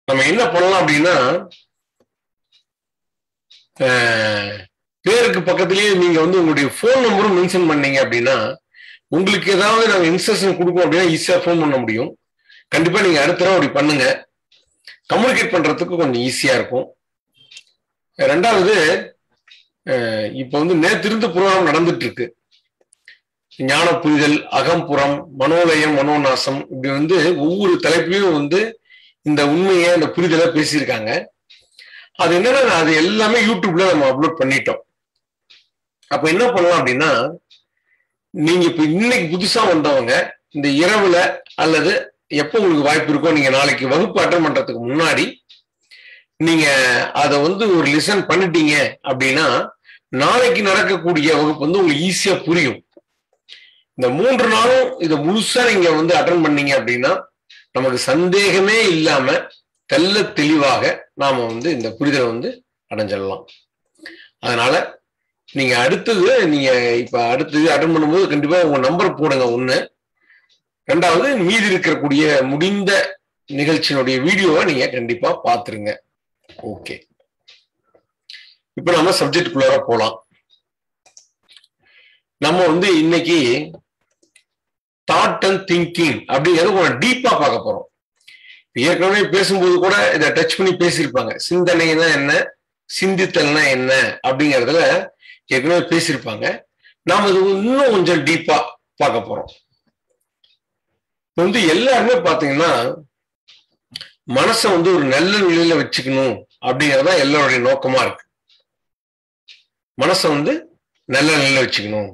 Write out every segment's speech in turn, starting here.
நம்ம என்ன பண்ணலாம் அப்படின்னா பேருக்கு பக்கத்துலயே நீங்க வந்து உங்களுடைய ஃபோன் நம்பரும் மென்ஷன் பண்ணீங்க அப்படின்னா உங்களுக்கு ஏதாவது நாங்க இன்ஸ்ட்ரக்ஷன் கொடுப்போம் அப்படின்னா ஈஸியா ஃபோன் பண்ண முடியும் கண்டிப்பா நீங்க அடுத்த தடவை அப்படி பண்ணுங்க கம்யூனிகேட் பண்றதுக்கு கொஞ்சம் ஈஸியா இருக்கும் ரெண்டாவது இப்போ வந்து நேத்திருந்து ப்ரோக்ராம் நடந்துட்டு இருக்கு ஞான புரிதல் அகம்புறம் மனோலயம் மனோநாசம் இப்படி வந்து ஒவ்வொரு தலைப்பிலையும் வந்து இந்த உண்மையை இந்த புரிதலை பேசியிருக்காங்க அது என்னன்னா அது எல்லாமே யூடியூப்ல நம்ம அப்லோட் பண்ணிட்டோம் அப்ப என்ன பண்ணலாம் அப்படின்னா நீங்க இப்ப இன்னைக்கு புதுசா வந்தவங்க இந்த இரவுல அல்லது எப்போ உங்களுக்கு வாய்ப்பு இருக்கோ நீங்க நாளைக்கு வகுப்பு அட்டன் பண்றதுக்கு முன்னாடி நீங்க அதை வந்து ஒரு லிசன் பண்ணிட்டீங்க அப்படின்னா நாளைக்கு நடக்கக்கூடிய வகுப்பு வந்து உங்களுக்கு ஈஸியா புரியும் இந்த மூன்று நாளும் இதை முழுசா நீங்க வந்து அட்டன் பண்ணீங்க அப்படின்னா நமக்கு சந்தேகமே இல்லாம தெல்ல தெளிவாக நாம வந்து இந்த புரிதலை வந்து அடைஞ்சிடலாம் அதனால நீங்க அடுத்தது நீங்க இப்ப அடுத்தது அட்டன் பண்ணும்போது கண்டிப்பா உங்க நம்பர் போடுங்க ஒண்ணு ரெண்டாவது மீதி இருக்கக்கூடிய முடிந்த நிகழ்ச்சியினுடைய வீடியோவை நீங்க கண்டிப்பா பாத்துருங்க ஓகே இப்ப நம்ம சப்ஜெக்டுக்குள்ளார போலாம் நம்ம வந்து இன்னைக்கு தாட் அண்ட் திங்கிங் அப்படிங்கிறது கொஞ்சம் டீப்பா பார்க்க போறோம் ஏற்கனவே பேசும்போது கூட இதை டச் பண்ணி பேசியிருப்பாங்க சிந்தனைனா என்ன சிந்தித்தல்னா என்ன அப்படிங்கிறதுல ஏற்கனவே பேசியிருப்பாங்க நாம இது இன்னும் கொஞ்சம் டீப்பா பார்க்க போறோம் வந்து எல்லாருமே பாத்தீங்கன்னா மனசை வந்து ஒரு நல்ல நிலையில வச்சுக்கணும் அப்படிங்கறதா எல்லாருடைய நோக்கமா இருக்கு மனசை வந்து நல்ல நிலையில வச்சுக்கணும்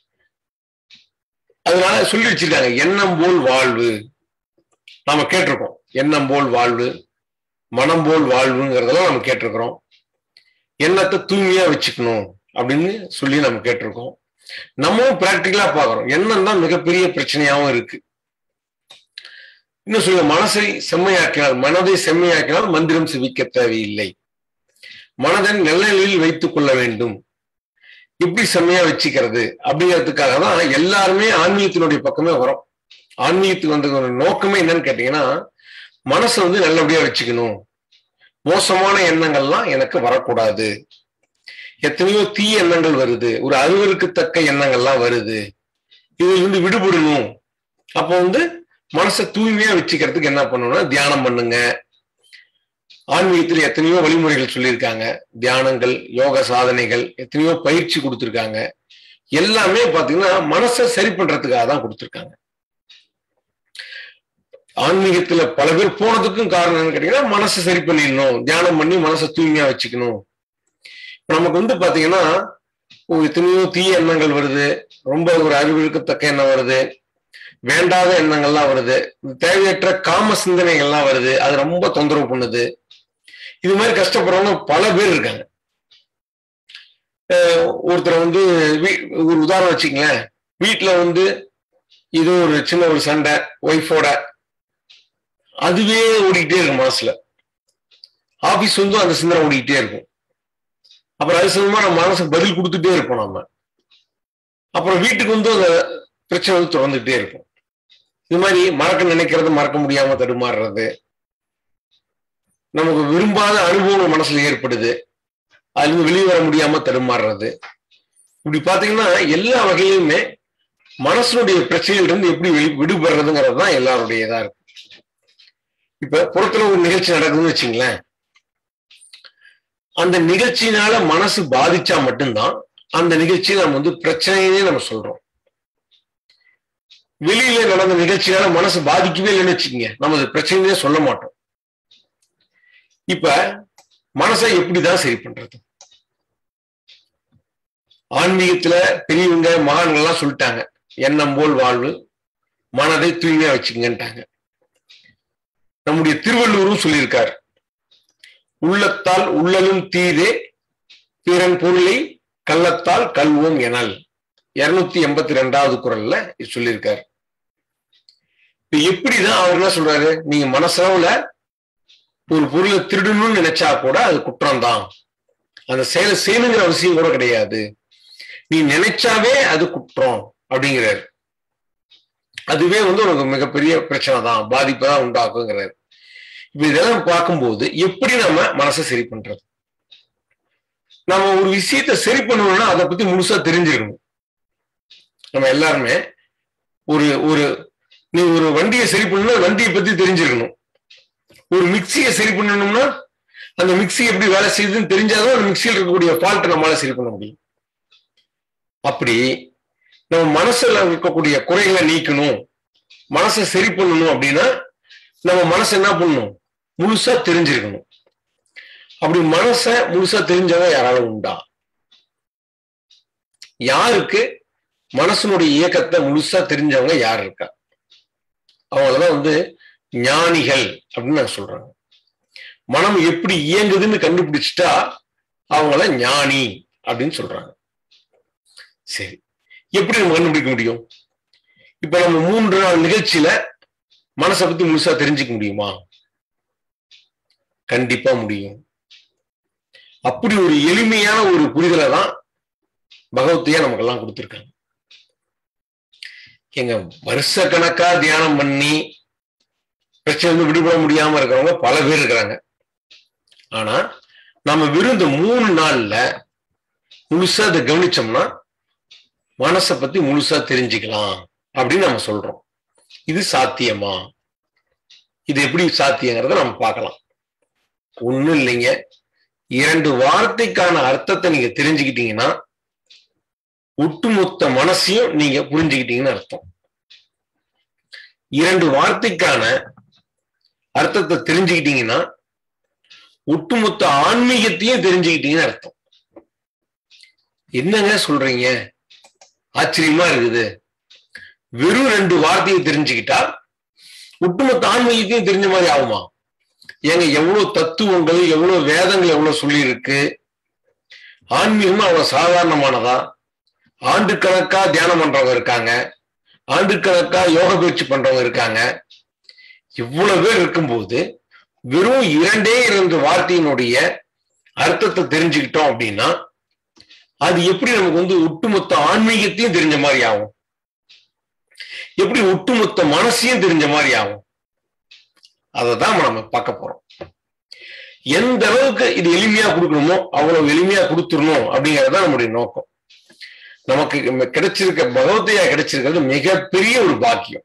அதனால சொல்லி வச்சிருக்காங்க எண்ணம் போல் வாழ்வு நாம கேட்டிருக்கோம் எண்ணம் போல் வாழ்வு மனம் போல் வாழ்வுங்கிறதெல்லாம் நம்ம கேட்டிருக்கிறோம் எண்ணத்தை தூய்மையா வச்சுக்கணும் அப்படின்னு சொல்லி நம்ம கேட்டிருக்கோம் நம்மளும் பிராக்டிக்கலா பாக்குறோம் எண்ணம் தான் மிகப்பெரிய பிரச்சனையாவும் இருக்கு இன்னும் சொல்ல மனசை செம்மையாக்கினால் மனதை செம்மையாக்கினால் மந்திரம் செவிக்க தேவையில்லை மனதை நல்ல நிலையில் வைத்துக் கொள்ள வேண்டும் எப்படி செம்மையா வச்சுக்கிறது அப்படிங்கிறதுக்காக தான் எல்லாருமே ஆன்மீகத்தினுடைய பக்கமே வரும் ஆன்மீகத்துக்கு வந்த நோக்கமே என்னன்னு கேட்டீங்கன்னா மனசை வந்து நல்லபடியா வச்சுக்கணும் மோசமான எண்ணங்கள்லாம் எனக்கு வரக்கூடாது எத்தனையோ தீய எண்ணங்கள் வருது ஒரு அருவருக்கத்தக்க எண்ணங்கள்லாம் வருது இதுல இருந்து விடுபடணும் அப்போ வந்து மனசை தூய்மையா வச்சுக்கிறதுக்கு என்ன பண்ணணும்னா தியானம் பண்ணுங்க ஆன்மீகத்தில் எத்தனையோ வழிமுறைகள் சொல்லியிருக்காங்க தியானங்கள் யோக சாதனைகள் எத்தனையோ பயிற்சி கொடுத்துருக்காங்க எல்லாமே பாத்தீங்கன்னா மனசை சரி பண்றதுக்காக தான் கொடுத்துருக்காங்க ஆன்மீகத்துல பல பேர் போனதுக்கும் காரணம் என்னன்னு கேட்டீங்கன்னா மனசை சரி பண்ணிடணும் தியானம் பண்ணி மனசை தூய்மையா வச்சுக்கணும் நமக்கு வந்து பாத்தீங்கன்னா எத்தனையோ தீய எண்ணங்கள் வருது ரொம்ப ஒரு அறிவிற்கத்தக்க எண்ணம் வருது வேண்டாத எண்ணங்கள்லாம் வருது தேவையற்ற காம சிந்தனைகள்லாம் வருது அது ரொம்ப தொந்தரவு பண்ணுது இது மாதிரி கஷ்டப்படுறவங்க பல பேர் இருக்காங்க ஒருத்தர் வந்து ஒரு உதாரணம் வச்சுங்களேன் வீட்டுல வந்து இது ஒரு சின்ன ஒரு சண்டை ஒய்ஃபோட அதுவே ஓடிக்கிட்டே இருக்கும் மனசுல ஆபீஸ் வந்து அந்த சிந்தனை ஓடிக்கிட்டே இருக்கும் அப்புறம் அது சம்பந்தமா நம்ம மனசுக்கு பதில் கொடுத்துட்டே இருப்போம் நம்ம அப்புறம் வீட்டுக்கு வந்து அந்த பிரச்சனை வந்து தொடர்ந்துகிட்டே இருக்கும் இது மாதிரி மறக்க நினைக்கிறது மறக்க முடியாம தடுமாறுறது நமக்கு விரும்பாத அனுபவம் மனசுல ஏற்படுது அதுல இருந்து வெளியே வர முடியாம தடுமாறுறது இப்படி பாத்தீங்கன்னா எல்லா வகையிலுமே மனசனுடைய பிரச்சனையில இருந்து எப்படி வெளி விடுபடுறதுங்கிறது தான் எல்லாருடைய இதா இருக்கு இப்ப புறத்துல ஒரு நிகழ்ச்சி நடக்குதுன்னு வச்சுங்களேன் அந்த நிகழ்ச்சியினால மனசு பாதிச்சா மட்டும்தான் அந்த நிகழ்ச்சியை நம்ம வந்து பிரச்சனையே நம்ம சொல்றோம் வெளியில நடந்த நிகழ்ச்சியால மனசு பாதிக்கவே இல்லைன்னு வச்சுக்கோங்க நம்ம அது பிரச்சனையே சொல்ல மாட்டோம் இப்ப மனசை எப்படிதான் சரி பண்றது ஆன்மீகத்துல பெரியவங்க மகான்கள்லாம் சொல்லிட்டாங்க எண்ணம் போல் வாழ்வு மனதை தூய்மையா வச்சுக்கங்கன்ட்டாங்க நம்முடைய திருவள்ளூரும் சொல்லியிருக்கார் உள்ளத்தால் உள்ளலும் தீதே பிறன் பொருளை கள்ளத்தால் கல்வோம் எனல் இருநூத்தி எண்பத்தி ரெண்டாவது குரல்ல சொல்லியிருக்காரு இப்ப எப்படிதான் அவர் என்ன சொல்றாரு நீங்க மனசளவுல ஒரு பொருளை திருடணும்னு நினைச்சா கூட அது குற்றம் தான் அந்த செயலை செய்யணுங்கிற அவசியம் கூட கிடையாது நீ நினைச்சாவே அது குற்றம் அப்படிங்கிறாரு அதுவே வந்து உனக்கு மிகப்பெரிய பிரச்சனை தான் பாதிப்பை தான் உண்டாக்குங்கிறாரு இப்ப இதெல்லாம் பார்க்கும்போது எப்படி நம்ம மனசை சரி பண்றது நம்ம ஒரு விஷயத்த சரி பண்ணணும்னா அதை பத்தி முழுசா தெரிஞ்சிருக்கணும் நம்ம எல்லாருமே ஒரு ஒரு நீ ஒரு வண்டியை சரி பண்ணணும்னா வண்டியை பத்தி தெரிஞ்சிருக்கணும் ஒரு மிக்சியை சரி பண்ணணும்னா அந்த மிக்சி எப்படி வேலை செய்யுதுன்னு தெரிஞ்சாதான் அந்த மிக்சியில் இருக்கக்கூடிய ஃபால்ட்டை நம்மளால சரி பண்ண முடியும் அப்படி நம்ம மனசுல இருக்கக்கூடிய குறைகளை நீக்கணும் மனசை சரி பண்ணணும் அப்படின்னா நம்ம மனசை என்ன பண்ணணும் முழுசா தெரிஞ்சிருக்கணும் அப்படி மனசை முழுசா தெரிஞ்சவங்க யாராலும் உண்டா யாருக்கு மனசனுடைய இயக்கத்தை முழுசா தெரிஞ்சவங்க யார் இருக்கா அவங்களதான் வந்து ஞானிகள் அப்படின்னு நான் சொல்றாங்க மனம் எப்படி இயங்குதுன்னு கண்டுபிடிச்சிட்டா அவங்கள ஞானி அப்படின்னு சொல்றாங்க சரி எப்படி நம்ம கண்டுபிடிக்க முடியும் இப்ப நம்ம மூன்று நாள் நிகழ்ச்சியில மனசை பத்தி முழுசா தெரிஞ்சுக்க முடியுமா கண்டிப்பா முடியும் அப்படி ஒரு எளிமையான ஒரு புரிதலை தான் பகவத்தையா நமக்கெல்லாம் கொடுத்துருக்காங்க எங்க வருஷ கணக்கா தியானம் பண்ணி பிரச்சனை வந்து விடுபட முடியாம இருக்கிறவங்க பல பேர் இருக்கிறாங்க ஆனா நம்ம விருந்த மூணு நாள்ல முழுசா அதை கவனிச்சோம்னா மனசை பத்தி முழுசா தெரிஞ்சுக்கலாம் அப்படின்னு நம்ம சொல்றோம் இது சாத்தியமா இது எப்படி சாத்தியங்கிறத நம்ம பார்க்கலாம் ஒண்ணும் இல்லைங்க இரண்டு வார்த்தைக்கான அர்த்தத்தை நீங்க தெரிஞ்சுக்கிட்டீங்கன்னா ஒட்டுமொத்த மனசையும் நீங்க புரிஞ்சுக்கிட்டீங்கன்னு அர்த்தம் இரண்டு வார்த்தைக்கான அர்த்தத்தை தெரிஞ்சுக்கிட்டீங்கன்னா ஒட்டுமொத்த ஆன்மீகத்தையும் தெரிஞ்சுக்கிட்டீங்கன்னு அர்த்தம் என்னங்க சொல்றீங்க ஆச்சரியமா இருக்குது வெறும் ரெண்டு வார்த்தையை தெரிஞ்சுக்கிட்டா ஒட்டுமொத்த ஆன்மீகத்தையும் தெரிஞ்ச மாதிரி ஆகுமா ஏங்க எவ்வளவு தத்துவங்கள் எவ்வளவு வேதங்கள் எவ்வளவு சொல்லி இருக்கு ஆன்மீகமும் அவ்வளவு சாதாரணமானதா ஆண்டு கணக்கா தியானம் பண்றவங்க இருக்காங்க ஆண்டு கணக்கா யோக பயிற்சி பண்றவங்க இருக்காங்க இவ்வளவு பேர் இருக்கும்போது வெறும் இரண்டே இரண்டு வார்த்தையினுடைய அர்த்தத்தை தெரிஞ்சுக்கிட்டோம் அப்படின்னா அது எப்படி நமக்கு வந்து ஒட்டுமொத்த ஆன்மீகத்தையும் தெரிஞ்ச மாதிரி ஆகும் எப்படி ஒட்டுமொத்த மனசையும் தெரிஞ்ச மாதிரி ஆகும் அதை தான் நம்ம பார்க்க போறோம் எந்த அளவுக்கு இது எளிமையா கொடுக்கணுமோ அவ்வளவு எளிமையா கொடுத்துடணும் அப்படிங்கிறது தான் நம்முடைய நோக்கம் நமக்கு கிடைச்சிருக்க பகவத்தையா கிடைச்சிருக்கிறது மிகப்பெரிய ஒரு பாக்கியம்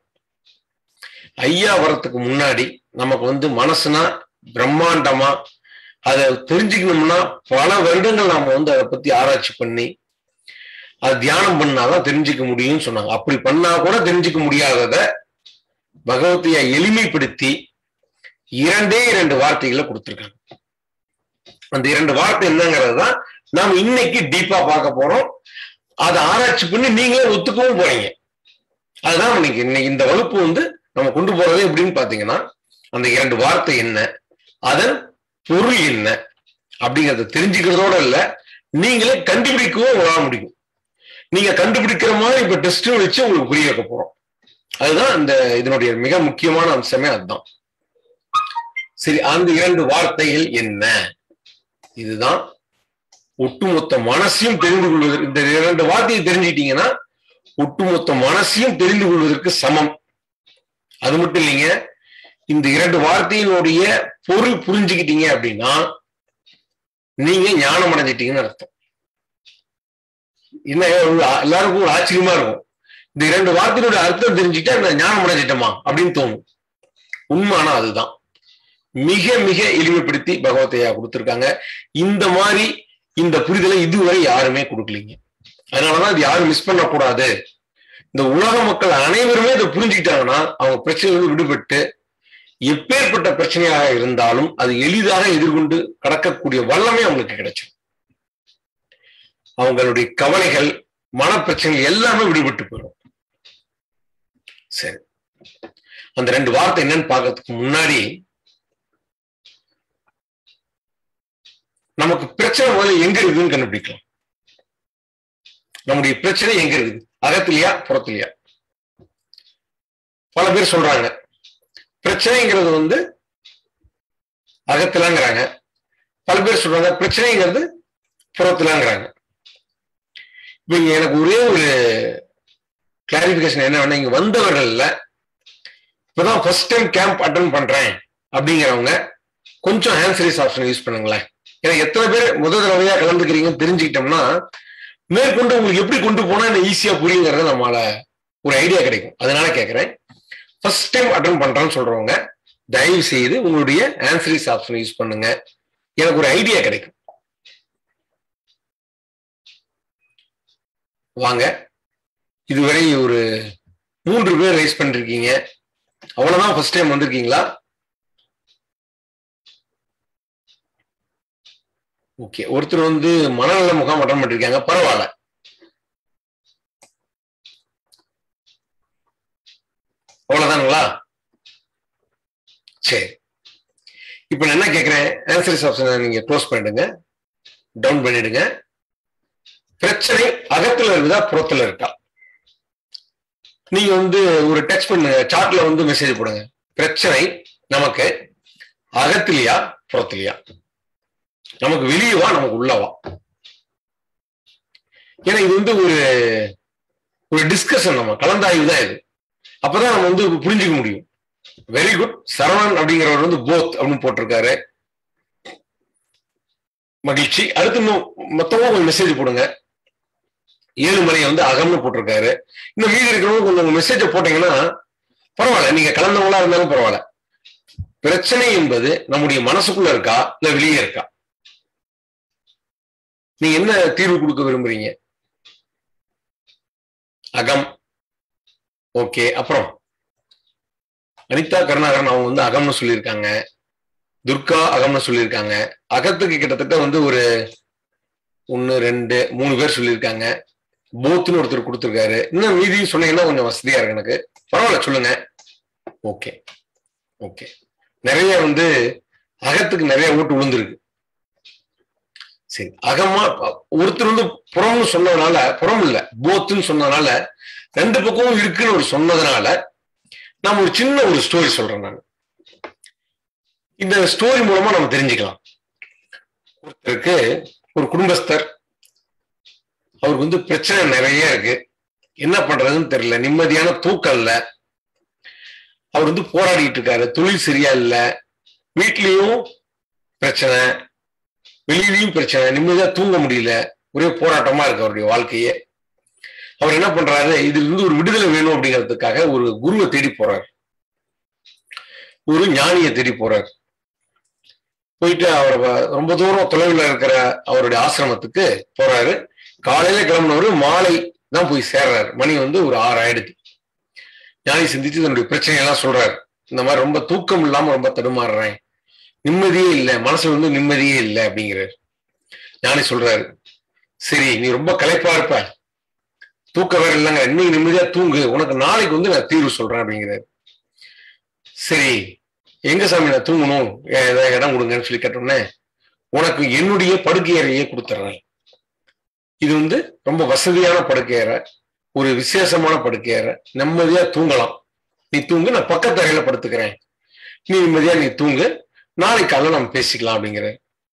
ஐயா வரத்துக்கு முன்னாடி நமக்கு வந்து மனசுனா பிரம்மாண்டமா அதை தெரிஞ்சுக்கணும்னா பல வருடங்கள் நாம வந்து அதை பத்தி ஆராய்ச்சி பண்ணி அது தியானம் பண்ணாதான் தெரிஞ்சுக்க முடியும்னு சொன்னாங்க அப்படி பண்ணா கூட தெரிஞ்சுக்க முடியாதத பகவத்தையா எளிமைப்படுத்தி இரண்டே இரண்டு வார்த்தைகளை கொடுத்துருக்காங்க அந்த இரண்டு வார்த்தை என்னங்கிறது தான் நாம் இன்னைக்கு டீப்பா பார்க்க போறோம் அதை ஆராய்ச்சி பண்ணி நீங்களே ஒத்துக்கவும் போறீங்க அதுதான் இன்னைக்கு இன்னைக்கு இந்த வகுப்பு வந்து நம்ம கொண்டு போறது எப்படின்னு பாத்தீங்கன்னா அந்த இரண்டு வார்த்தை என்ன அதன் பொருள் என்ன அப்படிங்கறத தெரிஞ்சுக்கிறதோட இல்ல நீங்களே கண்டுபிடிக்கவும் உங்களால முடியும் நீங்க கண்டுபிடிக்கிற மாதிரி இப்ப டெஸ்ட் வச்சு உங்களுக்கு புரிய வைக்க போறோம் அதுதான் இந்த இதனுடைய மிக முக்கியமான அம்சமே அதுதான் சரி அந்த இரண்டு வார்த்தைகள் என்ன இதுதான் ஒட்டுமொத்த மனசையும் தெரிந்து கொள்வதற்கு இந்த இரண்டு வார்த்தையை தெரிஞ்சுக்கிட்டீங்கன்னா ஒட்டுமொத்த மனசையும் தெரிந்து கொள்வதற்கு சமம் அது மட்டும் இல்லைங்க இந்த இரண்டு வார்த்தையினுடைய பொருள் புரிஞ்சுக்கிட்டீங்க அப்படின்னா நீங்க ஞானம் அடைஞ்சிட்டீங்கன்னு அர்த்தம் என்ன எல்லாருக்கும் ஒரு ஆச்சரியமா இருக்கும் இந்த இரண்டு வார்த்தையினுடைய அர்த்தம் தெரிஞ்சுக்கிட்டா நான் ஞானம் அடைஞ்சிட்டோமா அப்படின்னு தோணும் உண்மைனா அதுதான் மிக மிக எளிமைப்படுத்தி பகவத்தையா கொடுத்துருக்காங்க இந்த மாதிரி இந்த புரிதலை இதுவரை யாருமே கொடுக்கலீங்க அதனாலதான் இது யாரும் மிஸ் பண்ணக்கூடாது இந்த உலக மக்கள் அனைவருமே இதை புரிஞ்சுக்கிட்டாங்கன்னா அவங்க பிரச்சனைகள் விடுபட்டு எப்பேற்பட்ட பிரச்சனையாக இருந்தாலும் அது எளிதாக எதிர்கொண்டு கடக்கக்கூடிய வல்லமே அவங்களுக்கு கிடைச்சிடும் அவங்களுடைய கவலைகள் மனப்பிரச்சனைகள் எல்லாமே விடுபட்டு போயிடும் சரி அந்த ரெண்டு வார்த்தை என்னன்னு பார்க்கறதுக்கு முன்னாடி நமக்கு பிரச்சனை முதல்ல எங்க இருக்குதுன்னு கண்டுபிடிக்கலாம் நம்முடைய பிரச்சனை எங்க இருக்குது அகத்திலையா புறத்திலையா பல பேர் சொல்றாங்க பிரச்சனைங்கிறது வந்து அகத்திலங்கிறாங்க பல பேர் சொல்றாங்க பிரச்சனைங்கிறது புறத்திலங்கிறாங்க இப்ப இங்க எனக்கு ஒரே ஒரு கிளாரிபிகேஷன் என்ன வேணா இங்க வந்தவர்கள்ல இப்பதான் ஃபர்ஸ்ட் டைம் கேம்ப் அட்டன் பண்றேன் அப்படிங்கிறவங்க கொஞ்சம் ஹேண்ட் சைஸ் ஆப்ஷன் யூஸ் பண்ணுங்களேன் ஏன்னா எத்தனை பேர் முதல் தடவையா கலந்துக்கிறீங்கன்னு தெரிஞ்சுக்கிட்டோம்னா மேற்கொண்டு உங்களுக்கு எப்படி கொண்டு போனா இந்த ஈஸியா புரியுங்கிறத நம்மளால ஒரு ஐடியா கிடைக்கும் அதனால கேட்கிறேன் ஃபர்ஸ்ட் டைம் அட்டன் பண்றேன்னு சொல்றவங்க தயவு செய்து உங்களுடைய ஆன்சரிஸ் ஆப்ஷன் யூஸ் பண்ணுங்க எனக்கு ஒரு ஐடியா கிடைக்கும் வாங்க இதுவரை ஒரு மூன்று பேர் ரைஸ் பண்ணிருக்கீங்க அவ்வளவுதான் ஃபர்ஸ்ட் டைம் வந்திருக்கீங்களா ஓகே ஒருத்தர் வந்து மனநல முகாம் அட்டன் பண்ணிருக்காங்க பரவாயில்ல அவ்வளவுதானுங்களா சரி இப்ப நான் என்ன கேட்கிறேன் ஆன்சரிஸ் ஆப்ஷனை நீங்க க்ளோஸ் பண்ணிடுங்க டவுன் பண்ணிடுங்க பிரச்சனை அகத்துல இருக்குதா புறத்துல இருக்கா நீங்க வந்து ஒரு டெக்ஸ்ட் பண்ணுங்க சாட்ல வந்து மெசேஜ் போடுங்க பிரச்சனை நமக்கு அகத்திலையா புறத்திலையா நமக்கு வெளியவா நமக்கு உள்ளவா ஏன்னா இது வந்து ஒரு ஒரு டிஸ்கஷன் நம்ம கலந்தாய்வு தான் இது அப்பதான் நம்ம வந்து புரிஞ்சுக்க முடியும் வெரி குட் சரவணன் அப்படிங்கிறவர் வந்து போத் அப்படின்னு போட்டிருக்காரு மகிழ்ச்சி அடுத்து இன்னும் மொத்தமா கொஞ்சம் மெசேஜ் போடுங்க ஏழுமலையை வந்து அகம்னு போட்டிருக்காரு இன்னும் மீதி இருக்கிறவங்க கொஞ்சம் மெசேஜ போட்டீங்கன்னா பரவாயில்ல நீங்க கலந்தவங்களா இருந்தாலும் பரவாயில்ல பிரச்சனை என்பது நம்முடைய மனசுக்குள்ள இருக்கா இல்ல வெளியே இருக்கா நீங்க என்ன தீர்வு கொடுக்க விரும்புறீங்க அகம் ஓகே அப்புறம் அனிதா கருணாகரன் அவங்க வந்து அகம்னு சொல்லியிருக்காங்க துர்கா அகம்னு சொல்லியிருக்காங்க அகத்துக்கு கிட்டத்தட்ட வந்து ஒரு ஒன்னு ரெண்டு மூணு பேர் சொல்லியிருக்காங்க போத்துன்னு ஒருத்தர் கொடுத்துருக்காரு இன்னும் மீதி சொன்னீங்கன்னா கொஞ்சம் வசதியா இருக்கு எனக்கு பரவாயில்ல சொல்லுங்க ஓகே ஓகே நிறைய வந்து அகத்துக்கு நிறைய ஓட்டு விழுந்திருக்கு சரி அகமா ஒருத்தர் வந்து புறம்னு சொன்னதுனால புறம் இல்ல போத்துன்னு சொன்னதுனால ரெண்டு பக்கமும் இருக்குன்னு ஒரு சொன்னதுனால நான் ஒரு சின்ன ஒரு ஸ்டோரி சொல்றேன் நான் இந்த ஸ்டோரி மூலமா நம்ம தெரிஞ்சுக்கலாம் ஒருத்தருக்கு ஒரு குடும்பஸ்தர் அவருக்கு வந்து பிரச்சனை நிறைய இருக்கு என்ன பண்றதுன்னு தெரியல நிம்மதியான தூக்கம் இல்ல அவர் வந்து போராடிட்டு இருக்காரு தொழில் சரியா இல்ல வீட்லயும் பிரச்சனை வெளியிலயும் பிரச்சனை நிம்மதியா தூங்க முடியல ஒரே போராட்டமா இருக்கு அவருடைய வாழ்க்கையே அவர் என்ன பண்றாரு இதுல இருந்து ஒரு விடுதலை வேணும் அப்படிங்கிறதுக்காக ஒரு குருவை தேடி போறாரு ஒரு ஞானியை தேடி போறாரு போயிட்டு அவர் ரொம்ப தூரம் தொலைவில் இருக்கிற அவருடைய ஆசிரமத்துக்கு போறாரு காலையில கிளம்புனவரு மாலை தான் போய் சேர்றாரு மணி வந்து ஒரு ஆறு ஆயிடுது ஞானி சிந்திச்சு தன்னுடைய பிரச்சனையெல்லாம் சொல்றாரு இந்த மாதிரி ரொம்ப தூக்கம் இல்லாம ரொம்ப தடுமாறுறேன் நிம்மதியே இல்லை மனசுல வந்து நிம்மதியே இல்லை அப்படிங்கிறாரு ஞானி சொல்றாரு சரி நீ ரொம்ப களைப்பா இருப்ப தூக்கம் வேற இல்லைங்க இன்னைக்கு நிம்மதியா தூங்கு உனக்கு நாளைக்கு வந்து நான் தீர்வு சொல்றேன் அப்படிங்கிறாரு சரி எங்க சாமி நான் தூங்கணும் ஏதாவது இடம் கொடுங்கன்னு சொல்லி கேட்டோன்னே உனக்கு என்னுடைய படுக்கை அறையே கொடுத்துட்றேன் இது வந்து ரொம்ப வசதியான படுக்கை அறை ஒரு விசேஷமான படுக்கை அறை நிம்மதியா தூங்கலாம் நீ தூங்கு நான் பக்கத்து அறையில படுத்துக்கிறேன் நீ நிம்மதியா நீ தூங்கு நாளைக்கு காலையில் நம்ம பேசிக்கலாம் அப்படிங்கிற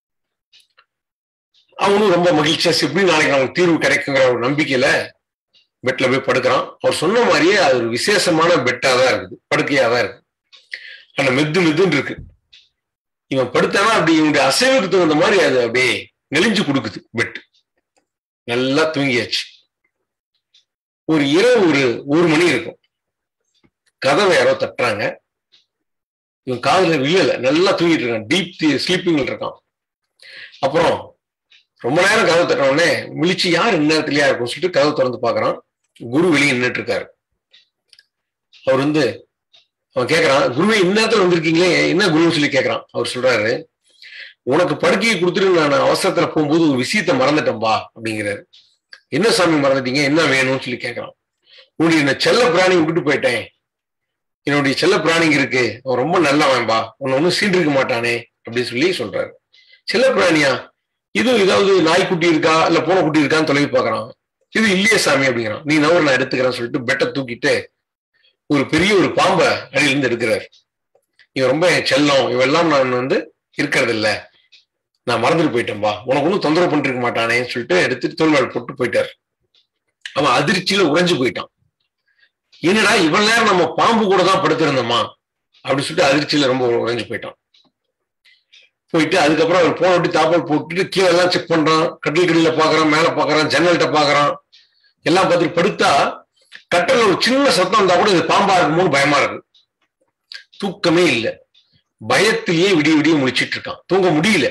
அவனும் ரொம்ப மகிழ்ச்சியா எப்படி நாளைக்கு நமக்கு தீர்வு கிடைக்குங்கிற ஒரு நம்பிக்கையில பெட்ல போய் படுக்கிறான் அவர் சொன்ன மாதிரியே அது ஒரு விசேஷமான பெட்டா தான் இருக்குது படுக்கையா தான் இருக்கு ஆனா மெத்து மெத்துன்னு இருக்கு இவன் படுத்தானா அப்படி இவனுடைய அசைவுக்கு தகுந்த மாதிரி அது அப்படியே நெளிஞ்சு கொடுக்குது பெட் நல்லா தூங்கியாச்சு ஒரு இரவு ஒரு ஒரு மணி இருக்கும் கதவை யாரோ தட்டுறாங்க இவன் காதுல விழல நல்லா தூங்கிட்டு இருக்கான் டீப் ஸ்லீப்பிங்ல இருக்கான் அப்புறம் ரொம்ப நேரம் கதவு தட்ட உடனே விழிச்சு யார் இந்நேரத்துலயா இருக்கும் சொல்லிட்டு கதவு திறந்து பாக்குறான் குரு வெளியே நின்றுட்டு இருக்காரு அவர் வந்து அவன் கேட்கறான் குருவே இந்நேரத்துல வந்திருக்கீங்களே என்ன குருன்னு சொல்லி கேட்கறான் அவர் சொல்றாரு உனக்கு படுக்கையை கொடுத்துட்டு நான் அவசரத்துல போகும்போது ஒரு விஷயத்த மறந்துட்டேன்பா அப்படிங்கிறாரு என்ன சாமி மறந்துட்டீங்க என்ன வேணும்னு சொல்லி கேட்கறான் உன்னுடைய இந்த செல்ல பிராணி விட்டுட்டு போயிட்டேன் என்னுடைய செல்ல பிராணிங்க இருக்கு அவன் ரொம்ப நல்லவன்பா உன்னை ஒன்றும் சீண்டிருக்க மாட்டானே அப்படின்னு சொல்லி சொல்றாரு செல்ல பிராணியா இது ஏதாவது நாய்க்குட்டி இருக்கா இல்ல பூனைக்குட்டி இருக்கான்னு தொலைவி பாக்குறான் இது இல்லையே சாமி அப்படிங்கிறான் நீ நவர் நான் எடுத்துக்கிறேன்னு சொல்லிட்டு பெட்டை தூக்கிட்டு ஒரு பெரிய ஒரு பாம்பை அடியிலிருந்து எடுக்கிறார் இவன் ரொம்ப என் செல்லம் இவெல்லாம் நான் வந்து இருக்கிறது இல்ல நான் மறந்துட்டு போயிட்டேன்பா உனக்கு ஒன்றும் தொந்தரவு பண்ணிருக்க மாட்டானேன்னு சொல்லிட்டு எடுத்துட்டு தோல்வாள் போட்டு போயிட்டார் அவன் அதிர்ச்சியில உறைஞ்சு போயிட்டான் என்னடா இவ்வளவு நேரம் நம்ம பாம்பு கூட தான் படுத்திருந்தோமா அப்படின்னு சொல்லிட்டு அதிர்ச்சியில ரொம்ப உறைஞ்சு போயிட்டான் போயிட்டு அதுக்கப்புறம் அவர் போன விட்டு தாப்பால் போட்டுட்டு கீழே எல்லாம் செக் பண்றான் கட்டில் கடியில பாக்குறான் மேல பாக்குறான் ஜன்னல்கிட்ட பாக்குறான் எல்லாம் பார்த்துட்டு படுத்தா கட்டல ஒரு சின்ன சத்தம் இருந்தா கூட இது பாம்பா இருக்குமோன்னு பயமா இருக்கு தூக்கமே இல்லை பயத்திலேயே விடிய விடிய முடிச்சிட்டு இருக்கான் தூங்க முடியல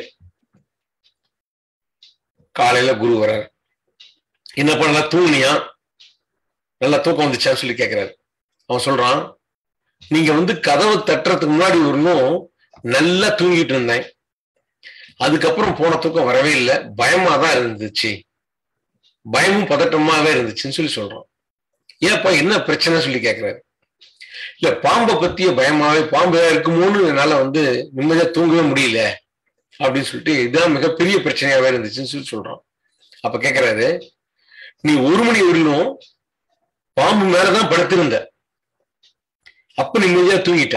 காலையில குரு வர்றார் என்ன பண்ணலாம் தூங்குனியா நல்லா தூக்கம் வந்துச்சான்னு சொல்லி கேட்கிறாரு அவன் சொல்றான் நீங்க வந்து கதவு தட்டுறதுக்கு முன்னாடி வரணும் நல்லா தூங்கிட்டு இருந்தேன் அதுக்கப்புறம் போன தூக்கம் வரவே இல்லை பயமா தான் இருந்துச்சு பயமும் பதட்டமாவே இருந்துச்சுன்னு சொல்லி சொல்றான் ஏப்பா என்ன பிரச்சனை சொல்லி கேட்கிறாரு இல்ல பாம்பை பத்திய பயமாவே பாம்பு ஏதாவது இருக்குமோன்னு என்னால வந்து நிம்மதியா தூங்கவே முடியல அப்படின்னு சொல்லிட்டு இதுதான் மிகப்பெரிய பிரச்சனையாவே இருந்துச்சுன்னு சொல்லி சொல்றான் அப்ப கேக்குறாரு நீ ஒரு மணி வரலும் பாம்பு மேலதான் படுத்திருந்த அப்ப நிம்மதியா தூங்கிட்ட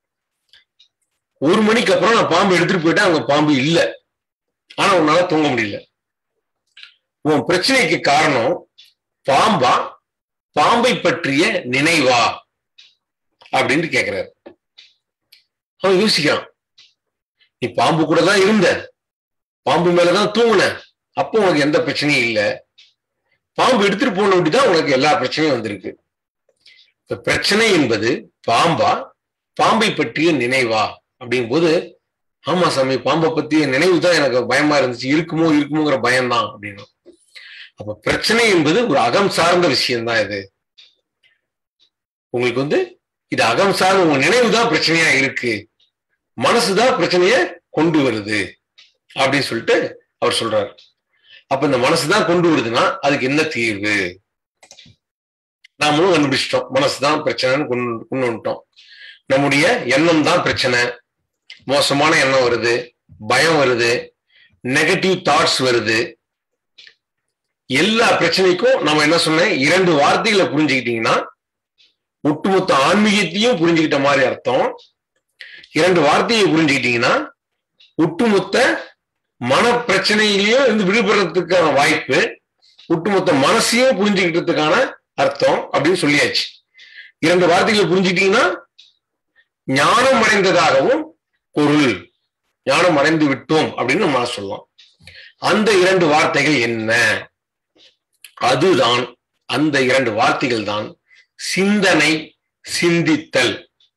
ஒரு மணிக்கு அப்புறம் நான் பாம்பு எடுத்துட்டு போயிட்டேன் அங்க பாம்பு இல்ல ஆனா உன்னால தூங்க முடியல உன் பிரச்சனைக்கு காரணம் பாம்பா பாம்பை பற்றிய நினைவா அப்படின்னு கேக்குறாரு அவன் யோசிக்கிறான் நீ பாம்பு கூட தான் இருந்த பாம்பு மேலதான் தூங்குன அப்போ உனக்கு எந்த பிரச்சனையும் இல்லை பாம்பு எடுத்துட்டு போன தான் உனக்கு எல்லா பிரச்சனையும் வந்திருக்கு இப்ப பிரச்சனை என்பது பாம்பா பாம்பை பற்றிய நினைவா அப்படிங்கும் போது ஆமா சாமி பாம்பை பத்திய நினைவு தான் எனக்கு பயமா இருந்துச்சு இருக்குமோ இருக்குமோங்கிற பயம்தான் அப்படின்னு அப்ப பிரச்சனை என்பது ஒரு அகம் சார்ந்த விஷயம்தான் இது உங்களுக்கு வந்து இது அகம் சார்ந்த உங்க நினைவு தான் பிரச்சனையா இருக்கு மனசுதான் பிரச்சனைய கொண்டு வருது அப்படின்னு சொல்லிட்டு அவர் சொல்றாரு அப்ப இந்த மனசுதான் கொண்டு வருதுன்னா அதுக்கு என்ன தீர்வு நாமளும் கண்டுபிடிச்சிட்டோம் மனசுதான் பிரச்சனைன்னு கொண்டு கொண்டு வந்துட்டோம் நம்முடைய எண்ணம் தான் பிரச்சனை மோசமான எண்ணம் வருது பயம் வருது நெகட்டிவ் தாட்ஸ் வருது எல்லா பிரச்சனைக்கும் நம்ம என்ன சொன்னேன் இரண்டு வார்த்தைகளை புரிஞ்சுக்கிட்டீங்கன்னா ஒட்டுமொத்த ஆன்மீகத்தையும் புரிஞ்சுக்கிட்ட மாதிரி அர்த்தம் இரண்டு வார்த்தையை புரிஞ்சுக்கிட்டீங்கன்னா ஒட்டுமொத்த மன பிரச்சனையிலையும் இருந்து விடுபடுறதுக்கான வாய்ப்பு ஒட்டுமொத்த மனசையும் புரிஞ்சுக்கிட்டதுக்கான அர்த்தம் அப்படின்னு சொல்லியாச்சு இரண்டு வார்த்தைகளை புரிஞ்சுக்கிட்டீங்கன்னா ஞானம் அடைந்ததாகவும் பொருள் ஞானம் அடைந்து விட்டோம் அப்படின்னு நம்ம சொல்லலாம் அந்த இரண்டு வார்த்தைகள் என்ன அதுதான் அந்த இரண்டு வார்த்தைகள் தான் சிந்தனை சிந்தித்தல்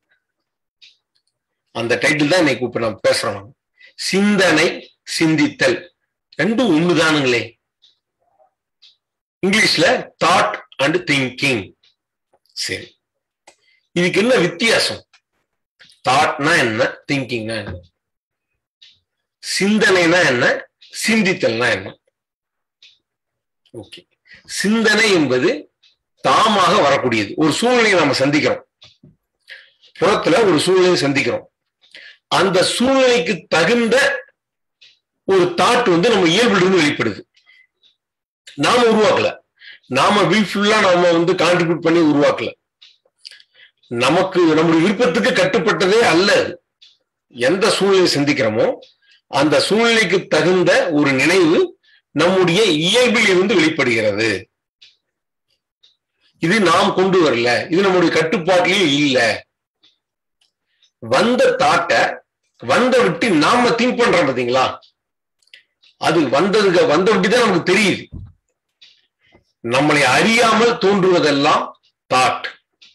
அந்த டைட்டில் தான் இன்னைக்கு இப்ப நம்ம பேசுறோம் சிந்தனை சிந்தித்தல் ரெண்டும் ஒண்ணுதானுங்களே இங்கிலீஷ்ல தாட் அண்ட் திங்கிங் சரி இதுக்கு என்ன வித்தியாசம் தாட்னா என்ன திங்கிங்னா என்ன சிந்தனைனா என்ன சிந்தித்தல்னா என்ன ஓகே சிந்தனை என்பது தாமாக வரக்கூடியது ஒரு சூழ்நிலையை நம்ம சந்திக்கிறோம் புறத்துல ஒரு சூழ்நிலையை சந்திக்கிறோம் அந்த சூழ்நிலைக்கு தகுந்த ஒரு தாட் வந்து நம்ம இயல்புல இருந்து வெளிப்படுது நாம உருவாக்கல நாம வில்ஃபுல்லா நாம வந்து கான்ட்ரிபியூட் பண்ணி உருவாக்கல நமக்கு நம்முடைய விருப்பத்துக்கு கட்டுப்பட்டதே அல்ல அது. எந்த சூழ்நிலையை சந்திக்கிறோமோ அந்த சூழ்நிலைக்கு தகுந்த ஒரு நினைவு நம்முடைய இயல்பில் இருந்து வெளிப்படுகிறது இது நாம் கொண்டு வரல இது நம்முடைய கட்டுப்பாட்டிலேயே இல்ல வந்த தாட்டை வந்த விட்டு நாம திங்க் பண்றோம் பாத்தீங்களா அது வந்ததுக்கு வந்த விட்டு தான் நமக்கு தெரியுது நம்மளை அறியாமல் தோன்றுவதெல்லாம் தாட்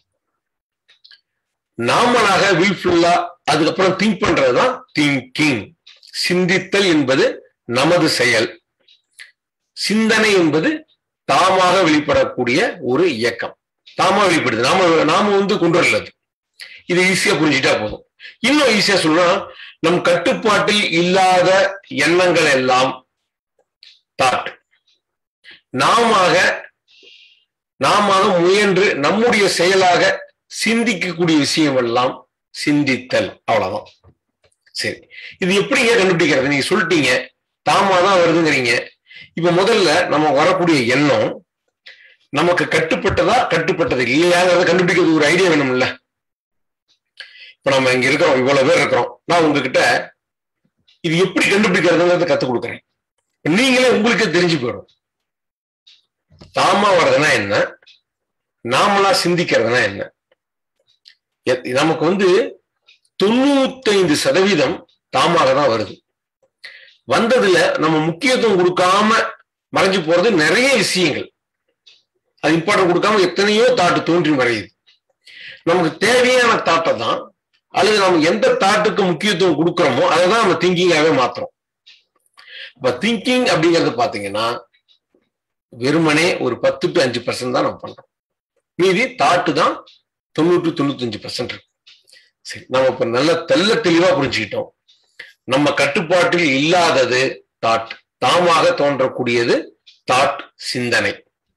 நாமளாக வில்ஃபுல்லா அதுக்கப்புறம் திங்க் பண்றதுதான் திங்கிங் சிந்தித்தல் என்பது நமது செயல் சிந்தனை என்பது தாமாக வெளிப்படக்கூடிய ஒரு இயக்கம் தாமா வெளிப்படுது நாம நாம வந்து கொண்டு வரல அது. இது ஈஸியா புரிஞ்சுட்டா போதும் இன்னும் ஈஸியா சொல்லணும்னா நம் கட்டுப்பாட்டில் இல்லாத எண்ணங்கள் எல்லாம் தாட் நாமாக நாம முயன்று நம்முடைய செயலாக சிந்திக்கக்கூடிய விஷயம் எல்லாம் சிந்தித்தல் அவ்வளவுதான் சரி இது எப்படிங்க கண்டுபிடிக்கிறது நீங்க சொல்லிட்டீங்க தாமா தான் வருதுங்கிறீங்க இப்ப முதல்ல நம்ம வரக்கூடிய எண்ணம் நமக்கு கட்டுப்பட்டதா கட்டுப்பட்டது இல்லையாங்கிறத கண்டுபிடிக்கிறது ஒரு ஐடியா வேணும்ல இப்ப நம்ம இங்க இருக்கிறோம் இவ்வளவு பேர் இருக்கிறோம் நான் உங்ககிட்ட இது எப்படி கண்டுபிடிக்கிறதுங்கிறத கத்துக் கொடுக்குறேன் நீங்களே உங்களுக்கே தெரிஞ்சு போயிடும் தாமா வர்றதுன்னா என்ன நாமளா சிந்திக்கிறதுனா என்ன எத்- நமக்கு வந்து தொண்ணூத்தைந்து சதவீதம் தாமாக தான் வருது வந்ததுல நம்ம முக்கியத்துவம் கொடுக்காம மறைஞ்சு போறது நிறைய விஷயங்கள் அது இம்பார்ட்டன் கொடுக்காம எத்தனையோ தாட்டு தோன்றி மறையுது நமக்கு தேவையான தாட்டை தான் அல்லது நம்ம எந்த தாட்டுக்கு முக்கியத்துவம் கொடுக்குறோமோ அதை தான் நம்ம திங்கிங்காவே மாத்துறோம் இப்ப திங்கிங் அப்படிங்கறது பாத்தீங்கன்னா வெறுமனே ஒரு பத்து டு அஞ்சு பர்சன்ட் தான் நம்ம பண்றோம் மீதி தாட்டு தான் தொண்ணூற்று தொண்ணூத்தஞ்சு பர்சன்ட் இருக்கு சரி நம்ம இப்ப நல்ல தெல்ல தெளிவா புரிஞ்சுக்கிட்டோம் நம்ம கட்டுப்பாட்டில் இல்லாதது தாட் தாமாக தோன்றக்கூடியது தாட் சிந்தனை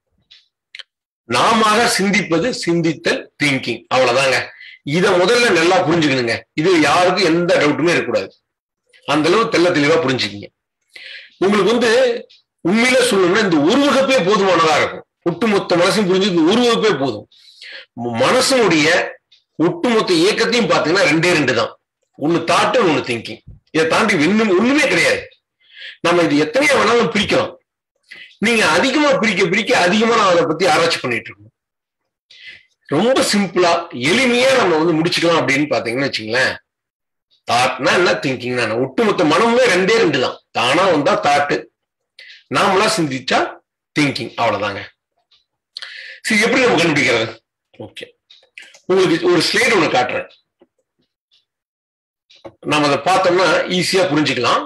நாம சிந்திப்பது சிந்தித்தல் திங்கிங் அவ்வளவுதாங்க இத முதல்ல நல்லா புரிஞ்சுக்கணுங்க இது யாருக்கும் எந்த டவுட்டுமே இருக்கக்கூடாது அந்த அளவு தெல்ல தெளிவா புரிஞ்சுக்கிங்க உங்களுக்கு வந்து உண்மையில சொல்லணும்னா இந்த ஒரு வகுப்பே போதுமானதா இருக்கும் ஒட்டுமொத்த மனசையும் புரிஞ்சு இந்த ஒரு வகுப்பே போதும் மனசனுடைய ஒட்டுமொத்த இயக்கத்தையும் பாத்தீங்கன்னா ரெண்டே ரெண்டு தான் ஒன்னு தாட்டு ஒன்னு திங்கிங் இதை தாண்டி இன்னும் ஒண்ணுமே கிடையாது நம்ம இது எத்தனையோ வேணாலும் பிரிக்கலாம் நீங்க அதிகமா பிரிக்க பிரிக்க அதிகமா நான் அதை பத்தி ஆராய்ச்சி பண்ணிட்டு இருக்கோம் ரொம்ப சிம்பிளா எளிமையா நம்ம வந்து முடிச்சுக்கலாம் அப்படின்னு பாத்தீங்கன்னு வச்சுங்களேன் தாட்னா என்ன திங்கிங்னா என்ன ஒட்டுமொத்த மனமுமே ரெண்டே ரெண்டு தான் தானா வந்தா தாட்டு நாமளா சிந்திச்சா திங்கிங் அவ்வளவுதாங்க சரி எப்படி நம்ம கண்டுபிடிக்கிறது ஓகே உங்களுக்கு ஒரு ஸ்லைடு ஒண்ணு காட்டுறேன் நம்ம அதை பார்த்தோம்னா ஈஸியா புரிஞ்சுக்கலாம்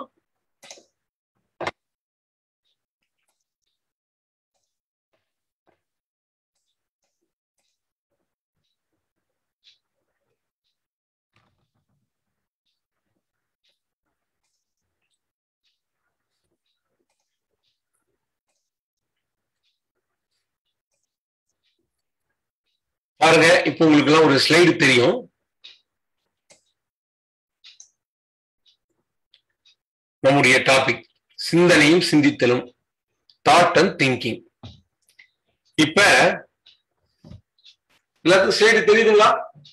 பாருங்க இப்போ உங்களுக்கு எல்லாம் ஒரு ஸ்லைடு தெரியும் நம்முடைய டாபிக் சிந்தனையும் சிந்தித்தலும் தாட் அண்ட் திங்கிங் இப்ப எல்லாத்துக்கும் ஸ்லைடு தெரியுதுங்களா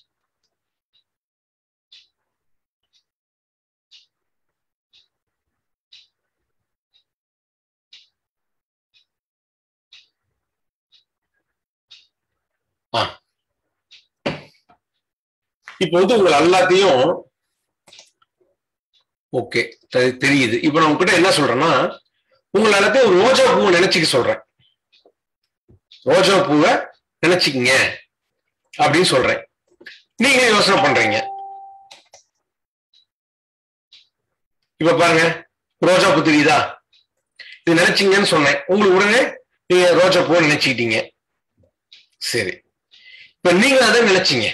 ஆ இப்போ வந்து உங்களை எல்லாத்தையும் ஓகே தெரியுது இப்போ நான் உங்ககிட்ட என்ன சொல்றேன்னா உங்களை எல்லாத்தையும் ஒரு ரோஜா பூவை நினைச்சுக்க சொல்றேன் ரோஜா பூவை நினைச்சுக்கங்க அப்படின்னு சொல்றேன் நீங்க யோசனை பண்றீங்க இப்ப பாருங்க ரோஜா பூ தெரியுதா இது நினைச்சீங்கன்னு சொன்னேன் உங்களுக்கு உடனே நீங்க ரோஜா பூவை நினைச்சுக்கிட்டீங்க சரி இப்ப நீங்க அதை நினைச்சீங்க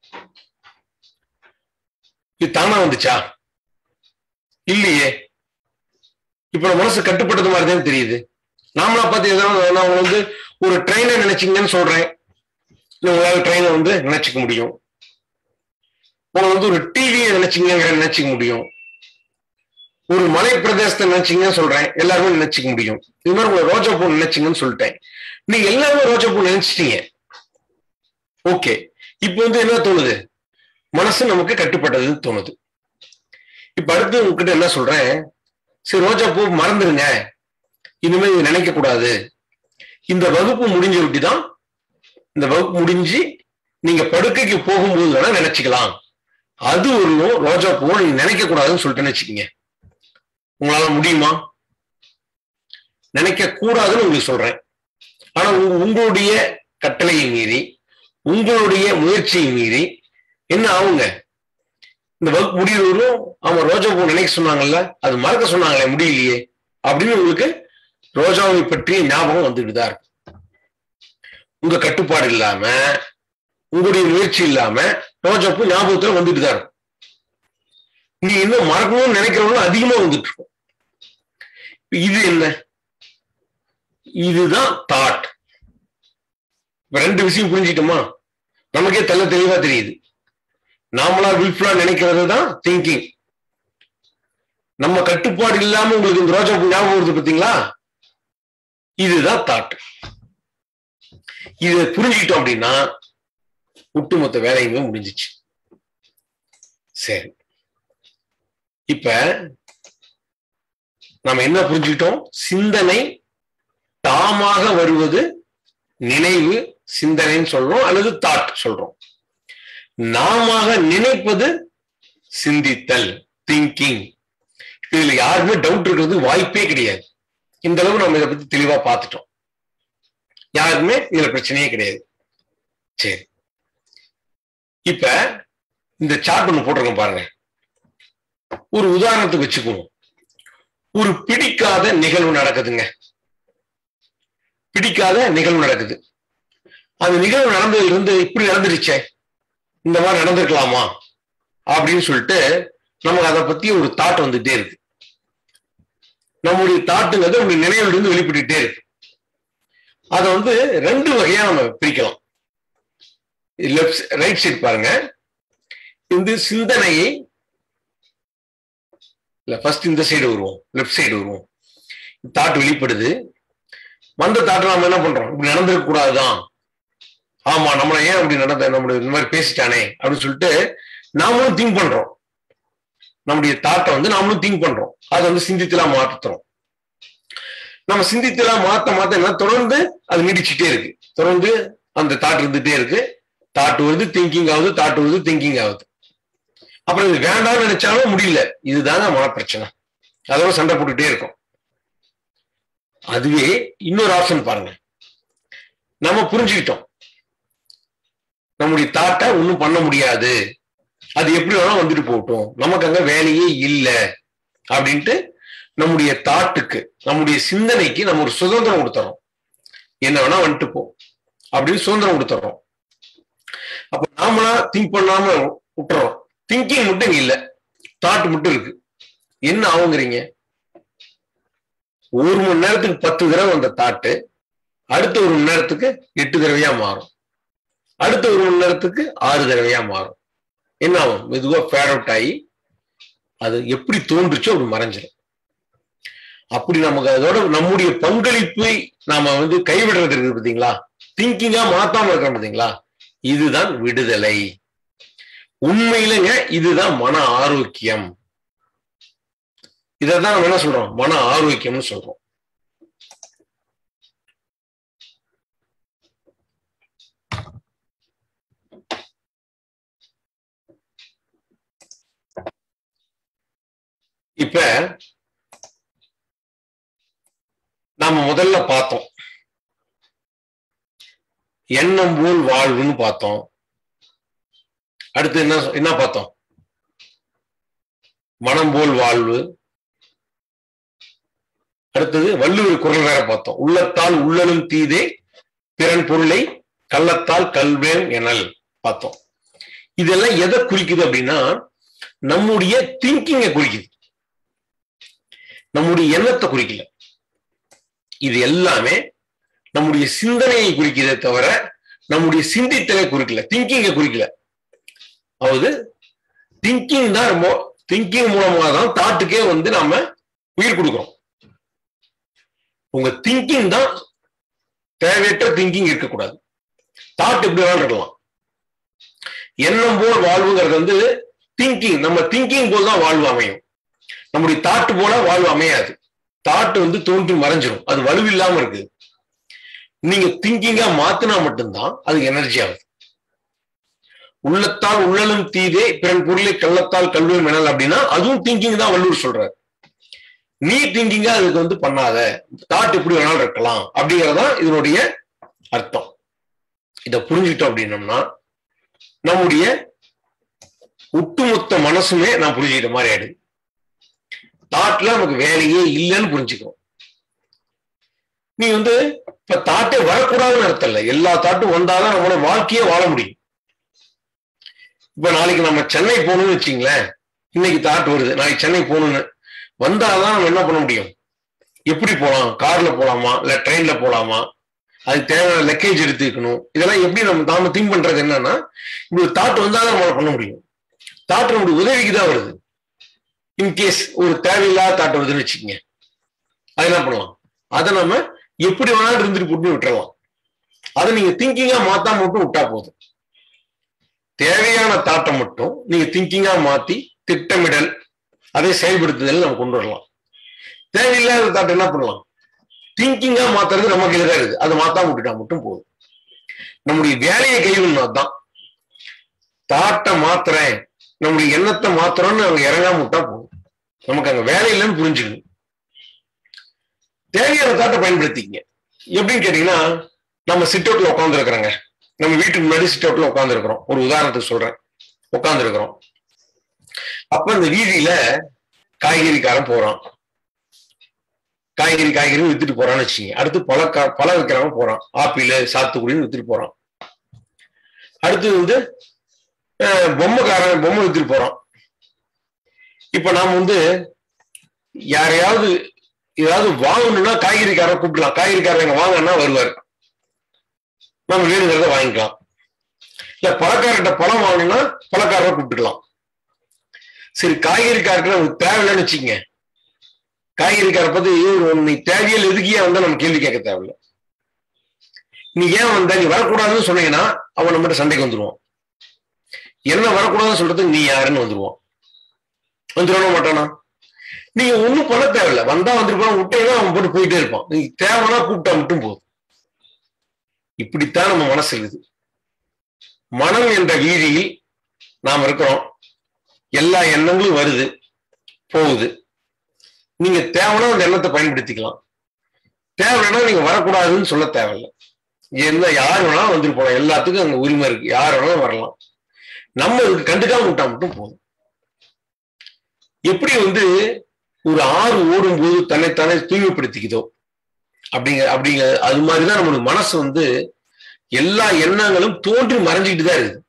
இது தானா வந்துச்சா இல்லையே இப்ப நம்ம மனசு கட்டுப்பட்டது மாதிரி தான் தெரியுது நாமளா பார்த்து எதாவது நான் வந்து ஒரு ட்ரெயினை நினைச்சீங்கன்னு சொல்றேன் உங்களால ட்ரெயினை வந்து நினைச்சுக்க முடியும் உங்களை வந்து ஒரு டிவியை நினைச்சீங்கிற நினைச்சுக்க முடியும் ஒரு மலை பிரதேசத்தை நினைச்சீங்கன்னு சொல்றேன் எல்லாருமே நினைச்சுக்க முடியும் இது மாதிரி உங்களை ரோஜா பூ நினைச்சீங்கன்னு சொல்லிட்டேன் நீங்க எல்லாருமே ரோஜா பூ நினைச்சிட்டீங்க ஓகே இப்போ வந்து என்ன தோணுது மனசு நமக்கு கட்டுப்பட்டதுன்னு தோணுது இப்ப அடுத்து உங்ககிட்ட என்ன சொல்றேன் சரி ரோஜா பூ மறந்துருங்க இனிமே இது நினைக்க கூடாது இந்த வகுப்பு முடிஞ்ச விட்டுதான் இந்த வகுப்பு முடிஞ்சு நீங்க படுக்கைக்கு போகும்போது வேணா நினைச்சுக்கலாம் அது ஒரு ரோஜா பூவை நீங்க நினைக்க கூடாதுன்னு சொல்லிட்டு நினைச்சுக்கீங்க உங்களால முடியுமா நினைக்க கூடாதுன்னு உங்களுக்கு சொல்றேன் ஆனா உங்களுடைய கட்டளையை மீறி உங்களுடைய முயற்சியை மீறி என்ன ஆகுங்க இந்த வகுப்பு முடிவுறும் அவன் ரோஜா பூ நினைக்க சொன்னாங்கல்ல அது மறக்க சொன்னாங்களே முடியலையே அப்படின்னு உங்களுக்கு ரோஜாவை பற்றிய ஞாபகம் வந்துட்டு தான் இருக்கு உங்க கட்டுப்பாடு இல்லாம உங்களுடைய முயற்சி இல்லாம ரோஜா பூ ஞாபகத்துல வந்துட்டு தான் இருக்கும் நீ இன்னும் மறக்கணும்னு நினைக்கிறவங்களும் அதிகமா வந்துட்டு இருக்கும் இது என்ன இதுதான் தாட் ரெண்டு விஷயம் புரிஞ்சிட்டோமா நமக்கே தெல்ல தெளிவா தெரியுது நாமளா வில்ஃபுல்லா நினைக்கிறது தான் திங்கிங் நம்ம கட்டுப்பாடு இல்லாம உங்களுக்கு இந்த ரோஜா பூ ஞாபகம் வருது பார்த்தீங்களா இதுதான் தாட் இதை புரிஞ்சுக்கிட்டோம் அப்படின்னா ஒட்டுமொத்த வேலையுமே முடிஞ்சிச்சு சரி இப்ப நம்ம என்ன புரிஞ்சுக்கிட்டோம் சிந்தனை தாமாக வருவது நினைவு சிந்தனைன்னு சொல்றோம் அல்லது தாட் சொல்றோம் நாம நினைப்பது சிந்தித்தல் திங்கிங் இதுல யாருமே டவுட் இருக்கிறது வாய்ப்பே கிடையாது இந்த அளவு நம்ம இதை பத்தி தெளிவா பார்த்துட்டோம் யாருமே இதுல பிரச்சனையே கிடையாது சரி இப்ப இந்த சார்ட் ஒண்ணு போட்டிருக்கோம் பாருங்க ஒரு உதாரணத்துக்கு வச்சுக்குவோம் ஒரு பிடிக்காத நிகழ்வு நடக்குதுங்க பிடிக்காத நிகழ்வு நடக்குது அந்த நிகழ்வு நடந்ததுல இருந்து இப்படி நடந்துருச்சே இந்த மாதிரி நடந்திருக்கலாமா அப்படின்னு சொல்லிட்டு நமக்கு அதை பத்தி ஒரு தாட் வந்துட்டே இருக்கு நம்முடைய தாட்டுங்கிறது நம்முடைய நினைவுல இருந்து வெளிப்பட்டுட்டே இருக்கு அதை வந்து ரெண்டு வகையா நம்ம பிரிக்கலாம் லெப்ட் ரைட் சைட் பாருங்க இந்த சிந்தனையை இல்ல ஃபர்ஸ்ட் இந்த சைடு வருவோம் லெஃப்ட் சைடு வருவோம் தாட் வெளிப்படுது வந்த தாட்டு நாம என்ன பண்றோம் இப்படி நடந்திருக்க கூடாதுதான் ஆமா நம்மள ஏன் அப்படி நடந்த நம்மள இந்த மாதிரி பேசிட்டானே அப்படின்னு சொல்லிட்டு நாமளும் திங்க் பண்றோம் நம்முடைய தாட்டை வந்து நாமளும் திங்க் பண்றோம் அதை வந்து சிந்தித்தலாம் மாற்றுறோம் நம்ம சிந்தித்தலாம் மாத்த மாத்த என்ன தொடர்ந்து அது நீடிச்சுட்டே இருக்கு தொடர்ந்து அந்த தாட் இருந்துட்டே இருக்கு தாட் வருது திங்கிங் ஆகுது தாட் வருது திங்கிங் ஆகுது அப்புறம் இது வேண்டாம்னு நினைச்சாலும் முடியல இதுதாங்க மன பிரச்சனை அதோட சண்டை போட்டுட்டே இருக்கும் அதுவே இன்னொரு ஆப்ஷன் பாருங்க நம்ம புரிஞ்சுக்கிட்டோம் நம்முடைய தாட்டை ஒன்றும் பண்ண முடியாது அது எப்படி வேணா வந்துட்டு போகட்டும் நமக்கு அங்க வேலையே இல்லை அப்படின்ட்டு நம்முடைய தாட்டுக்கு நம்முடைய சிந்தனைக்கு நம்ம ஒரு சுதந்திரம் கொடுத்துறோம் என்ன வேணா வந்துட்டு போ அப்படின்னு சுதந்திரம் கொடுத்துறோம் அப்ப நாமளா திங்க் பண்ணாம விட்டுறோம் திங்கிங் மட்டும் இங்க இல்ல தாட் மட்டும் இருக்கு என்ன ஆகுங்கிறீங்க ஒரு மணி நேரத்துக்கு பத்து தடவை அந்த தாட்டு அடுத்த ஒரு மணி நேரத்துக்கு எட்டு தடவையா மாறும் அடுத்த ஒரு மணி நேரத்துக்கு ஆறு தடவையா மாறும் என்ன ஆகும் மெதுவா ஃபேட் அவுட் ஆகி அது எப்படி தோன்றுச்சோ அப்படி மறைஞ்சிடும் அப்படி நமக்கு அதோட நம்முடைய பங்களிப்பை நாம வந்து கைவிடுறது இருக்குது பாத்தீங்களா திங்கிங்கா மாத்தாம இருக்கிறோம் பாத்தீங்களா இதுதான் விடுதலை உண்மையிலங்க இதுதான் மன ஆரோக்கியம் இதான் நம்ம என்ன சொல்றோம் மன ஆரோக்கியம்னு சொல்றோம் இப்ப நாம முதல்ல பார்த்தோம் எண்ணம் போல் வாழ்வுன்னு பார்த்தோம் அடுத்து என்ன என்ன பார்த்தோம் மனம் போல் வாழ்வு அடுத்தது வள்ளுவர் குரல் வேற பார்த்தோம் உள்ளத்தால் உள்ளலும் தீதே பிறன் பொருளை கள்ளத்தால் கல்வேன் எனல் பார்த்தோம் இதெல்லாம் எதை குறிக்குது அப்படின்னா நம்முடைய திங்கிங்கை குறிக்குது நம்முடைய எண்ணத்தை குறிக்கல இது எல்லாமே நம்முடைய சிந்தனையை குறிக்கிறதே தவிர நம்முடைய சிந்தித்தலை குறிக்கல திங்கிங்கை குறிக்கல அதாவது திங்கிங் தான் ரொம்ப திங்கிங் மூலமாக தான் தாட்டுக்கே வந்து நாம உயிர் கொடுக்குறோம் உங்க திங்கிங் தான் தேவையற்ற திங்கிங் இருக்கக்கூடாது தாட் எப்படி வேணாலும் இருக்கலாம் எண்ணம் போல் வாழ்வுங்கிறது வந்து திங்கிங் நம்ம திங்கிங் போல் தான் வாழ்வு அமையும் நம்முடைய தாட்டு போல வாழ்வு அமையாது தாட்டு வந்து தோன்றி மறைஞ்சிரும் அது வலுவில்லாம இருக்கு நீங்க திங்கிங்கா மாத்தினா மட்டும்தான் அது எனர்ஜி ஆகுது உள்ளத்தால் உள்ளலும் தீதே பிறன் பொருளை கள்ளத்தால் கல்வி மெனல் அப்படின்னா அதுவும் திங்கிங் தான் வள்ளுவர் சொல்றாரு நீ திங்கிங்கா அதுக்கு வந்து பண்ணாத தாட் எப்படி வேணாலும் இருக்கலாம் அப்படிங்கறதான் இதனுடைய அர்த்தம் இத புரிஞ்சுக்கிட்டோம் அப்படின்னம்னா நம்முடைய ஒட்டுமொத்த மனசுமே நான் புரிஞ்சுக்கிட்ட மாதிரி ஆயிடுது தாட்ல நமக்கு வேலையே இல்லைன்னு புரிஞ்சுக்கிறோம் நீ வந்து இப்ப தாட்டே வரக்கூடாதுன்னு அர்த்தம் இல்லை எல்லா தாட்டும் வந்தாதான் நம்மளோட வாழ்க்கையே வாழ முடியும் இப்ப நாளைக்கு நம்ம சென்னை போகணும்னு வச்சுங்களேன் இன்னைக்கு தாட் வருது நாளைக்கு சென்னை போகணும்னு வந்தாதான் நம்ம என்ன பண்ண முடியும் எப்படி போகலாம் கார்ல போலாமா இல்ல ட்ரெயின்ல போலாமா அதுக்கு தேவையான லக்கேஜ் எடுத்துக்கணும் இதெல்லாம் எப்படி நம்ம நாம திங்க் பண்றது என்னன்னா இப்படி ஒரு தாட் வந்தாதான் நம்மளால பண்ண முடியும் தாட் நம்மளுடைய உதவிக்கு தான் வருது இன்கேஸ் ஒரு தேவையில்லாத தாட் வருதுன்னு வச்சுக்கோங்க அது என்ன பண்ணலாம் அதை நம்ம எப்படி வேணாலும் இருந்துட்டு போட்டு விட்டுறலாம் அதை நீங்க திங்கிங்கா மாத்தாம மட்டும் விட்டா போதும் தேவையான தாட்டை மட்டும் நீங்க திங்கிங்கா மாத்தி திட்டமிடல் அதை செயல்படுத்துதல் நம்ம கொண்டு வரலாம் தேவையில்லாத தாட்டை என்ன பண்ணலாம் திங்கிங்கா மாத்துறது நமக்கு எதிராக இருக்குது அதை மாத்தாம விட்டுட்டா மட்டும் போதும் நம்முடைய வேலையை கைவிடணும் தான் தாட்டை மாத்துறேன் நம்முடைய எண்ணத்தை மாத்திரம்னு அவங்க இறங்காம விட்டா போதும் நமக்கு அங்க வேலை இல்லைன்னு புரிஞ்சுக்கணும் தேவையான தாட்டை பயன்படுத்திக்கங்க எப்படின்னு கேட்டீங்கன்னா நம்ம சிட் அவுட்ல உட்காந்து இருக்கிறோங்க நம்ம வீட்டுக்கு முன்னாடி சிட் அவுட்ல உட்காந்து இருக்கிறோம் ஒரு உதாரணத்துக்கு சொல்றேன் உட்காந்து இருக்கிறோம் அப்ப இந்த வீதியில காய்கறிக்காரன் போறான் காய்கறி காய்கறி வித்துட்டு போறான்னு வச்சுங்க அடுத்து பழ பழ விற்கிறவன் போறான் ஆப்பிள் சாத்துக்குடின்னு வித்துட்டு போறான் அடுத்து வந்து பொம்மைக்காரன் பொம்மை வித்துட்டு போறான் இப்ப நாம வந்து யாரையாவது ஏதாவது வாங்கணும்னா காய்கறிக்காரன் கூப்பிடலாம் காய்கறிக்காரன் எங்க வாங்கன்னா வருவார் நம்ம வேணுங்கிறத வாங்கிக்கலாம் இல்ல பழக்காரர்கிட்ட பழம் வாங்கணும்னா பழக்காரரை கூப்பிட்டுக்கலாம் சரி காய்கறிக்காரர்கிட்ட நமக்கு தேவையில்லைன்னு வச்சுக்கங்க காய்கறிக்கார பத்தி நீ தேவையில் எதுக்கியே வந்தா நம்ம கேள்வி கேட்க தேவையில்ல நீ ஏன் வந்த நீ வரக்கூடாதுன்னு சொன்னீங்கன்னா அவன் நம்மகிட்ட சண்டைக்கு வந்துருவான் என்ன வரக்கூடாதுன்னு சொல்றதுக்கு நீ யாருன்னு வந்துருவான் வந்துருவான மாட்டானா நீங்க ஒண்ணும் பண்ண தேவையில்ல வந்தா வந்திருப்பான் விட்டேன்னா அவன் போட்டு போயிட்டே இருப்பான் நீ தேவைன்னா கூப்பிட்டா மட்டும் போதும் இப்படித்தான் நம்ம மனசு இருக்குது மனம் என்ற வீதியில் நாம் இருக்கிறோம் எல்லா எண்ணங்களும் வருது போகுது நீங்க தேவைன்னா அந்த எண்ணத்தை பயன்படுத்திக்கலாம் தேவைன்னா நீங்க வரக்கூடாதுன்னு சொல்ல தேவையில்லை என்ன யார் வேணாலும் வந்துட்டு போலாம் எல்லாத்துக்கும் அங்க உரிமை இருக்கு யார் வேணாலும் வரலாம் நம்ம இதுக்கு கண்டுக்காம விட்டா மட்டும் போதும் எப்படி வந்து ஒரு ஆறு ஓடும் போது தன்னைத்தானே தூய்மைப்படுத்திக்குதோ அப்படிங்க அப்படிங்க அது மாதிரிதான் நம்மளுடைய மனசு வந்து எல்லா எண்ணங்களும் தோன்றி மறைஞ்சிக்கிட்டு தான் இருக்குது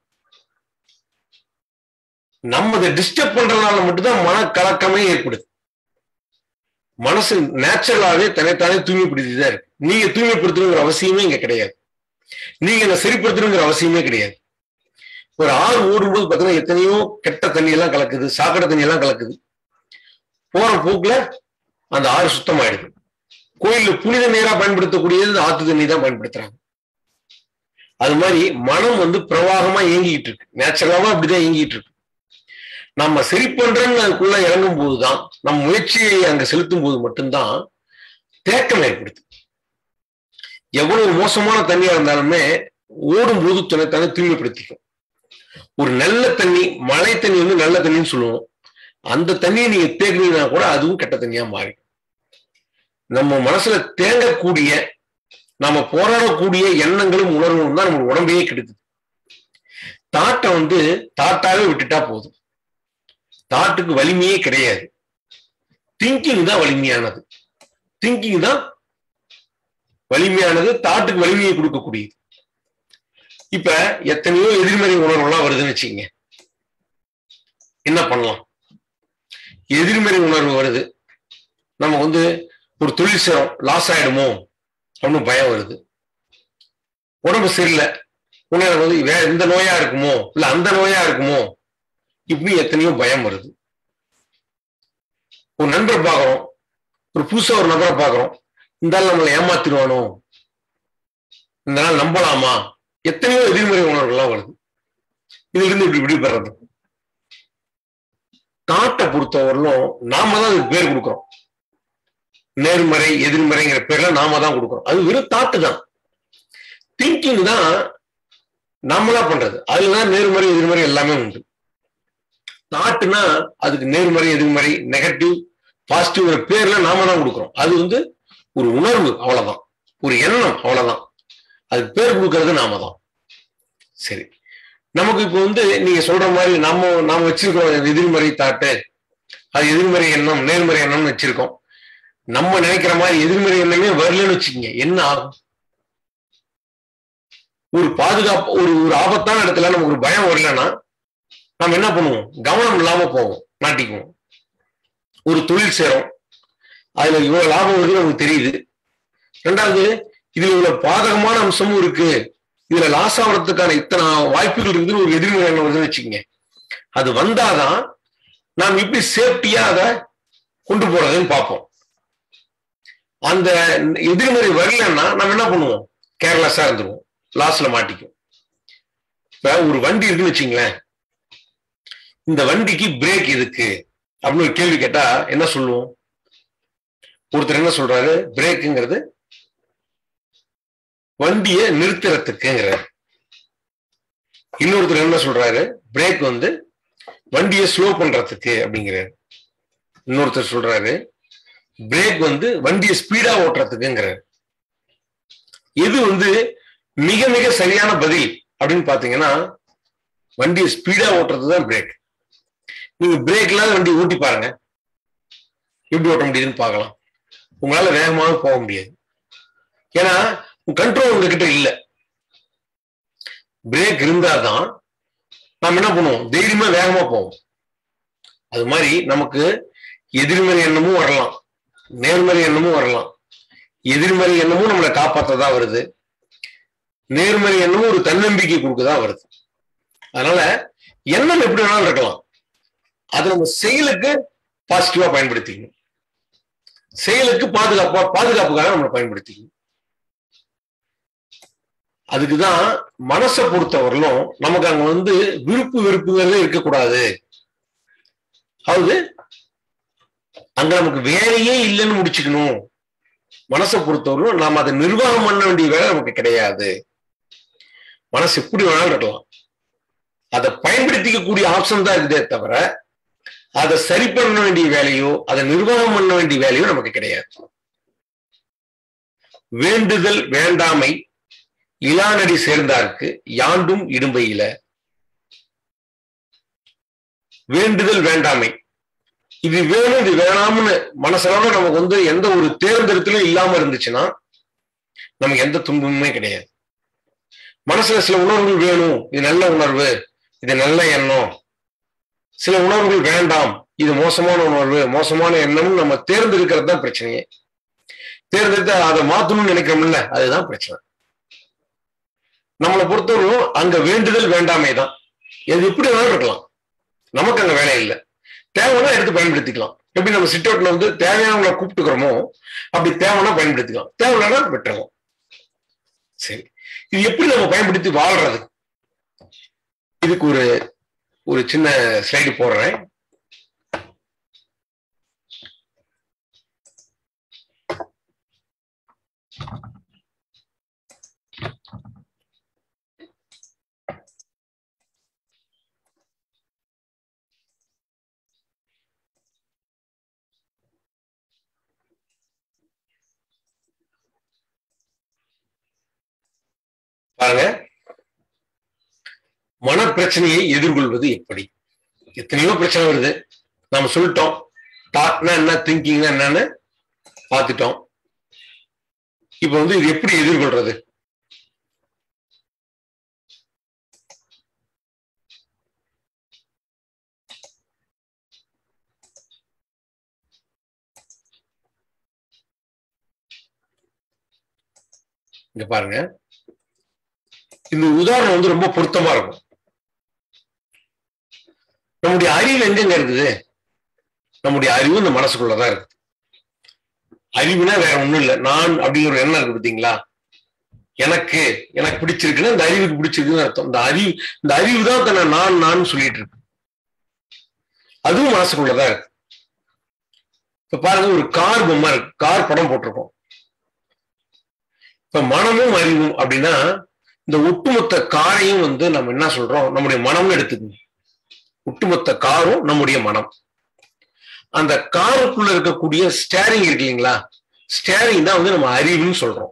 நம்ம அதை டிஸ்டர்ப் பண்றதுனால மட்டும்தான் மனக்கலக்கமே ஏற்படுது மனசு நேச்சுரலாவே தன்னைத்தானே தூய்மைப்படுத்தி தான் இருக்கு நீங்க தூய்மைப்படுத்தணுங்கிற அவசியமே இங்க கிடையாது நீங்க என்ன சரிப்படுத்தணுங்கிற அவசியமே கிடையாது ஒரு ஆறு ஓடும்போது பார்த்தீங்கன்னா எத்தனையோ கெட்ட தண்ணி எல்லாம் கலக்குது சாக்கடை தண்ணி எல்லாம் கலக்குது போற போக்குல அந்த ஆறு சுத்தமாயிடுது கோயில்ல புனித நீரா பயன்படுத்தக்கூடியது ஆத்து தண்ணி தான் பயன்படுத்துறாங்க அது மாதிரி மனம் வந்து பிரவாகமா இயங்கிட்டு இருக்கு நேச்சுரலாவா அப்படிதான் இயங்கிட்டு இருக்கு நம்ம சரி பண்றோம்னு அதுக்குள்ள இறங்கும் போதுதான் நம் முயற்சியை அங்க செலுத்தும் போது மட்டும்தான் தேக்கம் ஏற்படுது எவ்வளவு மோசமான தண்ணியா இருந்தாலுமே ஓடும் போது துணைத்தானே தூய்மைப்படுத்திக்கும் ஒரு நல்ல தண்ணி மழை தண்ணி வந்து நல்ல தண்ணின்னு சொல்லுவோம் அந்த தண்ணியை நீங்க தேக்குனீங்கன்னா கூட அதுவும் கெட்ட தண்ணியா மாறி நம்ம மனசுல தேங்கக்கூடிய நம்ம போராடக்கூடிய எண்ணங்களும் உணர்வுகளும் தான் நம்ம உடம்பையே கெடுக்குது தாட்டை வந்து தாட்டாவே விட்டுட்டா போதும் தாட்டுக்கு வலிமையே கிடையாது திங்கிங் தான் வலிமையானது திங்கிங் தான் வலிமையானது தாட்டுக்கு வலிமையை கொடுக்கக்கூடியது இப்ப எத்தனையோ எதிர்மறை உணர்வுலாம் வருதுன்னு வச்சுக்கங்க என்ன பண்ணலாம் எதிர்மறை உணர்வு வருது நம்ம வந்து ஒரு தொழில் செய்றோம் லாஸ் ஆயிடுமோ அப்படின்னு பயம் வருது உடம்பு சரியில்லை உணர்வு வந்து வேற இந்த நோயா இருக்குமோ இல்ல அந்த நோயா இருக்குமோ இப்படி எத்தனையோ பயம் வருது ஒரு நண்பரை பார்க்கிறோம் ஒரு புதுசா ஒரு நபரை பார்க்கிறோம் இந்த ஆள் நம்மளை ஏமாத்திடுவானோ இந்த நாள் நம்பலாமா எத்தனையோ எதிர்மறை உணர்வுகள்லாம் வருது இதுல இருந்து இப்படி விடுபடுறது தாட்டை பொறுத்தவரையிலும் நாம தான் அதுக்கு பேர் கொடுக்குறோம் நேர்மறை எதிர்மறைங்கிற பேர்ல நாம தான் கொடுக்குறோம் அது வெறும் தாட்டு தான் திங்கிங் தான் நாமளா பண்றது அதுலதான் நேர்மறை எதிர்மறை எல்லாமே உண்டு தாட்டுனா அதுக்கு நேர்மறை எதிர்மறை நெகட்டிவ் பாசிட்டிவ்ங்கிற பேர்ல நாம தான் கொடுக்குறோம் அது வந்து ஒரு உணர்வு அவ்வளவுதான் ஒரு எண்ணம் அவ்வளவுதான் அதுக்கு பேர் கொடுக்கறது நாம தான் சரி நமக்கு இப்போ வந்து நீங்க சொல்ற மாதிரி நம்ம நாம வச்சிருக்கோம் எதிர்மறை தாட்டு அது எதிர்மறை எண்ணம் நேர்மறை எண்ணம்னு வச்சிருக்கோம் நம்ம நினைக்கிற மாதிரி எதிர்மறை எண்ணமே வரலன்னு வச்சுக்கோங்க என்ன ஆகும் ஒரு பாதுகாப்பு ஒரு ஒரு ஆபத்தான இடத்துல நமக்கு ஒரு பயம் வரலன்னா நம்ம என்ன பண்ணுவோம் கவனம் இல்லாம போவோம் மாட்டிக்குவோம் ஒரு தொழில் செய்றோம் அதுல இவ்வளவு லாபம் வருது நமக்கு தெரியுது ரெண்டாவது இதுல இவ்வளவு பாதகமான அம்சமும் இருக்கு இதுல லாஸ் ஆகிறதுக்கான இத்தனை வாய்ப்புகள் இருக்குதுன்னு ஒரு எதிர்மறை எண்ணம் வருதுன்னு வச்சுக்கோங்க அது வந்தாதான் நாம் எப்படி சேஃப்டியா அதை கொண்டு போறதுன்னு பார்ப்போம் அந்த எதிர்மறை வரலன்னா நம்ம என்ன பண்ணுவோம் கேர்லெஸ்ஸா இருந்துருவோம் லாஸ்ல மாட்டிக்கும் இப்ப ஒரு வண்டி இருக்குன்னு வச்சுங்களேன் இந்த வண்டிக்கு பிரேக் எதுக்கு அப்படின்னு ஒரு கேள்வி கேட்டா என்ன சொல்லுவோம் ஒருத்தர் என்ன சொல்றாரு பிரேக்குங்கிறது வண்டியை நிறுத்துறதுக்குங்கிறார் இன்னொருத்தர் என்ன சொல்றாரு பிரேக் வந்து வண்டியை ஸ்லோ பண்றதுக்கு அப்படிங்கிறாரு இன்னொருத்தர் சொல்றாரு பிரேக் வந்து வண்டியை ஸ்பீடா ஓட்டுறதுக்குங்கிறாரு எது வந்து மிக மிக சரியான பதில் அப்படின்னு பாத்தீங்கன்னா வண்டியை ஸ்பீடா ஓட்டுறது தான் பிரேக் நீங்க பிரேக் இல்லாத வண்டி ஓட்டி பாருங்க எப்படி ஓட்ட முடியுதுன்னு பார்க்கலாம் உங்களால வேகமாக போக முடியாது ஏன்னா கண்ட்ரோல் உங்ககிட்ட இல்ல பிரேக் இருந்தாதான் நாம் என்ன பண்ணுவோம் தைரியமா வேகமா போவோம் அது மாதிரி நமக்கு எதிர்மறை எண்ணமும் வரலாம் நேர்மறை எண்ணமும் வரலாம் எதிர்மறை எண்ணமும் நம்மளை காப்பாற்றதா வருது நேர்மறை எண்ணமும் ஒரு தன்னம்பிக்கை கொடுக்கதான் வருது அதனால எண்ணம் எப்படி வேணாலும் இருக்கலாம் அது நம்ம செயலுக்கு பாசிட்டிவா பயன்படுத்திக்கணும் செயலுக்கு பாதுகாப்பா பாதுகாப்புக்காக நம்மளை பயன்படுத்திக்கணும் அதுக்குதான் மனசை பொறுத்தவரையிலும் நமக்கு அங்க வந்து விருப்பு வெறுப்புங்கிறதே இருக்கக்கூடாது அதாவது அங்க நமக்கு வேலையே இல்லைன்னு முடிச்சுக்கணும் மனசை பொறுத்தவரையிலும் நாம் அதை நிர்வாகம் பண்ண வேண்டிய வேலை நமக்கு கிடையாது மனசு எப்படி வேணாலும் இருக்கலாம் அதை பயன்படுத்திக்கக்கூடிய ஆப்ஷன் தான் இருக்குதே தவிர அதை சரி பண்ண வேண்டிய வேலையோ அதை நிர்வாகம் பண்ண வேண்டிய வேலையோ நமக்கு கிடையாது வேண்டுதல் வேண்டாமை இளாநடி சேர்ந்தார்க்கு யாண்டும் இடும்பையில வேண்டுதல் வேண்டாமை இது வேணும் இது வேணாம்னு மனசளவுல நமக்கு வந்து எந்த ஒரு தேர்ந்தெடுத்தலும் இல்லாம இருந்துச்சுன்னா நமக்கு எந்த துன்பமுமே கிடையாது மனசுல சில உணர்வுகள் வேணும் இது நல்ல உணர்வு இது நல்ல எண்ணம் சில உணர்வுகள் வேண்டாம் இது மோசமான உணர்வு மோசமான எண்ணம்னு நம்ம தேர்ந்தெடுக்கிறது தான் பிரச்சனையே தேர்ந்தெடுத்து அதை மாத்தணும்னு நினைக்கிறோம்ல அதுதான் பிரச்சனை நம்மளை பொறுத்தவரையும் அங்க வேண்டுதல் வேண்டாமை தான் எது எப்படி வேணாலும் இருக்கலாம் நமக்கு அங்க வேலை இல்லை தேவைன்னா எடுத்து பயன்படுத்திக்கலாம் எப்படி நம்ம சிட் அவுட்ல வந்து தேவையானவங்களை கூப்பிட்டுக்கிறோமோ அப்படி தேவைன்னா பயன்படுத்திக்கலாம் தேவையில்லைன்னா விட்டுறோம் சரி இது எப்படி நம்ம பயன்படுத்தி வாழ்றது இதுக்கு ஒரு ஒரு சின்ன ஸ்லைடு போடுறேன் பாருங்க மனப்பிரச்சனையை எதிர்கொள்வது எப்படி எத்தனையோ பிரச்சனை வருது நாம சொல்லிட்டோம் தாட்னா என்ன திங்கிங்னா என்னன்னு பார்த்துட்டோம் இப்ப வந்து இது எப்படி எதிர்கொள்றது இங்க பாருங்க இந்த உதாரணம் வந்து ரொம்ப பொருத்தமா இருக்கும் நம்முடைய அறிவு எங்கெங்க இருக்குது நம்முடைய அறிவு இந்த மனசுக்குள்ளதான் இருக்கு அறிவுனா வேற ஒண்ணும் இல்லை நான் அப்படிங்கிற ஒரு எண்ணம் இருக்கு பார்த்தீங்களா எனக்கு எனக்கு பிடிச்சிருக்குன்னா இந்த அறிவுக்கு பிடிச்சிருக்குன்னு அர்த்தம் இந்த அறிவு இந்த அறிவு தான் தன்னை நான் நான் சொல்லிட்டு இருக்கு அதுவும் மனசுக்குள்ளதான் இருக்கு இப்ப பாருங்க ஒரு கார் பொம்மை இருக்கு கார் படம் போட்டிருக்கோம் இப்ப மனமும் அறிவும் அப்படின்னா இந்த ஒட்டுமொத்த காரையும் வந்து நம்ம என்ன சொல்றோம் நம்முடைய மனம்னு எடுத்துக்கணும் ஒட்டுமொத்த காரும் நம்முடைய மனம் அந்த காருக்குள்ள இருக்கக்கூடிய ஸ்டேரிங் இருக்கு இல்லைங்களா ஸ்டேரிங் தான் வந்து நம்ம அறிவுன்னு சொல்றோம்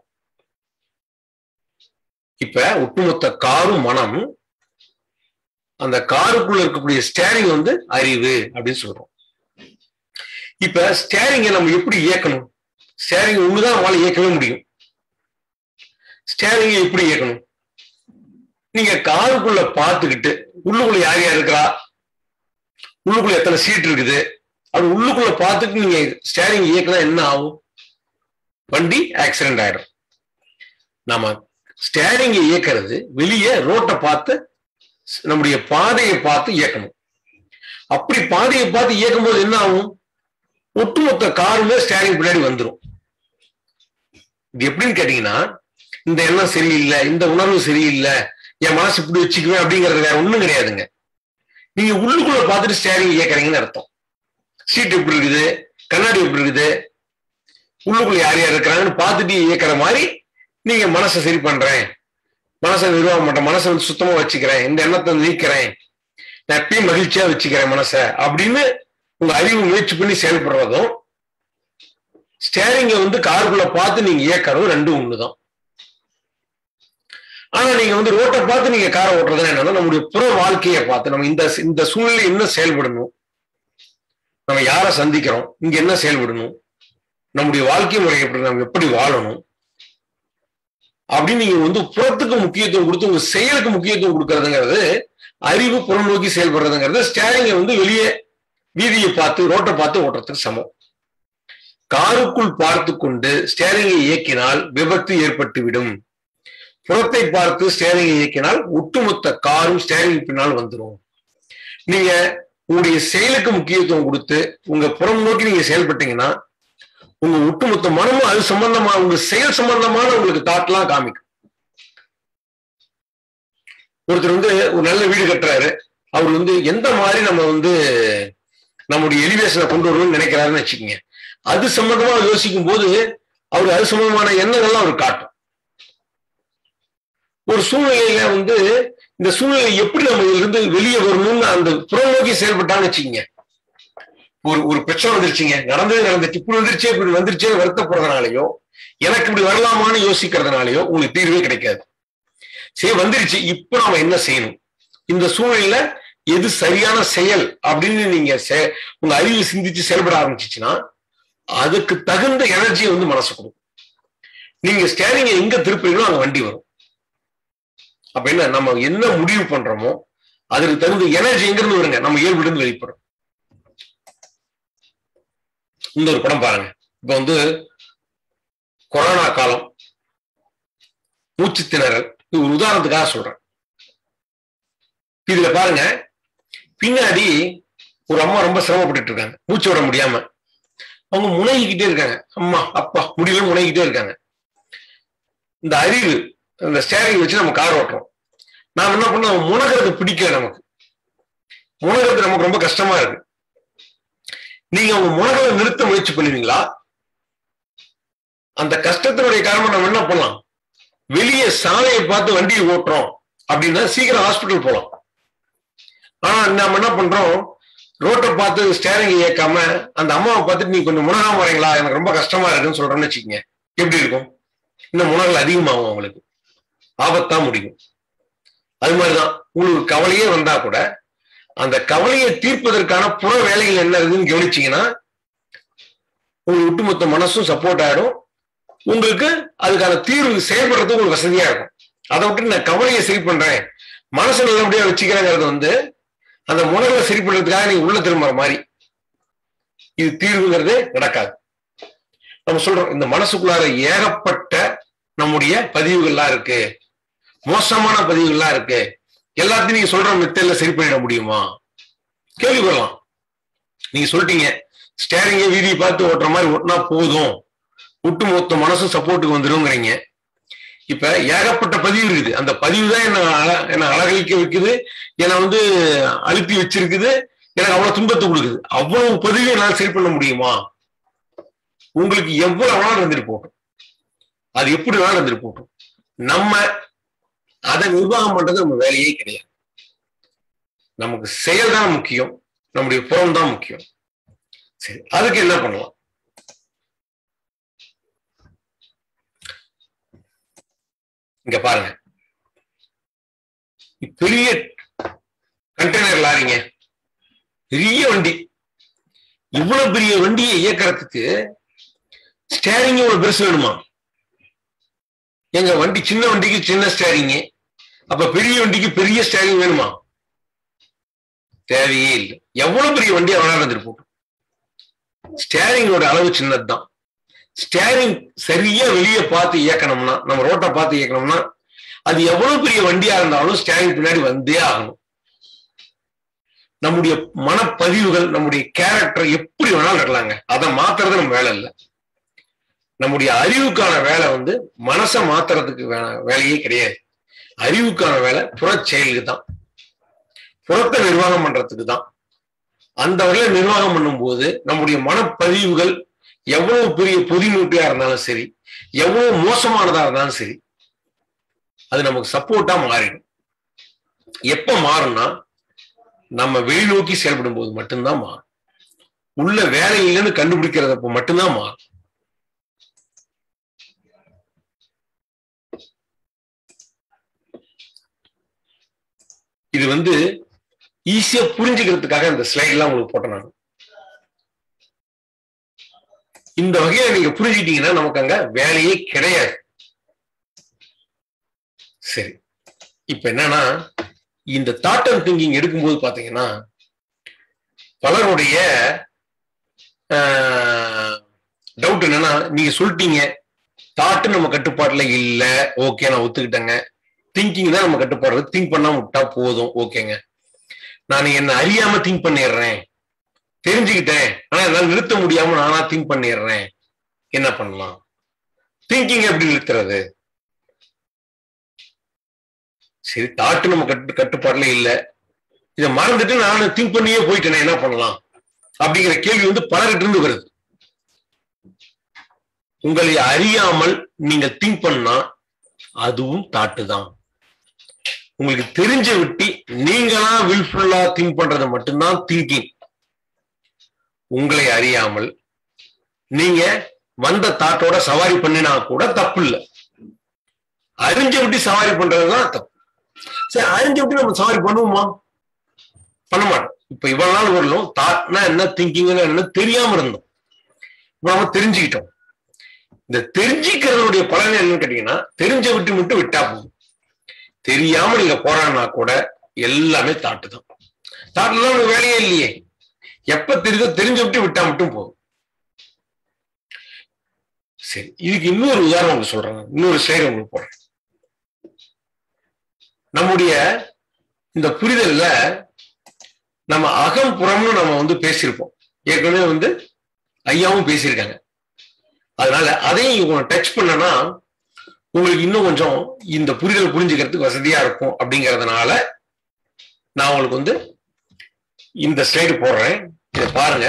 இப்ப ஒட்டுமொத்த காரும் மனம் அந்த காருக்குள்ள இருக்கக்கூடிய ஸ்டேரிங் வந்து அறிவு அப்படின்னு சொல்றோம் இப்ப ஸ்டேரிங்கை நம்ம எப்படி இயக்கணும் ஸ்டேரிங் ஒண்ணுதான் நம்மளால இயக்கவே முடியும் ஸ்டேரிங்கை எப்படி இயக்கணும் நீங்க காருக்குள்ள பார்த்துக்கிட்டு உள்ளுக்குள்ள யார் யார் இருக்கிறா உள்ளுக்குள்ள எத்தனை சீட் இருக்குது அது உள்ளுக்குள்ள பார்த்துட்டு நீங்க ஸ்டேரிங் இயக்கினா என்ன ஆகும் வண்டி ஆக்சிடென்ட் ஆயிடும் நாம ஸ்டேரிங் இயக்கிறது வெளியே ரோட்டை பார்த்து நம்முடைய பாதையை பார்த்து இயக்கணும் அப்படி பாதையை பார்த்து இயக்கும் போது என்ன ஆகும் ஒட்டுமொத்த காருமே ஸ்டேரிங் பின்னாடி வந்துடும் இது எப்படின்னு கேட்டீங்கன்னா இந்த எண்ணம் சரியில்லை இந்த உணர்வு சரியில்லை என் மனசு இப்படி வச்சுக்குவேன் அப்படிங்கிறது வேற ஒண்ணும் கிடையாதுங்க நீங்க உள்ளுக்குள்ள பார்த்துட்டு ஸ்டேரிங் இயக்குறீங்கன்னு அர்த்தம் சீட் எப்படி இருக்குது கண்ணாடி எப்படி இருக்குது உள்ளுக்குள்ள யார் யார் இருக்கிறாங்கன்னு பார்த்துட்டு இயக்கிற மாதிரி நீங்க மனசை சரி பண்றேன் மனசை நிர்வாகம் பண்றேன் மனசை வந்து சுத்தமா வச்சுக்கிறேன் இந்த எண்ணத்தை நீக்கிறேன் நான் எப்பயும் மகிழ்ச்சியா வச்சுக்கிறேன் மனச அப்படின்னு உங்க அறிவு முயற்சி பண்ணி செயல்படுறதும் ஸ்டேரிங்க வந்து காருக்குள்ள பார்த்து நீங்க இயக்கிறதும் ரெண்டும் ஒண்ணுதான் ஆனா நீங்க வந்து ரோட்டை பார்த்து நீங்க காரை ஓட்டுறது என்னன்னா நம்முடைய புற வாழ்க்கையை பார்த்து நம்ம இந்த இந்த சூழ்நிலை என்ன செயல்படணும் நம்ம யாரை சந்திக்கிறோம் இங்க என்ன செயல்படணும் நம்முடைய வாழ்க்கை முறை எப்படி நம்ம எப்படி வாழணும் அப்படின்னு நீங்க வந்து புறத்துக்கு முக்கியத்துவம் கொடுத்து உங்க செயலுக்கு முக்கியத்துவம் கொடுக்கறதுங்கிறது அறிவு புறம் நோக்கி செயல்படுறதுங்கிறது ஸ்டேரிங்கை வந்து வெளியே வீதியை பார்த்து ரோட்டை பார்த்து ஓட்டுறதுக்கு சமம் காருக்குள் பார்த்து கொண்டு ஸ்டேரிங்கை இயக்கினால் விபத்து ஏற்பட்டுவிடும் புறத்தை பார்த்து ஸ்டேரிங்கை இயக்கினால் ஒட்டுமொத்த காரும் ஸ்டேரிங் பின்னால் வந்துடும் நீங்க உங்களுடைய செயலுக்கு முக்கியத்துவம் கொடுத்து உங்க புறம் நோக்கி நீங்க செயல்பட்டீங்கன்னா உங்க ஒட்டுமொத்த மனமும் அது சம்பந்தமா உங்க செயல் சம்பந்தமான உங்களுக்கு தாட்லாம் காமிக்கும் ஒருத்தர் வந்து ஒரு நல்ல வீடு கட்டுறாரு அவர் வந்து எந்த மாதிரி நம்ம வந்து நம்முடைய எலிவேஷனை கொண்டு வரணும்னு நினைக்கிறாருன்னு வச்சுக்கோங்க அது சம்பந்தமா யோசிக்கும் போது அவர் அது சம்பந்தமான எண்ணங்கள்லாம் அவர் காட்டும் ஒரு சூழ்நிலையில வந்து இந்த சூழ்நிலை எப்படி நம்ம இதுல இருந்து வெளியே வரணும்னு அந்த புறநோக்கி செயல்பட்டான்னு வச்சுக்கோங்க ஒரு ஒரு பிரச்சனை வந்துருச்சுங்க நடந்தது நடந்துச்சு இப்படி வந்துருச்சே இப்படி வந்துருச்சே வருத்தப்படுறதுனாலயோ எனக்கு இப்படி வரலாமான்னு யோசிக்கிறதுனாலயோ உங்களுக்கு தீர்வே கிடைக்காது சரி வந்துருச்சு இப்ப நாம என்ன செய்யணும் இந்த சூழ்நிலையில எது சரியான செயல் அப்படின்னு நீங்க உங்க அறிவு சிந்திச்சு செயல்பட ஆரம்பிச்சிச்சுன்னா அதுக்கு தகுந்த எனர்ஜியை வந்து மனசு கொடுக்கும் நீங்க ஸ்டேரிங்க எங்க திருப்பீங்களோ அங்க வண்டி வரும் அப்ப என்ன நம்ம என்ன முடிவு பண்றோமோ அதுக்கு தகுந்த எனர்ஜி எங்க இருந்து வருங்க நம்ம இயல்பிலிருந்து வெளிப்படுறோம் இந்த ஒரு படம் பாருங்க இப்ப வந்து கொரோனா காலம் மூச்சு திணறல் இது ஒரு உதாரணத்துக்காக சொல்றேன் இதுல பாருங்க பின்னாடி ஒரு அம்மா ரொம்ப சிரமப்பட்டு இருக்காங்க மூச்சு விட முடியாம அவங்க முனைகிட்டே இருக்காங்க அம்மா அப்பா முடியல முனைகிட்டே இருக்காங்க இந்த அறிவு இந்த ஸ்டேரிங் வச்சு நம்ம கார் ஓட்டுறோம் நாம என்ன பண்ணோம் முனகிறது பிடிக்கல நமக்கு முனகிறது நமக்கு ரொம்ப கஷ்டமா இருக்கு நீங்க உங்க முனகளை நிறுத்த முயற்சி பண்ணுவீங்களா அந்த கஷ்டத்தினுடைய காரணம் நம்ம என்ன பண்ணலாம் வெளியே சாலையை பார்த்து வண்டியை ஓட்டுறோம் அப்படின்னா சீக்கிரம் ஹாஸ்பிட்டல் போகலாம் ஆனா நாம என்ன பண்றோம் ரோட்டை பார்த்து ஸ்டேரிங் இயக்காம அந்த அம்மாவை பார்த்துட்டு நீ கொஞ்சம் முனகாம வரீங்களா எனக்கு ரொம்ப கஷ்டமா இருக்குன்னு சொல்றேன்னு வச்சுக்கோங்க எப்படி இருக்கும் இன்னும் முனகல் அதிகமாகும் அவங்களுக்கு ஆபத்தா முடியும் அது மாதிரிதான் உங்களுக்கு கவலையே வந்தா கூட அந்த கவலையை தீர்ப்பதற்கான புற வேலைகள் என்ன இருக்குன்னு கவனிச்சீங்கன்னா உங்களுக்கு ஒட்டுமொத்த மனசும் சப்போர்ட் ஆயிடும் உங்களுக்கு அதுக்கான தீர்வு செயல்படுறதுக்கு உங்களுக்கு வசதியா இருக்கும் அதை விட்டு நான் கவலையை சரி பண்றேன் மனசு நல்லபடியா வச்சுக்கிறேங்கிறது வந்து அந்த முனைகளை சரி பண்றதுக்காக நீங்க உள்ள திரும்புற மாதிரி இது தீர்வுங்கிறது நடக்காது நம்ம சொல்றோம் இந்த மனசுக்குள்ளார ஏகப்பட்ட நம்முடைய பதிவுகள்லாம் இருக்கு மோசமான பதிவுகள்லாம் இருக்கு எல்லாத்தையும் நீங்க சொல்ற மெத்தட்ல சரி பண்ணிட முடியுமா கேள்வி வரலாம் நீங்க சொல்லிட்டீங்க ஸ்டேரிங்க வீதியை பார்த்து ஓட்டுற மாதிரி ஓட்டினா போதும் ஒட்டு மொத்த மனசும் சப்போர்ட்டுக்கு வந்துருங்கிறீங்க இப்ப ஏகப்பட்ட பதிவு இருக்குது அந்த பதிவு தான் என்ன என்ன அழகழிக்க வைக்குது என்னை வந்து அழுத்தி வச்சிருக்குது எனக்கு அவ்வளவு துன்பத்தை கொடுக்குது அவ்வளவு பதிவை என்னால் சரி பண்ண முடியுமா உங்களுக்கு எவ்வளவு வேணாலும் இருந்துட்டு போட்டோம் அது எப்படி வேணாலும் இருந்துட்டு போட்டோம் நம்ம அதை நிர்வாகம் பண்றது நம்ம வேலையே கிடையாது நமக்கு செயல் தான் முக்கியம் நம்முடைய புறம் தான் முக்கியம் சரி அதுக்கு என்ன பண்ணலாம் இங்க பாருங்க பெரிய கண்டெய்னர் லாரிங்க பெரிய வண்டி இவ்வளவு பெரிய வண்டியை இயக்கிறதுக்கு ஸ்டேரிங் இவ்வளவு பெருசு வேணுமா எங்க வண்டி சின்ன வண்டிக்கு சின்ன ஸ்டேரிங் அப்ப பெரிய வண்டிக்கு பெரிய ஸ்டேரிங் வேணுமா தேவையே இல்லை எவ்வளவு பெரிய வண்டியா வேணா இருந்துட்டு போட்டோம் ஸ்டேரிங்கோட அளவு சின்னதுதான் ஸ்டேரிங் சரியா வெளியே பார்த்து இயக்கணும்னா நம்ம ரோட்டை பார்த்து இயக்கணும்னா அது எவ்வளவு பெரிய வண்டியா இருந்தாலும் ஸ்டேரிங் பின்னாடி வந்தே ஆகணும் நம்முடைய மனப்பதிவுகள் நம்முடைய கேரக்டர் எப்படி வேணாலும் இருக்கலாங்க அதை மாத்துறது நம்ம வேலை இல்லை நம்முடைய அறிவுக்கான வேலை வந்து மனசை மாத்துறதுக்கு வேலையே கிடையாது அறிவுக்கான வேலை புற செயலுக்கு தான் புறத்தை நிர்வாகம் பண்றதுக்கு தான் அந்த வகையில நிர்வாகம் பண்ணும்போது நம்முடைய மனப்பதிவுகள் எவ்வளவு பெரிய பொதிமூட்டியா இருந்தாலும் சரி எவ்வளவு மோசமானதா இருந்தாலும் சரி அது நமக்கு சப்போர்ட்டா மாறிடும் எப்ப மாறும்னா நம்ம வெளிநோக்கி செயல்படும் போது மட்டும்தான் மாறும் உள்ள வேலை இல்லைன்னு கண்டுபிடிக்கிறதப்ப மட்டும்தான் மாறும் இது வந்து ஈஸியா புரிஞ்சுக்கிறதுக்காக இந்த ஸ்லைட் எல்லாம் உங்களுக்கு போட்டேன் நான் இந்த வகையில நீங்க புரிஞ்சுக்கிட்டீங்கன்னா நமக்கு அங்க வேலையே கிடையாது சரி இப்ப என்னன்னா இந்த தாட் அண்ட் திங்கிங் எடுக்கும்போது பாத்தீங்கன்னா பலருடைய டவுட் என்னன்னா நீங்க சொல்லிட்டீங்க தாட்டு நம்ம கட்டுப்பாட்டுல இல்ல ஓகே நான் ஒத்துக்கிட்டேங்க திங்கிங் தான் நம்ம கட்டுப்பாடு திங்க் பண்ணாம விட்டா போதும் ஓகேங்க நான் என்ன அறியாம திங்க் பண்ணிடுறேன் தெரிஞ்சுக்கிட்டேன் ஆனா என்னால நிறுத்த முடியாம நானா திங்க் பண்ணிடுறேன் என்ன பண்ணலாம் திங்கிங் எப்படி நிறுத்துறது சரி தாட்டு நம்ம கட்டு கட்டுப்பாடுல இல்ல இதை மறந்துட்டு நான் திங்க் பண்ணியே போயிட்டேனே என்ன பண்ணலாம் அப்படிங்கிற கேள்வி வந்து பலர்கிட்ட இருந்து வருது உங்களை அறியாமல் நீங்க திங்க் பண்ணா அதுவும் தாட்டு தான் உங்களுக்கு தெரிஞ்ச விட்டி நீங்களா வில்ஃபுல்லா திங்க் பண்றது மட்டும்தான் திங்கிங் உங்களை அறியாமல் நீங்க வந்த தாட்டோட சவாரி பண்ணினா கூட தப்பு இல்லை அறிஞ்ச விட்டு சவாரி பண்றதுதான் தப்பு சரி அறிஞ்ச விட்டு நம்ம சவாரி பண்ணுவோமா பண்ண மாட்டோம் இப்ப இவ்வளவு நாள் வரலும் தாட்னா என்ன திங்கிங்னா என்ன தெரியாம இருந்தோம் இப்ப நம்ம தெரிஞ்சுக்கிட்டோம் இந்த தெரிஞ்சுக்கிறதுடைய பலன் என்னன்னு கேட்டீங்கன்னா தெரிஞ்ச விட்டு மட்டும் விட்டா போதும் தெரியாம நீங்க போறான்னா கூட எல்லாமே தாட்டு தான் தாட்டுலாம் உங்களுக்கு வேலையே இல்லையே எப்ப தெரியுதோ தெரிஞ்ச விட்டு விட்டா மட்டும் போதும் சரி இதுக்கு இன்னொரு உதாரணம் உங்களுக்கு சொல்றேன் இன்னொரு ஸ்லைடு உங்களுக்கு போடுறேன் நம்முடைய இந்த புரிதல்ல நம்ம அகம் புறம்னு நம்ம வந்து பேசியிருப்போம் ஏற்கனவே வந்து ஐயாவும் பேசியிருக்காங்க அதனால அதையும் இவங்க டச் பண்ணனா உங்களுக்கு இன்னும் கொஞ்சம் இந்த புரிதல் புரிஞ்சுக்கிறதுக்கு வசதியா இருக்கும் அப்படிங்கறதுனால நான் உங்களுக்கு வந்து இந்த ஸ்லைடு போடுறேன் இதை பாருங்க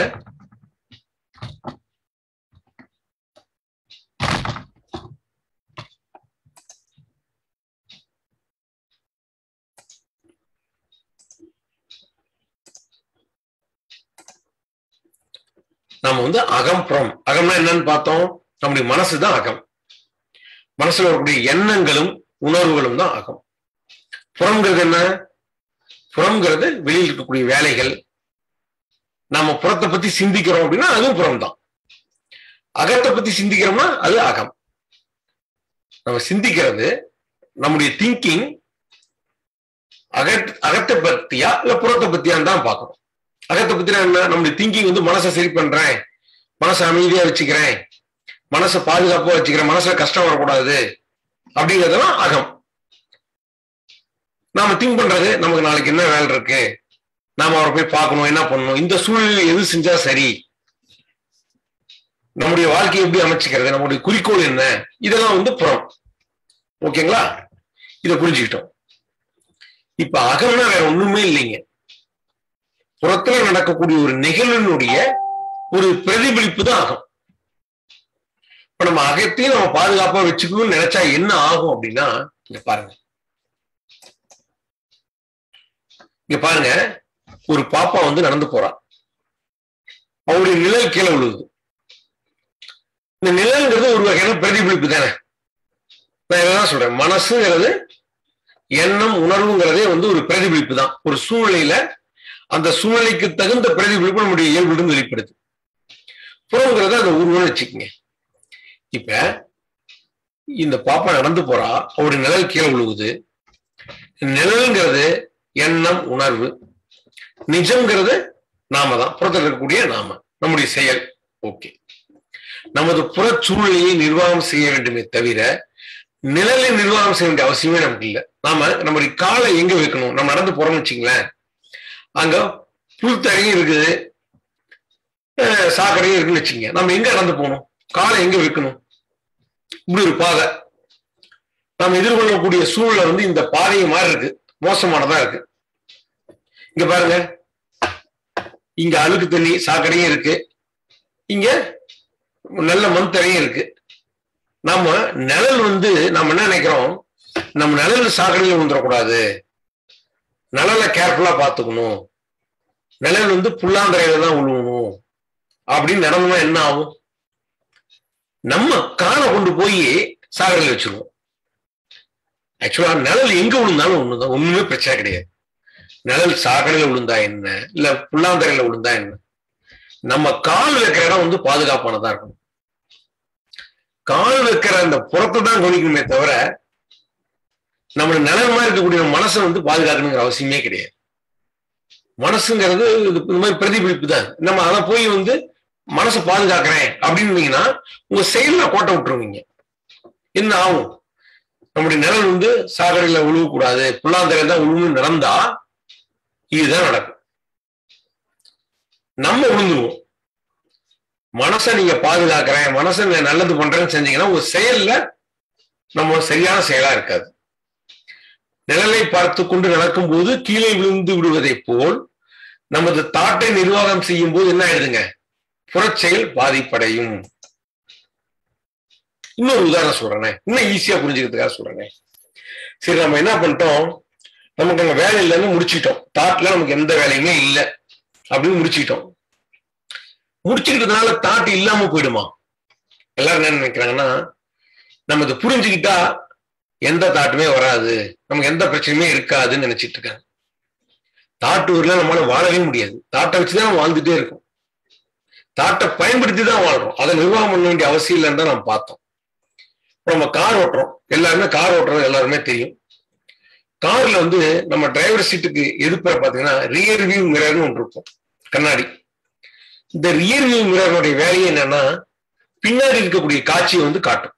நம்ம வந்து அகம் புறம் அகம்னா என்னன்னு பார்த்தோம் நம்முடைய மனசு தான் அகம் மனசுல வரக்கூடிய எண்ணங்களும் உணர்வுகளும் தான் அகம் புறம்ங்கிறது என்ன புறம்ங்கிறது வெளியில் இருக்கக்கூடிய வேலைகள் நம்ம புறத்தை பத்தி சிந்திக்கிறோம் அப்படின்னா அதுவும் புறம் தான் அகத்தை பத்தி சிந்திக்கிறோம்னா அது அகம் நம்ம சிந்திக்கிறது நம்முடைய திங்கிங் அகத் அகத்தை பத்தியா இல்ல புறத்தை பத்தியான்னு தான் பார்க்கணும் அகத்தை பத்தினா என்ன நம்முடைய திங்கிங் வந்து மனசை சரி பண்றேன் மனசை அமைதியா வச்சுக்கிறேன் மனசை பாதுகாப்பா வச்சுக்கிறேன் மனசுல கஷ்டம் வரக்கூடாது அப்படிங்கிறதெல்லாம் அகம் நாம திங்க் பண்றது நமக்கு நாளைக்கு என்ன வேலை இருக்கு நாம அவரை போய் பார்க்கணும் என்ன பண்ணணும் இந்த சூழ்நிலை எது செஞ்சா சரி நம்முடைய வாழ்க்கையை எப்படி அமைச்சுக்கிறது நம்முடைய குறிக்கோள் என்ன இதெல்லாம் வந்து புறம் ஓகேங்களா இதை புரிஞ்சுக்கிட்டோம் இப்ப அகம்னா வேற ஒண்ணுமே இல்லைங்க புறத்துல நடக்கக்கூடிய ஒரு நிகழ்வினுடைய ஒரு பிரதிபலிப்பு தான் அகம் இப்ப நம்ம அகத்தையும் நம்ம பாதுகாப்பா வச்சுக்கணும்னு நினைச்சா என்ன ஆகும் அப்படின்னா இங்க பாருங்க இங்க பாருங்க ஒரு பாப்பா வந்து நடந்து போறா அவருடைய நிழல் கீழே விழுகுது இந்த நிழல்ங்கிறது ஒரு வகையான பிரதிபலிப்பு தானே நான் இதான் சொல்றேன் மனசுங்கிறது எண்ணம் உணர்வுங்கிறதே வந்து ஒரு பிரதிபலிப்பு தான் ஒரு சூழ்நிலையில அந்த சூழ்நிலைக்கு தகுந்த பிரதிபலிப்பு நம்முடைய இயல்புடன் வெளிப்படுது புறங்கிறத அந்த உருவம்னு வச்சுக்கோங்க இப்ப இந்த பாப்பா நடந்து போறா அவருடைய நிழல் கீழே விழுகுது நிழல்ங்கிறது எண்ணம் உணர்வு நிஜம்ங்கிறது நாம தான் புறத்தில் இருக்கக்கூடிய நாம நம்முடைய செயல் ஓகே நமது புற சூழ்நிலையை நிர்வாகம் செய்ய வேண்டுமே தவிர நிழலை நிர்வாகம் செய்ய வேண்டிய அவசியமே நமக்கு இல்லை நாம நம்முடைய காலை எங்க வைக்கணும் நம்ம நடந்து போறோம்னு வச்சுங்களேன் அங்க புல்தரையும் இருக்குது சாக்கடையும் இருக்குன்னு வச்சுங்க நம்ம எங்க நடந்து போகணும் காலை எங்க வைக்கணும் இப்படி ஒரு பாதை நாம் எதிர்கொள்ளக்கூடிய சூழ்நிலை வந்து இந்த பாதையை மாதிரி இருக்கு மோசமானதா இருக்கு இங்க பாருங்க இங்க அழுக்கு தண்ணி சாக்கடையும் இருக்கு இங்க நல்ல மண் தரையும் இருக்கு நம்ம நிழல் வந்து நம்ம என்ன நினைக்கிறோம் நம்ம நிழல் சாக்கடையில் வந்துடக்கூடாது நிழலை கேர்ஃபுல்லா பார்த்துக்கணும் நிழல் வந்து புல்லாந்தரையில தான் விழுவணும் அப்படின்னு நடந்தோம்னா என்ன ஆகும் நம்ம காலை கொண்டு போய் சாகரில் வச்சிருவோம் ஆக்சுவலா நிழல் எங்க விழுந்தாலும் ஒண்ணுதான் ஒண்ணுமே பிரச்சனை கிடையாது நிழல் சாக்கடையில விழுந்தா என்ன இல்ல புல்லாந்தரையில விழுந்தா என்ன நம்ம கால் வைக்கிற இடம் வந்து பாதுகாப்பானதா இருக்கணும் கால் வைக்கிற அந்த புறத்தை தான் கவனிக்கணுமே தவிர நம்ம நிழல் மாதிரி இருக்கக்கூடிய மனசை வந்து பாதுகாக்கணுங்கிற அவசியமே கிடையாது மனசுங்கிறது இது இந்த மாதிரி பிரதிபலிப்பு தான் நம்ம அதை போய் வந்து மனசை பாதுகாக்கிறேன் அப்படின்னு உங்க செயல்ல கோட்டை விட்டுருவீங்க என்ன ஆகும் நம்முடைய நிழல் வந்து சாகரையில விழுவக்கூடாது புல்லாந்தரையில தான் விழுவுன்னு நடந்தா இதுதான் நடக்கும் நம்ம விழுந்துருவோம் மனசை நீங்க பாதுகாக்கிறேன் மனசை நான் நல்லது பண்றேன்னு செஞ்சீங்கன்னா உங்க செயல்ல நம்ம சரியான செயலா இருக்காது நிழலை பார்த்து கொண்டு நடக்கும் போது கீழே விழுந்து விடுவதை போல் நமது தாட்டை நிர்வாகம் செய்யும் போது என்ன ஆயிடுதுங்க புறச்செயல் பாதிப்படையும் இன்னொரு உதாரணம் சொல்றேன் இன்னும் ஈஸியா புரிஞ்சுக்கிறதுக்காக சொல்றேன் சரி நம்ம என்ன பண்ணிட்டோம் நமக்கு அங்க வேலை இல்லைன்னு முடிச்சுட்டோம் தாட்ல நமக்கு எந்த வேலையுமே இல்லை அப்படின்னு முடிச்சுக்கிட்டோம் முடிச்சுக்கிட்டதுனால தாட் இல்லாம போயிடுமா எல்லாரும் என்ன நினைக்கிறாங்கன்னா நம்ம இதை புரிஞ்சுக்கிட்டா எந்த தாட்டுமே வராது நமக்கு எந்த பிரச்சனையுமே இருக்காதுன்னு நினைச்சிட்டு இருக்காங்க தாட்டு ஊர்ல நம்மளால வாழவே முடியாது தாட்டை வச்சுதான் நம்ம வாழ்ந்துட்டே இருக்கோம் தாட்டை பயன்படுத்தி தான் வாழ்றோம் அதை நிர்வாகம் பண்ண வேண்டிய அவசியம் இல்லைன்னு தான் நம்ம பார்த்தோம் நம்ம கார் ஓட்டுறோம் எல்லாருமே கார் ஓட்டுறது எல்லாருமே தெரியும் கார்ல வந்து நம்ம டிரைவர் சீட்டுக்கு எதிர்ப்புற பாத்தீங்கன்னா ரியர் வியூ மிரர்னு ஒன்று இருக்கும் கண்ணாடி இந்த ரியர் வியூ மிரருடைய வேலையை என்னன்னா பின்னாடி இருக்கக்கூடிய காட்சியை வந்து காட்டும்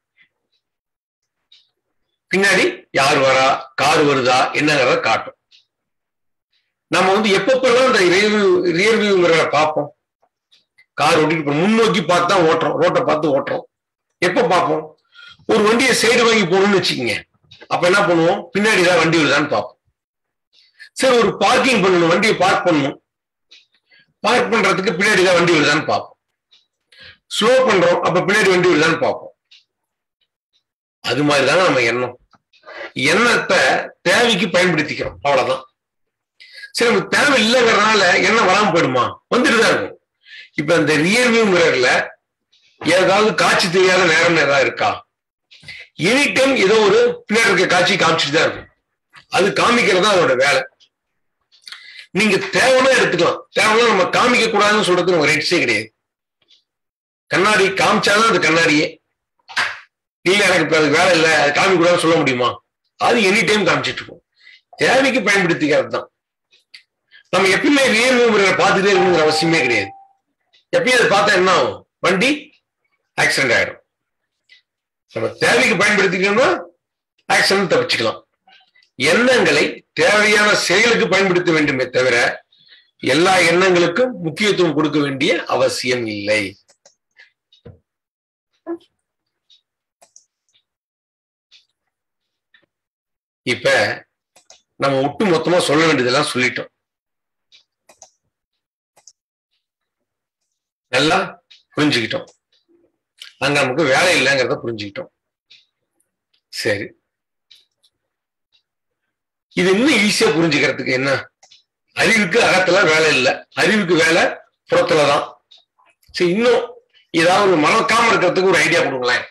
பின்னாடி யார் வரா கார் வருதா என்னங்கிறத காட்டும் நம்ம வந்து எப்பப்பெல்லாம் இந்த ரியர் வியூ மிரரை பார்ப்போம் கார் ஓட்டிட்டு முன்னோக்கி பார்த்து தான் ஓட்டுறோம் ரோட்டை பார்த்து ஓட்டுறோம் எப்ப பார்ப்போம் ஒரு வண்டியை சைடு வாங்கி போகணும்னு வச்சுக்கோங்க அப்ப என்ன பண்ணுவோம் பின்னாடி தான் வண்டி வருதான்னு பார்ப்போம் சரி ஒரு பார்க்கிங் பண்ணணும் வண்டியை பார்க் பண்ணணும் பார்க் பண்றதுக்கு பின்னாடி தான் வண்டி வருதான்னு பார்ப்போம் ஸ்லோ பண்றோம் அப்ப பின்னாடி வண்டி வருதான்னு பார்ப்போம் அது மாதிரி தாங்க நம்ம எண்ணம் எண்ணத்தை தேவைக்கு பயன்படுத்திக்கிறோம் அவ்வளவுதான் சரி நமக்கு தேவை இல்லைங்கிறதுனால எண்ணம் வராம போயிடுமா வந்துட்டு தான் இருக்கும் இப்ப இந்த ரியர் வியூ மிரர்ல ஏதாவது காட்சி தெரியாத நேரம் ஏதாவது இருக்கா எனி டைம் ஏதோ ஒரு பின்னாடி இருக்க காட்சி காமிச்சிட்டு தான் இருக்கும் அது காமிக்கிறது தான் அதோட வேலை நீங்க தேவைன்னா எடுத்துக்கலாம் தேவைன்னா நம்ம காமிக்க கூடாதுன்னு சொல்றது நம்ம ரைட்ஸே கிடையாது கண்ணாடி காமிச்சாதான் அது கண்ணாடியே இல்ல எனக்கு இப்ப அதுக்கு வேலை இல்லை அது காமிக்க கூடாதுன்னு சொல்ல முடியுமா அது எனி டைம் காமிச்சிட்டு இருக்கும் தேவைக்கு பயன்படுத்திக்கிறது தான் நம்ம எப்பயுமே ரியல் வியூ பார்த்துட்டே இருக்கணுங்கிற அவசியமே கிடையாது எப்பயும் அதை பார்த்தா என்ன ஆகும் வண்டி ஆக்சிடென்ட் ஆயிடும் நம்ம தேவைக்கு பயன்படுத்திக்கணும்னா ஆக்சிடென்ட் தப்பிச்சுக்கலாம் எண்ணங்களை தேவையான செயலுக்கு பயன்படுத்த வேண்டுமே தவிர எல்லா எண்ணங்களுக்கும் முக்கியத்துவம் கொடுக்க வேண்டிய அவசியம் இல்லை இப்ப நம்ம ஒட்டு மொத்தமா சொல்ல வேண்டியதெல்லாம் சொல்லிட்டோம் நல்லா புரிஞ்சுக்கிட்டோம் அங்க நமக்கு வேலை இல்லைங்கிறத புரிஞ்சுக்கிட்டோம் சரி இது இன்னும் ஈஸியா புரிஞ்சுக்கிறதுக்கு என்ன அறிவுக்கு அகத்துல வேலை இல்லை அறிவுக்கு வேலை புறத்துலதான் சரி இன்னும் ஏதாவது ஒரு மறக்காம இருக்கிறதுக்கு ஒரு ஐடியா கொடுங்களேன்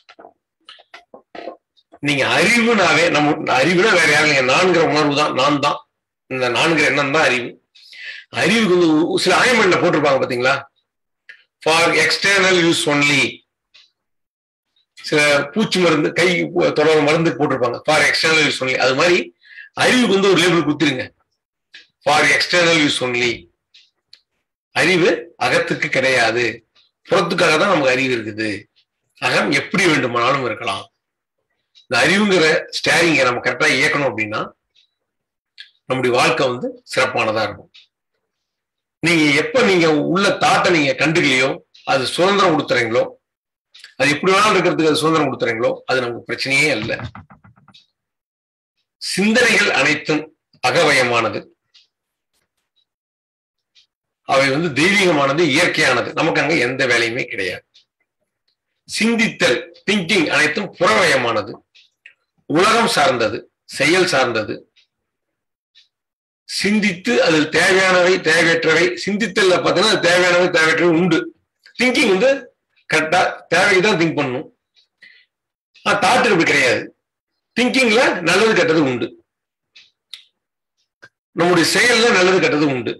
நீங்க அறிவுனாவே நம்ம அறிவுனா வேற யாரும் இல்லைங்க நான்கிற உணர்வு தான் நான் தான் இந்த நான்கிற எண்ணம் தான் அறிவு அறிவுக்கு வந்து சில ஆயமெண்ட்ல போட்டிருப்பாங்க பாத்தீங்களா ஃபார் எக்ஸ்டர்னல் யூஸ் ஒன்லி சில பூச்சி மருந்து கை தொடர் மருந்து போட்டிருப்பாங்க ஃபார் எக்ஸ்டர்னல் யூஸ் ஒன்லி அது மாதிரி அறிவுக்கு வந்து ஒரு லேபிள் குத்துருங்க ஃபார் எக்ஸ்டர்னல் யூஸ் ஒன்லி அறிவு அகத்துக்கு கிடையாது புறத்துக்காக தான் நமக்கு அறிவு இருக்குது அகம் எப்படி வேண்டுமானாலும் இருக்கலாம் இந்த அறிவுங்கிற ஸ்டேரிங்கை நம்ம கரெக்டா இயக்கணும் அப்படின்னா நம்முடைய வாழ்க்கை வந்து சிறப்பானதா இருக்கும் நீங்க எப்ப நீங்க உள்ள தாட்டை நீங்க கண்டுக்கலையோ அது சுதந்திரம் கொடுத்துறீங்களோ அது எப்படி வேணாலும் இருக்கிறதுக்கு அது சுதந்திரம் கொடுத்துறீங்களோ அது நமக்கு பிரச்சனையே அல்ல சிந்தனைகள் அனைத்தும் அகவயமானது அவை வந்து தெய்வீகமானது இயற்கையானது நமக்கு அங்க எந்த வேலையுமே கிடையாது சிந்தித்தல் திங்கிங் அனைத்தும் புறவயமானது உலகம் சார்ந்தது செயல் சார்ந்தது சிந்தித்து அதில் தேவையானவை தேவையற்றவை சிந்தித்தல்ல பார்த்தீங்கன்னா அது தேவையானவை தேவையற்றவை உண்டு திங்கிங் வந்து கரெக்டா தேவைக்கு தான் திங்க் பண்ணணும் தாட் அப்படி கிடையாது திங்கிங்ல நல்லது கெட்டது உண்டு நம்முடைய செயல்ல நல்லது கெட்டது உண்டு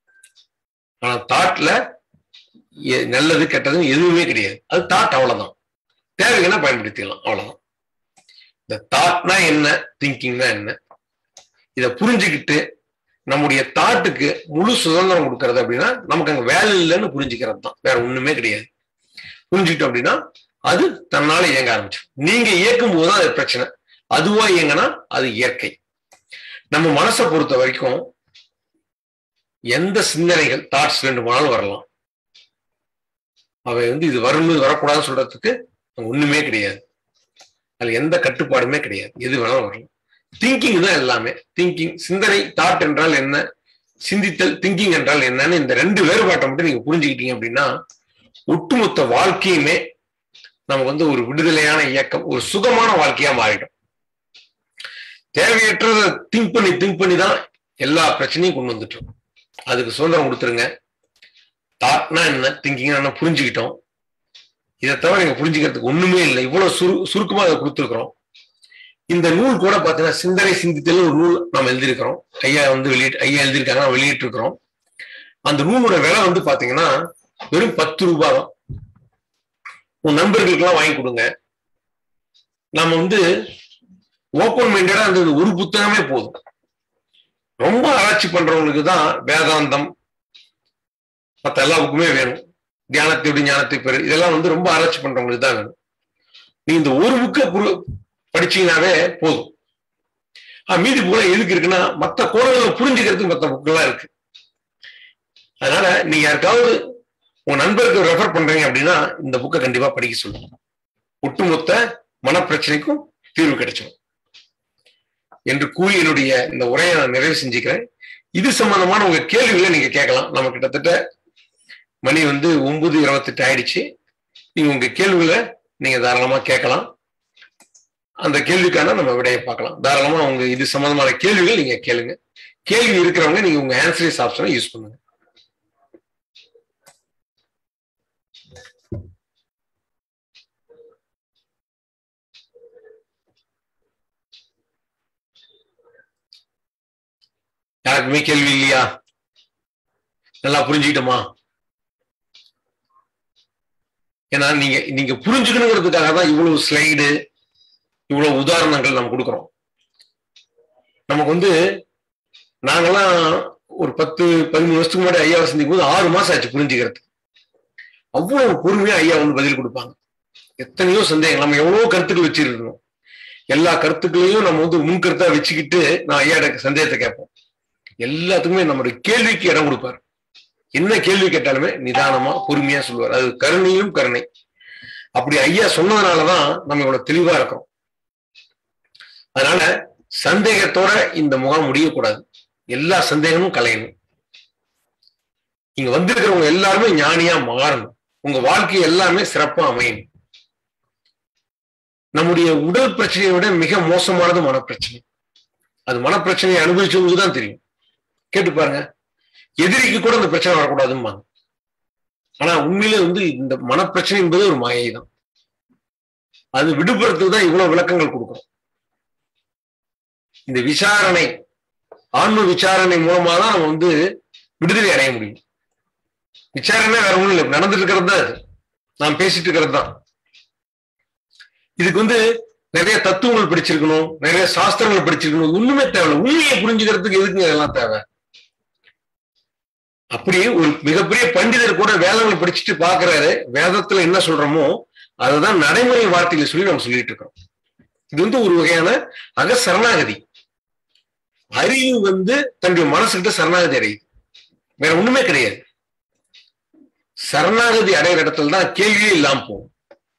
ஆனா தாட்ல நல்லது கெட்டதுன்னு எதுவுமே கிடையாது அது தாட் அவ்வளவுதான் தேவைக்குன்னா பயன்படுத்திக்கலாம் அவ்வளவுதான் இந்த தாட்னா என்ன திங்கிங்னா என்ன இதை புரிஞ்சுக்கிட்டு நம்முடைய தாட்டுக்கு முழு சுதந்திரம் கொடுக்கறது அப்படின்னா நமக்கு அங்க வேலை இல்லைன்னு புரிஞ்சுக்கிறது தான் வேற ஒண்ணுமே கிடையாது புரிஞ்சுக்கிட்டோம் அப்படின்னா அது தன்னால இயங்க ஆரம்பிச்சு நீங்க இயக்கும் போதுதான் அது பிரச்சனை அதுவா இயங்கினா அது இயற்கை நம்ம மனசை பொறுத்த வரைக்கும் எந்த சிந்தனைகள் தாட்ஸ் ரெண்டு நாளும் வரலாம் அவை வந்து இது வரும் வரக்கூடாதுன்னு சொல்றதுக்கு ஒண்ணுமே கிடையாது அதுல எந்த கட்டுப்பாடுமே கிடையாது எது வேணாலும் வரலாம் திங்கிங் தான் எல்லாமே திங்கிங் சிந்தனை தாட் என்றால் என்ன சிந்தித்தல் திங்கிங் என்றால் என்னன்னு இந்த ரெண்டு வேறுபாட்டை மட்டும் நீங்க புரிஞ்சுக்கிட்டீங்க அப்படின்னா ஒட்டுமொத்த வாழ்க்கையுமே நமக்கு வந்து ஒரு விடுதலையான இயக்கம் ஒரு சுகமான வாழ்க்கையா மாறிடும் தேவையற்றதை திங்க் பண்ணி திங்க் பண்ணி தான் எல்லா பிரச்சனையும் கொண்டு வந்துட்டோம் அதுக்கு சுதந்திரம் கொடுத்துருங்க தாட்னா என்ன திங்கிங்னா என்ன புரிஞ்சுக்கிட்டோம் இதை தவிர நீங்க புரிஞ்சுக்கிறதுக்கு ஒண்ணுமே இல்லை இவ்வளவு சுரு சுருக்கமா அதை கொடுத்துருக்குறோம் இந்த நூல் கூட பாத்தீங்கன்னா சிந்தனை சிந்தித்தல் ஒரு நூல் நாம் எழுதியிருக்கிறோம் ஐயா வந்து வெளியிட்டு ஐயா எழுதியிருக்காங்க நான் வெளியிட்டு இருக்கிறோம் அந்த நூலோட விலை வந்து பாத்தீங்கன்னா வெறும் பத்து ரூபாய் தான் உன் நண்பர்களுக்கெல்லாம் வாங்கி கொடுங்க நம்ம வந்து ஓப்பன் மைண்டடா அந்த ஒரு புத்தகமே போதும் ரொம்ப ஆராய்ச்சி பண்றவங்களுக்கு தான் வேதாந்தம் மற்ற எல்லா புக்குமே வேணும் தியானத்தை விட ஞானத்தை பெரு இதெல்லாம் வந்து ரொம்ப ஆராய்ச்சி பண்றவங்களுக்கு தான் வேணும் நீ இந்த ஒரு புக்கை படிச்சீங்கன்னாவே போதும் மீதி புக்கெல்லாம் எதுக்கு இருக்குன்னா மற்ற கோணங்களை புரிஞ்சுக்கிறதுக்கு மற்ற புக்கெல்லாம் இருக்கு அதனால நீங்க யாருக்காவது உங்க நண்பருக்கு ரெஃபர் பண்றீங்க அப்படின்னா இந்த புக்கை கண்டிப்பா படிக்க சொல்லுங்க ஒட்டுமொத்த மனப்பிரச்சனைக்கும் தீர்வு கிடைச்சிடும் என்று கூறி என்னுடைய இந்த உரையை நான் நிறைவு செஞ்சுக்கிறேன் இது சம்பந்தமான உங்க கேள்விகளை நீங்க கேட்கலாம் நம்ம கிட்டத்தட்ட மணி வந்து ஒன்பது இருபத்தெட்டு ஆயிடுச்சு நீங்க உங்க கேள்விகளை நீங்க தாராளமா கேட்கலாம் அந்த கேள்விக்கான நம்ம விடையை பார்க்கலாம் தாராளமா உங்க இது சம்பந்தமான கேள்விகள் நீங்க கேளுங்க கேள்வி இருக்கிறவங்க நீங்க உங்க ஆன்சரிஸ் ஆப்ஷனை யூஸ் பண்ணுங்க யாருக்குமே கேள்வி இல்லையா நல்லா புரிஞ்சுக்கிட்டோமா ஏன்னா நீங்க நீங்க புரிஞ்சுக்கணுங்கிறதுக்காக தான் இவ்வளவு ஸ்லைடு இவ்வளவு உதாரணங்கள் நம்ம கொடுக்குறோம் நமக்கு வந்து நாங்கெல்லாம் ஒரு பத்து பதிமூணு வருஷத்துக்கு முன்னாடி ஐயாவை சந்திக்கும் போது ஆறு மாசம் ஆச்சு புரிஞ்சுக்கிறது அவ்வளவு பொறுமையா ஐயா வந்து பதில் கொடுப்பாங்க எத்தனையோ சந்தேகங்கள் நம்ம எவ்வளவோ கருத்துக்கள் வச்சிருக்கணும் எல்லா கருத்துக்களையும் நம்ம வந்து முன்கருத்தா வச்சுக்கிட்டு நான் ஐயாட சந்தேகத்தை கேட்போம் எல்லாத்துக்குமே நம்மளுடைய கேள்விக்கு இடம் கொடுப்பார் என்ன கேள்வி கேட்டாலுமே நிதானமா பொறுமையா சொல்லுவார் அது கருணையும் கருணை அப்படி ஐயா சொன்னதுனாலதான் நம்ம இவ்வளவு தெளிவா இருக்கோம் அதனால சந்தேகத்தோட இந்த முகாம் முடியக்கூடாது எல்லா சந்தேகமும் கலையணும் இங்க வந்திருக்கிறவங்க எல்லாருமே ஞானியா மாறணும் உங்க வாழ்க்கை எல்லாமே சிறப்பா அமையணும் நம்முடைய உடல் பிரச்சனையை விட மிக மோசமானது மனப்பிரச்சனை அது மனப்பிரச்சனையை அனுபவிச்சவங்களுக்கு தான் தெரியும் கேட்டு பாருங்க எதிரிக்கு கூட இந்த பிரச்சனை வரக்கூடாதும்பாங்க ஆனா உண்மையிலே வந்து இந்த மனப்பிரச்சனை என்பது ஒரு மாயை தான் அது விடுபடுறதுக்கு தான் இவ்வளவு விளக்கங்கள் கொடுக்கும் இந்த விசாரணை ஆன்ம விசாரணை மூலமா தான் நம்ம வந்து விடுதலை அடைய முடியும் விசாரணை வேற ஒண்ணும் இல்லை நடந்துட்டு இருக்கிறது தான் அது நான் பேசிட்டு இருக்கிறது தான் இதுக்கு வந்து நிறைய தத்துவங்கள் படிச்சிருக்கணும் நிறைய சாஸ்திரங்கள் படிச்சிருக்கணும் ஒண்ணுமே தேவை உண்மையை புரிஞ்சுக்கிறதுக்கு எதுக்குங்க இதெல்லாம் தேவை அப்படி ஒரு மிகப்பெரிய பண்டிதர் கூட வேதங்களை படிச்சுட்டு பாக்குறாரு வேதத்துல என்ன சொல்றோமோ அதுதான் நடைமுறை வார்த்தைகளை சொல்லி நம்ம சொல்லிட்டு இருக்கோம் இது வந்து ஒரு வகையான அக சரணாகதி அறிவு வந்து தன்னுடைய மனசுகிட்ட சரணாகதி அடையுது வேற ஒண்ணுமே கிடையாது சரணாகதி அடைகிற இடத்துல தான் கேள்வியே இல்லாம போகும்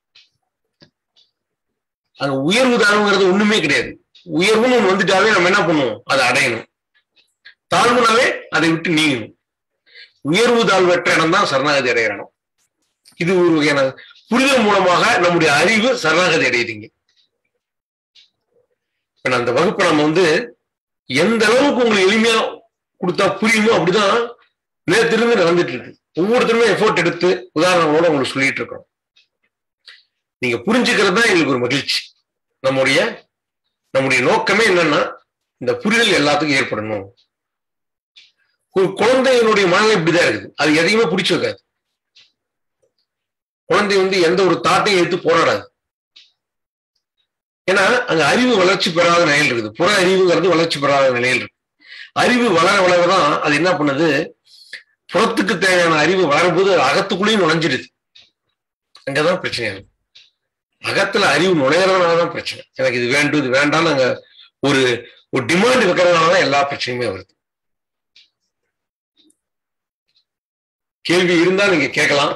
அங்க உயர்வு தாழ்வுங்கிறது ஒண்ணுமே கிடையாது உயர்வுன்னு ஒண்ணு வந்துட்டாவே நம்ம என்ன பண்ணுவோம் அதை அடையணும் தாழ்வுனாவே அதை விட்டு நீங்கணும் உயர்வு தாழ்வற்ற இடம் தான் சரணாகதி அடைகிற இடம் இது ஒரு வகையான புரிதல் மூலமாக நம்முடைய அறிவு சரணாகதி அடையுதுங்க இப்ப அந்த வகுப்பை நம்ம வந்து எந்த அளவுக்கு உங்களுக்கு எளிமையா கொடுத்தா புரியுமோ அப்படிதான் நேரத்திலிருந்து நடந்துட்டு இருக்கு ஒவ்வொருத்தருமே எஃபோர்ட் எடுத்து உதாரணங்களோட உங்களுக்கு சொல்லிட்டு இருக்கோம் நீங்க புரிஞ்சுக்கிறது தான் எங்களுக்கு ஒரு மகிழ்ச்சி நம்முடைய நம்முடைய நோக்கமே என்னன்னா இந்த புரிதல் எல்லாத்துக்கும் ஏற்படணும் ஒரு குழந்தையினுடைய மனநிலை இப்படிதான் இருக்குது அது எதையுமே பிடிச்சு வைக்காது குழந்தை வந்து எந்த ஒரு தாட்டையும் எடுத்து போராடாது ஏன்னா அங்க அறிவு வளர்ச்சி பெறாத நிலையில் இருக்குது புற அறிவுங்கிறது வளர்ச்சி பெறாத நிலையில் இருக்கு அறிவு வளர வளரதான் அது என்ன பண்ணுது புறத்துக்கு தேவையான அறிவு வளரும்போது அது அகத்துக்குள்ளேயும் நுழைஞ்சிடுது அங்கதான் பிரச்சனை இருக்கு அகத்துல அறிவு நுழையிறதுனாலதான் பிரச்சனை எனக்கு இது வேண்டும் இது வேண்டாம்னு அங்க ஒரு ஒரு டிமாண்ட் வைக்கிறதுனாலதான் எல்லா பிரச்சனையுமே வருது கேள்வி இருந்தா நீங்க கேட்கலாம்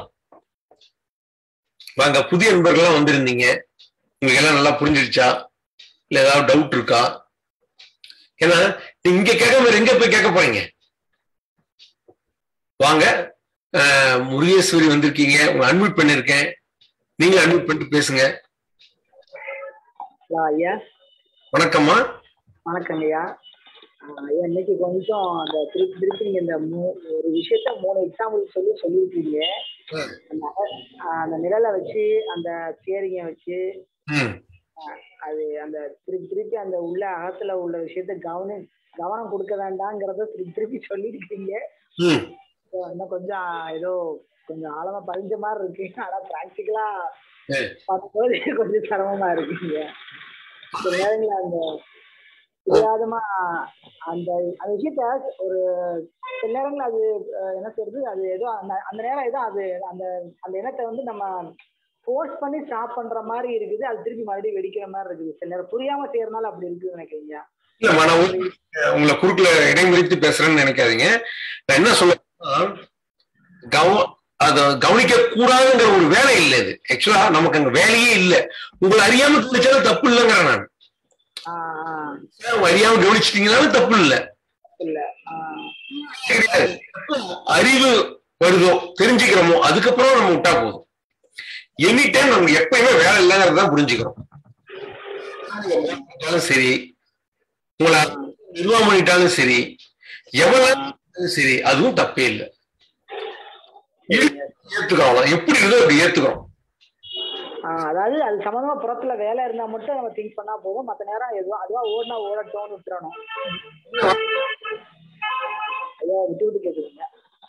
வாங்க புதிய நண்பர்கள்லாம் வந்திருந்தீங்க உங்களுக்கு எல்லாம் நல்லா புரிஞ்சிருச்சா இல்ல ஏதாவது டவுட் இருக்கா ஏன்னா நீங்க இங்க கேட்காம வேற எங்க போய் கேட்க போறீங்க வாங்க அஹ், முருகேஸ்வரி வந்திருக்கீங்க உங்களை அட்மிட் பண்ணிருக்கேன் நீங்க அட்மிட் பண்ணிட்டு பேசுங்க ஹலோ ஐயா வணக்கம்மா வணக்கங்க ஐயா ஆஹ் ஐயா இன்னைக்கு கொஞ்சம் அந்த திருப்பி திருப்பி நீங்க இந்த மூ ஒரு விஷயத்த மூணு எக்ஸாம்பிள் சொல்லி சொல்லியிருக்கீங்க அந்த ஆஹ் அந்த நிழலை வச்சு அந்த சேரிங்க வச்சு ம் அது அந்த திருப்பி திருப்பி அந்த உள்ள அகத்துல உள்ள விஷயத்த கவனம் கவனம் கொடுக்க வேண்டாங்கிறத திருப்பி திருப்பி சொல்லியிருக்கீங்க ம் So, இன்னும் கொஞ்சம் ஏதோ கொஞ்சம் ஆழமா பதிஞ்ச மாதிரி இருக்கு ஆனா பிராக்டிக்கலா சரி. பார்க்கும்போது கொஞ்சம் சிரமமா இருக்குங்க சில நேரங்கள்ல அந்த தெரியாதமா அந்த அந்த விஷயத்த ஒரு சில நேரங்கள்ல அது அஹ், என்ன சொல்றது அது ஏதோ அந்த அந்த நேரம் ஏதோ அது அந்த அந்த இனத்தை வந்து நம்ம ஃபோர்ஸ் பண்ணி ஸ்டாப் பண்ற மாதிரி இருக்குது அது திருப்பி மறுபடியும் வெடிக்கிற மாதிரி இருக்குது சில நேரம் புரியாம செய்யறதுனால அப்படி இருக்குது நினைக்கிறீங்க இல்லம்மா நான் உங்க- உங்களை குறுக்குல இடைமறித்து பேசுறேன்னு நினைக்காதீங்க நான் என்ன சொல்ல கவ அத கவனிக்க கூடாதுங்கிற ஒரு வேலை இல்லை இது ஆக்சுவலா நமக்கு அங்க வேலையே இல்லை உங்களை அறியாம கவனிச்சாலும் தப்பு இல்லைங்கிறேன் நான் ஆஹ் ஆஹ் உங்க அறியாம கவனிச்சிட்டீங்கனாலும் தப்பு இல்லை இல்ல ஆஹ் கிடையாது. அறிவு வருதோ தெரிஞ்சுக்கிறோமோ அதுக்கப்புறம் நம்ம விட்டா போதும் எனி டைம் நமக்கு எப்பயுமே வேலை இல்லைங்கிறத தான் புரிஞ்சுக்கிறோம் பண்ணிட்டாலும் சரி உங்களை நிர்வாகம் பண்ணிட்டாலும் சரி எவ்வளவு சரி அதுவும் தப்பே இல்லை சரிங்க. ஏத்துக்கிறோம் எப்படி இருந்தோ அப்படி ஏத்துக்கிறோம் ஆஹ் அதாவது அது சம்பந்தமா புறத்துல வேலை இருந்தா மட்டும் நம்ம திங்க் பண்ணா போதும் மத்த நேரம் எதுவும் அதுவா ஓடினா ஓடட்டும்னு விட்டுறணும் ஐயா விட்டு விட்டு கேக்குதுங்க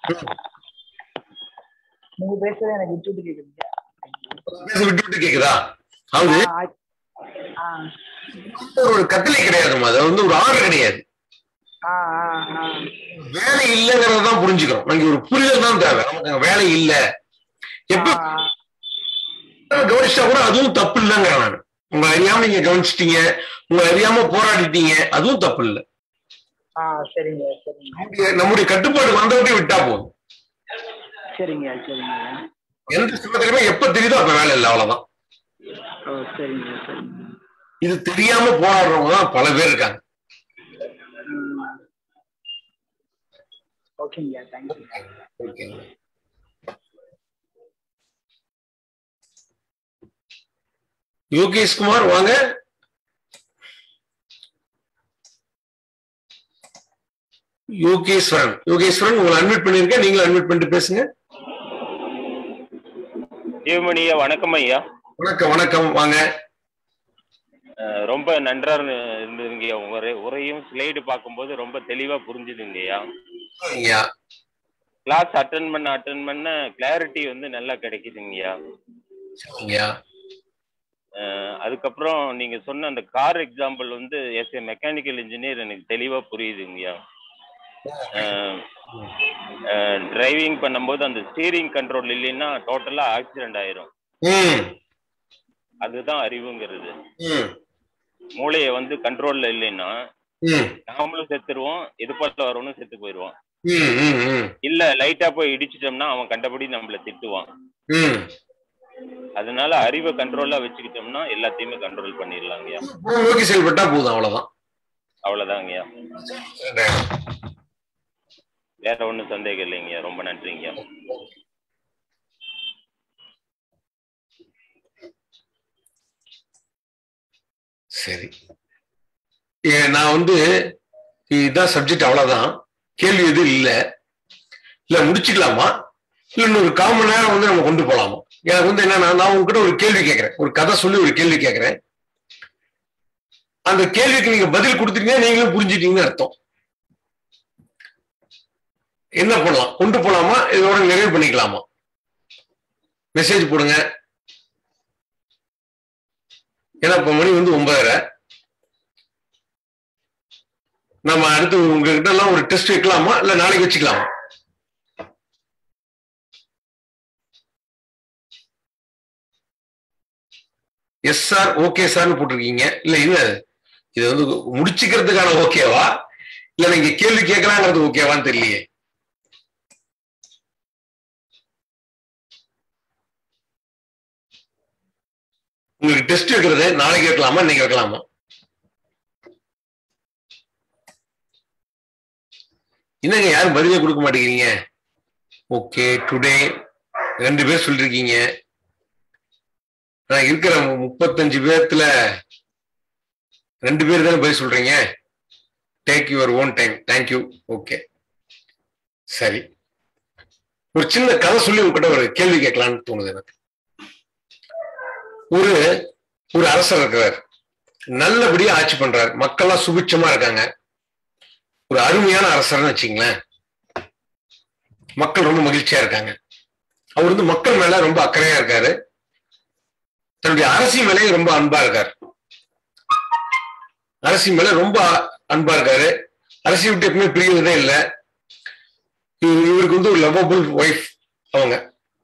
நீங்க பேசுறது எனக்கு விட்டு விட்டு கேக்குதுங்க பேச விட்டு விட்டு கேக்குதா அது ஆஹ் ஆஹ் ஒரு கட்டளை கிடையாதுமா அது வந்து ஒரு ஆர்டர் கிடையாது ஆஹ் ஆஹ் ஆஹ் வேலை இல்லைங்கிறத தான் புரிஞ்சுக்கிறோம் நமக்கு ஒரு புரிதல் தான் தேவை நமக்கு அங்க வேலை இல்ல எப்ப ஆஹ் கவனிச்சா கூட அதுவும் தப்பு இல்லைங்கிற நான் உங்களை அறியாம நீங்க கவனிச்சிட்டீங்க உங்களை அறியாம போராடிட்டீங்க அதுவும் தப்பு இல்லை ஆஹ் சரிங்க சரிங்க நம்முடைய- நம்முடைய கட்டுப்பாடு வந்தவரையும் விட்டா போதும் சரிங்க சரிங்க எந்த சமயத்திலுமே எப்ப தெரியுதோ அப்ப வேலை இல்லை அவ்வளவுதான் ஓ சரிங்க சரிங்க இது தெரியாம போராடுறவங்க தான் பல பேர் இருக்காங்க ஓகேங்க தேங்க்யூ ஓகேங்க. யோகேஷ் குமார் வாங்க யோகேஸ்வரன் யோகேஸ்வரன் உங்களை அட்மிட் பண்ணிருக்கேன் நீங்களும் அட்மிட் பண்ணிட்டு பேசுங்க ஜீவமணியா வணக்கம் ஐயா வணக்கம் வணக்கம் வாங்க அஹ் ரொம்ப நன்றா இருந்து- இருந்ததுங்கய்யா உங்க உரை- உரையும் ஸ்லைடு பார்க்கும்போது ரொம்ப தெளிவா புரிஞ்சுதுங்கய்யா ஐயா கிளாஸ் அட்டன் பண்ண அட்டன் பண்ண கிளாரிட்டி வந்து நல்லா கிடைக்குதுங்கய்யா ஐயா அஹ் அதுக்கப்புறம் நீங்க சொன்ன அந்த கார் எக்ஸாம்பிள் வந்து எஸ் ஏ மெக்கானிக்கல் இன்ஜினியர் எனக்கு தெளிவா புரியுதுங்கய்யா டிரைவிங் பண்ணும்போது அந்த ஸ்டீரிங் கண்ட்ரோல் இல்லைன்னா டோட்டலா ஆக்சிடென்ட் ஆயிரும் ம் அதுதான் அறிவுங்கிறது ம் மூளையை வந்து கண்ட்ரோல்ல இல்லைன்னா ம் நாமளும் செத்துருவோம் எதிர்பார்த்து வரவனும் செத்து போயிடுவான் ம் ம் ம் இல்ல லைட்டா போய் இடிச்சிட்டோம்னா அவன் கண்டபடி நம்மள திட்டுவான் ம் அதனால அறிவை கண்ட்ரோலா வச்சுக்கிட்டோம்னா எல்லாத்தையுமே கண்ட்ரோல் பண்ணிடலாங்கய்யா நோக்கி செயல்பட்டா போதும் அவ்வளவுதான் அவ்வளவுதாங்கய்யா வேற ஒண்ணும் சந்தேகம் இல்லைங்கய்யா ரொம்ப நன்றிங்கய்யா சரி ஏ, நான் வந்து இதுதான் சப்ஜெக்ட் அவ்வளவுதான் கேள்வி எதுவும் இல்ல இல்ல முடிச்சுக்கலாமா இல்ல இன்னொரு கால் மணி நேரம் வந்து நம்ம கொண்டு போலாமா எனக்கு வந்து என்னன்னா நான் உங்ககிட்ட ஒரு கேள்வி கேட்கிறேன் ஒரு கதை சொல்லி ஒரு கேள்வி கேட்கிறேன் அந்த கேள்விக்கு நீங்க பதில் கொடுத்தீங்கன்னா நீங்களும் புரிஞ்சுட்டீங்கன்னு அர்த்தம் என்ன பண்ணலாம் கொண்டு போலாமா இதோட நிறைவு பண்ணிக்கலாமா மெசேஜ் போடுங்க ஏன்னா இப்ப மணி வந்து ஒன்பதரை நம்ம அடுத்து உங்ககிட்ட எல்லாம் ஒரு டெஸ்ட் வைக்கலாமா இல்ல நாளைக்கு வச்சுக்கலாமா எஸ் சார் ஓகே சார்னு போட்டிருக்கீங்க இல்ல இல்ல இது வந்து முடிச்சுக்கிறதுக்கான ஓகேவா இல்ல நீங்க கேள்வி கேட்கலாங்கிறது ஓகேவான்னு தெரியலையே உங்களுக்கு டெஸ்ட் வைக்கிறது நாளைக்கு வைக்கலாமா இன்னைக்கு வைக்கலாமா என்னங்க யாரும் பதிலே கொடுக்க மாட்டேங்கிறீங்க ஓகே டுடே ரெண்டு பேர் சொல்லிருக்கீங்க நான் இருக்கிற முப்பத்தஞ்சு பேர்த்துல ரெண்டு பேர் தானே பதில் சொல்றீங்க take your own time thank you okay சரி ஒரு சின்ன கதை சொல்லி உங்ககிட்ட ஒரு கேள்வி கேட்கலான்னு தோணுது எனக்கு ஒரு ஒரு அரசர் இருக்கிறார் நல்லபடியா ஆட்சி பண்றார் மக்கள்லாம் சுபிட்சமா இருக்காங்க ஒரு அருமையான அரசர்னு வச்சுங்களேன் மக்கள் ரொம்ப மகிழ்ச்சியா இருக்காங்க அவர் வந்து மக்கள் மேல ரொம்ப அக்கறையா இருக்காரு தன்னுடைய அரசி மேலேயும் ரொம்ப அன்பா இருக்காரு அரசி மேல ரொம்ப அன்பா இருக்காரு அரசி விட்டு எப்பவுமே பிரியறதே இல்லை இவருக்கு வந்து ஒரு லவபிள் ஒய்ஃப் அவங்க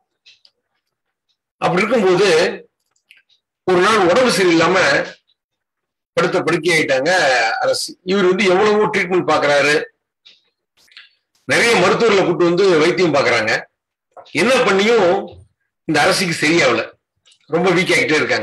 அப்படி இருக்கும்போது ஒரு நாள் உடம்பு சரியில்லாம படுத்த படுக்கை ஆயிட்டாங்க அரசு இவர் வந்து எவ்வளவோ ட்ரீட்மெண்ட் பாக்குறாரு நிறைய மருத்துவர்களை கூட்டு வந்து வைத்தியம் பாக்குறாங்க என்ன பண்ணியும் இந்த அரசிக்கு சரியாகல ரொம்ப வீக் ஆகிட்டே இருக்காங்க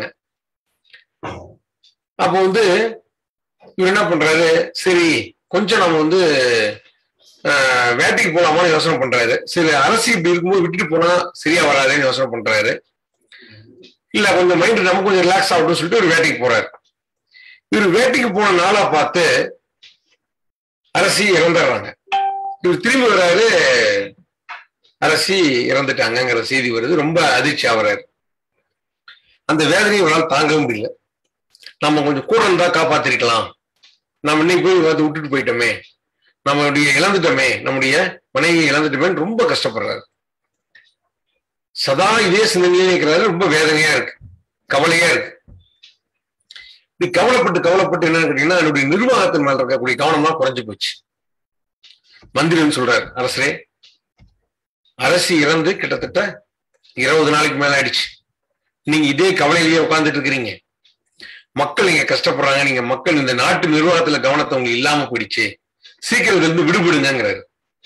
அப்போ வந்து இவர் என்ன பண்றாரு சரி கொஞ்சம் நம்ம வந்து வேட்டைக்கு போலாமான்னு யோசனை பண்றாரு சரி அரசு இப்படி இருக்கும்போது விட்டுட்டு போனா சரியா வராதுன்னு யோசனை பண்றாரு இல்ல கொஞ்சம் மைண்ட் நம்ம கொஞ்சம் ரிலாக்ஸ் ஆகட்டும் சொல்லிட்டு ஒரு வேட்டைக்கு போறாரு இவர் வேட்டைக்கு போன நாளா பார்த்து அரசி இறந்துடுறாங்க இவர் திரும்பி வர்றாரு அரசி இறந்துட்டாங்கிற செய்தி வருது ரொம்ப அதிர்ச்சி ஆகுறாரு அந்த வேதனையை இவரால் தாங்க முடியல நம்ம கொஞ்சம் கூட இருந்தா காப்பாத்திருக்கலாம் நம்ம இன்னைக்கு போய் வந்து விட்டுட்டு போயிட்டோமே நம்மளுடைய இழந்துட்டோமே நம்முடைய மனைவியை இழந்துட்டோமே ரொம்ப கஷ்டப்படுறாரு சதா இதே சிந்தனையிலே இருக்கிறாரு ரொம்ப வேதனையா இருக்கு கவலையா இருக்கு இப்படி கவலைப்பட்டு கவலைப்பட்டு என்னன்னு கேட்டீங்கன்னா என்னுடைய நிர்வாகத்தின் மேல இருக்கக்கூடிய கவனமா குறைஞ்சு போச்சு மந்திரன் சொல்றாரு அரசரே அரசு இறந்து கிட்டத்தட்ட இருபது நாளைக்கு மேல ஆயிடுச்சு நீங்க இதே கவலையிலேயே உட்கார்ந்துட்டு இருக்கிறீங்க மக்கள் இங்க கஷ்டப்படுறாங்க நீங்க மக்கள் இந்த நாட்டு நிர்வாகத்துல கவனத்தை உங்களுக்கு இல்லாம போயிடுச்சு சீக்கிரம் இருந்து விடுபடுங்கிறாரு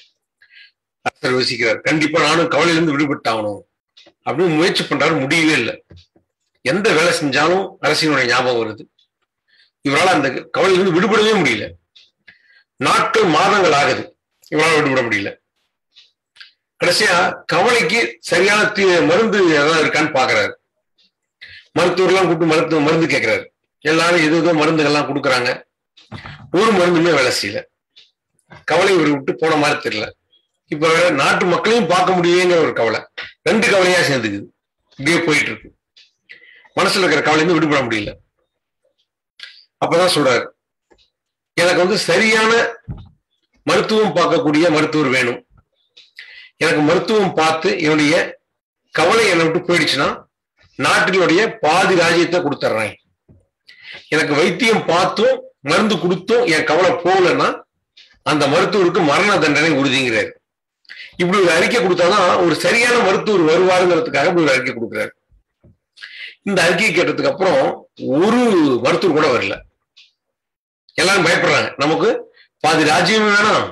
அரசர் யோசிக்கிறார் கண்டிப்பா நானும் கவலையில இருந்து விடுபட்டாகணும் அப்படின்னு முயற்சி பண்றாரு முடியவே இல்லை எந்த வேலை செஞ்சாலும் அரசினுடைய ஞாபகம் வருது இவரால் அந்த கவலையிலிருந்து விடுபடவே முடியல நாட்கள் மாதங்கள் ஆகுது இவரால் விடுபட முடியல கடைசியா கவலைக்கு சரியான தீ மருந்து ஏதாவது இருக்கான்னு பாக்குறாரு மருத்துவர்லாம் கூப்பிட்டு மருத்துவ மருந்து கேட்கிறாரு எல்லாரும் எது ஏதோ மருந்துகள்லாம் கொடுக்குறாங்க ஒரு மருந்துமே வேலை செய்யல கவலை இவர் விட்டு போன மாதிரி தெரியல இப்ப நாட்டு மக்களையும் பார்க்க முடியுங்கிற ஒரு கவலை ரெண்டு கவலையா சேர்ந்துக்குது இப்படியே போயிட்டு இருக்கு மனசுல இருக்கிற கவலையிருந்து விடுபட முடியல அப்பதான் சொல்றாரு எனக்கு வந்து சரியான மருத்துவம் பார்க்கக்கூடிய மருத்துவர் வேணும் எனக்கு மருத்துவம் பார்த்து என்னுடைய கவலை என்னை விட்டு போயிடுச்சுன்னா நாட்டினுடைய பாதி ராஜ்யத்தை கொடுத்துட்றேன் எனக்கு வைத்தியம் பார்த்தும் மருந்து கொடுத்தும் என் கவலை போகலன்னா அந்த மருத்துவருக்கு மரண தண்டனை உறுதிங்கிறாரு இப்படி ஒரு அறிக்கை கொடுத்தாதான் ஒரு சரியான மருத்துவர் வருவாருங்கிறதுக்காக இப்படி ஒரு அறிக்கை கொடுக்குறாரு இந்த அறிக்கையை கேட்டதுக்கு அப்புறம் ஒரு மருத்துவர் கூட வரல எல்லாரும் பயப்படுறாங்க நமக்கு பாதி ராஜ்யமும் வேணாம்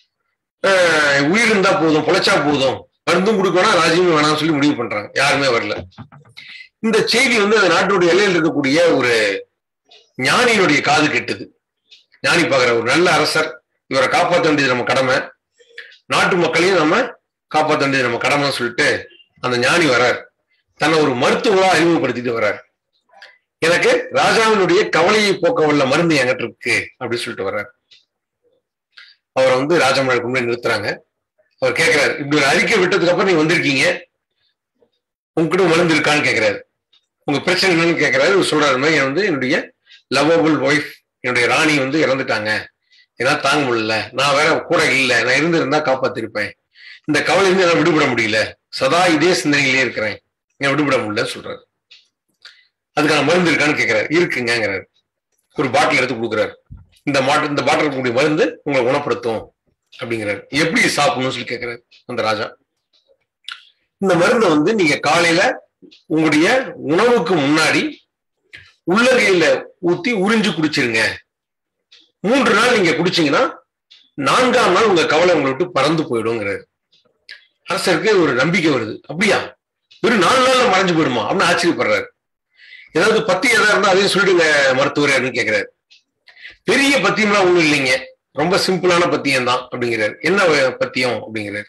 உயிர் இருந்தா போதும் பொழைச்சா போதும் மருந்தும் கொடுக்க வேணாம் ராஜ்யமும் வேணாம்னு சொல்லி முடிவு பண்றாங்க யாருமே வரல இந்த செய்தி வந்து அந்த நாட்டினுடைய எல்லையில் இருக்கக்கூடிய ஒரு ஞானியினுடைய காது கெட்டுது ஞானி பாக்குற ஒரு நல்ல அரசர் இவரை காப்பாற்ற வேண்டியது நம்ம கடமை நாட்டு மக்களையும் நம்ம காப்பாற்ற வேண்டியது நம்ம கடமைன்னு சொல்லிட்டு அந்த ஞானி வர்றார் தன்னை ஒரு மருத்துவரா அறிமுகப்படுத்திட்டு வர்றார் எனக்கு ராஜாவினுடைய கவலையை போக்க உள்ள மருந்து என்கிட்ட இருக்கு அப்படின்னு சொல்லிட்டு வர்றார் அவரை வந்து ராஜமலை கொண்டு போய் நிறுத்துறாங்க அவர் கேட்கிறாரு இப்படி ஒரு அறிக்கை விட்டதுக்கு அப்புறம் நீங்க வந்திருக்கீங்க உங்ககிட்ட மருந்து இருக்கான்னு கேட்கிறாரு உங்க பிரச்சனை என்னன்னு கேட்கிறாரு இவர் சொல்றாரு மாதிரி வந்து என்னுடைய லவபிள் ஒய்ஃப் என்னுடைய ராணி வந்து இறந்துட்டாங்க என்னால தாங்க முடியல நான் வேற கூட இல்லை நான் இருந்திருந்தா காப்பாத்திருப்பேன் இந்த கவலையிலிருந்து என்னால விடுபட முடியல சதா இதே சிந்தனையிலே இருக்கிறேன் என் விடுபட முடியல சொல்றாரு அதுக்கான மருந்து இருக்கான்னு கேட்கிறாரு இருக்குங்கிறாரு ஒரு பாட்டில் எடுத்து கொடுக்குறாரு இந்த மாட்டு இந்த பாட்டில் இருக்கக்கூடிய மருந்து உங்களை குணப்படுத்தும் அப்படிங்கிறாரு எப்படி சாப்பிடணும்னு சொல்லி கேட்கிறாரு அந்த ராஜா இந்த மருந்தை வந்து நீங்க காலையில உங்களுடைய உணவுக்கு முன்னாடி உள்ளங்கையில ஊத்தி உறிஞ்சு குடிச்சிருங்க மூன்று நாள் நீங்க குடிச்சீங்கன்னா நான்காம் நாள் உங்க கவலை உங்களை விட்டு பறந்து போயிடுங்கிறாரு அரசருக்கு ஒரு நம்பிக்கை வருது அப்படியா வெறும் நாலு நாள்ல மறைஞ்சு போயிடுமா அப்படின்னு ஆச்சரியப்படுறாரு ஏதாவது பத்தி எதா இருந்தா அதையும் சொல்லிடுங்க மருத்துவர் அப்படின்னு கேட்கிறாரு பெரிய பத்தியம்லாம் ஒண்ணும் இல்லைங்க ரொம்ப சிம்பிளான பத்தியம் தான் அப்படிங்கிறாரு என்ன பத்தியம் அப்படிங்கிறாரு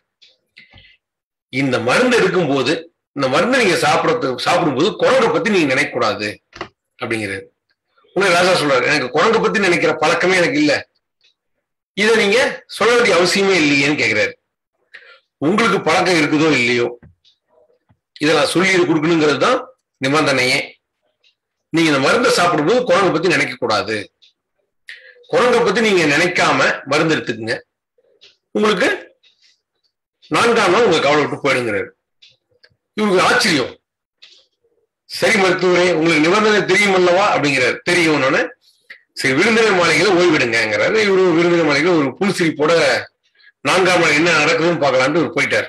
இந்த மருந்து எடுக்கும்போது இந்த மருந்தை நீங்க சாப்பிடறது சாப்பிடும்போது குரங்கை பத்தி நீங்க நினைக்க கூடாது அப்படிங்கிறாரு உடனே ராஜா சொல்றாரு எனக்கு குரங்கை பத்தி நினைக்கிற பழக்கமே எனக்கு இல்ல இதை நீங்க சொல்ல வேண்டிய அவசியமே இல்லையேன்னு கேக்குறாரு உங்களுக்கு பழக்கம் இருக்குதோ இல்லையோ இதை நான் சொல்லி இது கொடுக்கணுங்கிறது தான் நிபந்தனையே நீங்க இந்த மருந்தை சாப்பிடும்போது குரங்கை பத்தி நினைக்க கூடாது குரங்கை பத்தி நீங்க நினைக்காம மருந்து எடுத்துக்குங்க உங்களுக்கு நான்காம் நாள் உங்க கவலை விட்டு போயிடுங்கிறாரு இவருக்கு ஆச்சரியம் சரி மருத்துவரே உங்களுக்கு நிபந்தனை தெரியும் அல்லவா அப்படிங்கிறாரு தெரியும்னு சரி விருந்தினர் மாளிகையில ஓய்விடுங்கிறாரு இவரு விருந்தினர் மாளிகையில ஒரு புன்சிரிப்போட நான்காம் நாள் என்ன நடக்குதுன்னு பார்க்கலான்ட்டு இவர் போயிட்டார்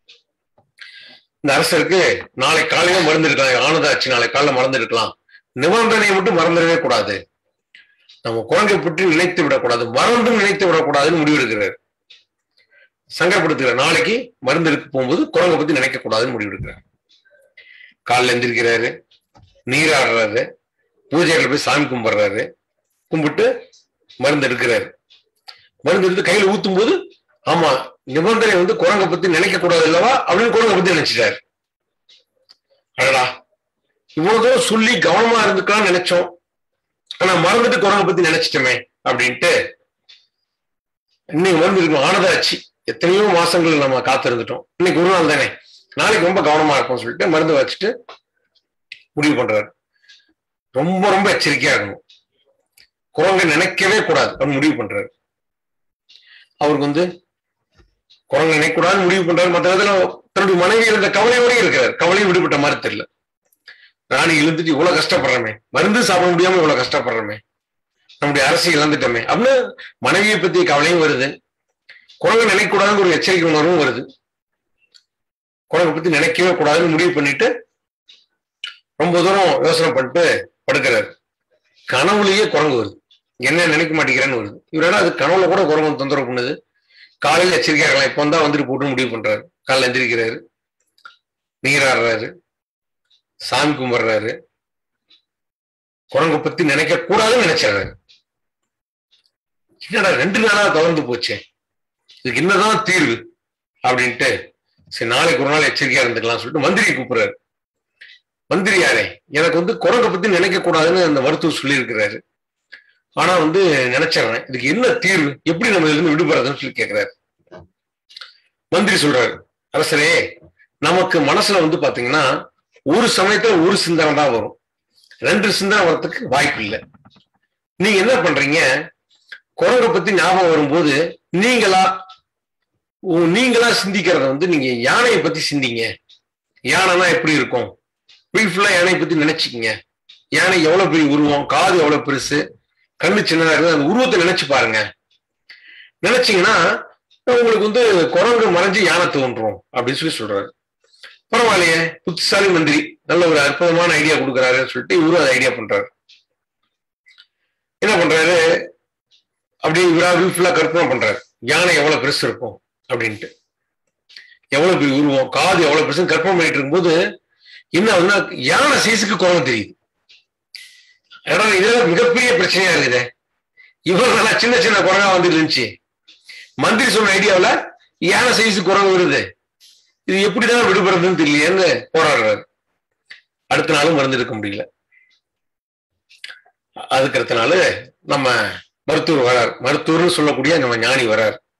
இந்த அரசருக்கு நாளை காலையில மறந்து இருக்கலாம் ஆனதாச்சு நாளை காலையில மறந்து இருக்கலாம் நிபந்தனையை மட்டும் மறந்துடவே கூடாது நம்ம குரங்கை பற்றி நினைத்து விடக்கூடாது மறந்தும் நினைத்து விடக்கூடாதுன்னு முடிவெடுக்கிறார் சங்கடப்படுத்துகிறார் நாளைக்கு மருந்து எடுக்க போகும்போது குரங்கை பத்தி நினைக்க கூடாதுன்னு முடிவெடுக்கிறார் காலில் எந்திரிக்கிறாரு நீராடுறாரு பூஜைகள் போய் சாமி கும்பிடுறாரு கும்பிட்டு மருந்து எடுக்கிறாரு மருந்து எடுத்து கையில ஊத்தும் போது ஆமா நிபந்தனை வந்து குரங்கை பத்தி நினைக்க கூடாது இல்லவா அப்படின்னு குரங்கை பத்தி நினைச்சிட்டாரு அடடா இவ்வளவு தூரம் சொல்லி கவனமா இருந்துக்கலாம்னு நினைச்சோம் ஆனா மறந்துட்டு குரங்கை பத்தி நினைச்சிட்டோமே அப்படின்ட்டு இன்னைக்கு மருந்து இருக்கும் ஆனதாச்சு எத்தனையோ மாசங்கள் நம்ம காத்திருந்துட்டோம் இன்னைக்கு ஒரு நாள் தானே நாளைக்கு ரொம்ப கவனமா இருக்கும் சொல்லிட்டு மருந்து வச்சுட்டு முடிவு பண்றாரு ரொம்ப ரொம்ப எச்சரிக்கையா இருக்கணும் குரங்கை நினைக்கவே கூடாது அப்படின்னு முடிவு பண்றாரு அவருக்கு வந்து குரங்கை நினைக்கூடாதுன்னு முடிவு பண்றாரு மற்ற விதத்துல தன்னுடைய மனைவி இருந்த கவலையோடய இருக்கிறார் கவலையும் விடுபட்ட மாதிரி தெரியல ராணி இழுந்துட்டு இவ்வளவு கஷ்டப்படுறமே மருந்து சாப்பிட முடியாம இவ்வளவு கஷ்டப்படுறமே நம்முடைய அரசு இழந்துட்டோமே அப்படின்னு மனைவியை பத்திய கவலையும் வருது குரங்கை நினைக்கக்கூடாதுன்னு ஒரு எச்சரிக்கை உணர்வும் வருது குரங்கை பத்தி நினைக்கவே கூடாதுன்னு முடிவு பண்ணிட்டு ரொம்ப தூரம் யோசனை பண்ணிட்டு படுக்கிறாரு கனவுலயே குரங்கு வருது என்ன நினைக்க மாட்டேங்கிறேன்னு வருது இவரால அது கனவுல கூட குரங்கு தொந்தரவு பண்ணுது காலையில எச்சரிக்கையா இருக்கலாம் இப்போ தான் வந்துட்டு போட்டு முடிவு பண்றாரு காலைல எந்திரிக்கிறாரு நீராடுறாரு சாமி கும்பிடுறாரு குரங்கை பத்தி நினைக்க கூடாதுன்னு நினைச்சிடுறாரு என்னடா ரெண்டு நாளா கவர்ந்து போச்சே இதுக்கு என்னதான் தீர்வு அப்படின்ட்டு சரி நாளைக்கு ஒரு நாள் எச்சரிக்கையா இருந்துக்கலாம் சொல்லிட்டு மந்திரி கூப்பிடுறாரு மந்திரி யாரே எனக்கு வந்து குரங்கை பத்தி நினைக்க கூடாதுன்னு அந்த மருத்துவர் சொல்லியிருக்கிறாரு ஆனா வந்து நினைச்சிடறேன் இதுக்கு என்ன தீர்வு எப்படி நம்ம இதுல இருந்து விடுபடுறதுன்னு சொல்லி கேட்கிறாரு மந்திரி சொல்றாரு அரசரே நமக்கு மனசுல வந்து பாத்தீங்கன்னா ஒரு சமயத்துல ஒரு சிந்தனை தான் வரும் ரெண்டு சிந்தனை வரத்துக்கு வாய்ப்பு இல்லை நீங்க என்ன பண்றீங்க குரங்கை பத்தி ஞாபகம் வரும்போது நீங்களா உ- நீங்களா சிந்திக்கிறத வந்து நீங்க யானையை பத்தி சிந்திங்க யானைனா எப்படி இருக்கும் ஃபுல்லா யானையை பத்தி நினைச்சுக்கங்க யானை எவ்வளவு பெரிய உருவம் காது எவ்வளவு பெருசு கண்ணு சின்னதா இருக்குது அந்த உருவத்தை நினைச்சு பாருங்க நினைச்சீங்கன்னா உங்களுக்கு வந்து குரங்கு மறைஞ்சு யானை தோன்றும் அப்படின்னு சொல்லி சொல்றாரு பரவாயில்லையே புத்திசாலி மந்திரி நல்ல ஒரு அற்புதமான ஐடியா கொடுக்குறாருன்னு சொல்லிட்டு இவரும் அதை ஐடியா பண்றாரு என்ன பண்றாரு அப்படியே இவரா ஃபுல்லா கற்பனை பண்றாரு யானை எவ்வளவு பெருசு இருக்கும் அப்படின்ட்டு எவ்வளவு பெரிய உருவம் காது எவ்வளவு பெருசு கற்பனை பண்ணிட்டு இருக்கும்போது என்ன ஆகுதுன்னா யானை சைஸுக்கு குரங்கு தெரியுது ஏன்னா இதுல மிகப்பெரிய பிரச்சனையா இருக்குது இவர் நல்லா சின்ன சின்ன குரங்கா வந்துட்டு இருந்துச்சு மந்திரி சொன்ன ஐடியாவுல யானை சைஸு குரங்கு வருது இது எப்படிதான் விடுபடுறதுன்னு தெரியலையேன்னு போராடுறாரு அடுத்த நாளும் மருந்து எடுக்க முடியல அதுக்கு அடுத்த நாள் நம்ம மருத்துவர் வரார் மருத்துவர்னு சொல்லக்கூடிய நம்ம ஞானி வரார்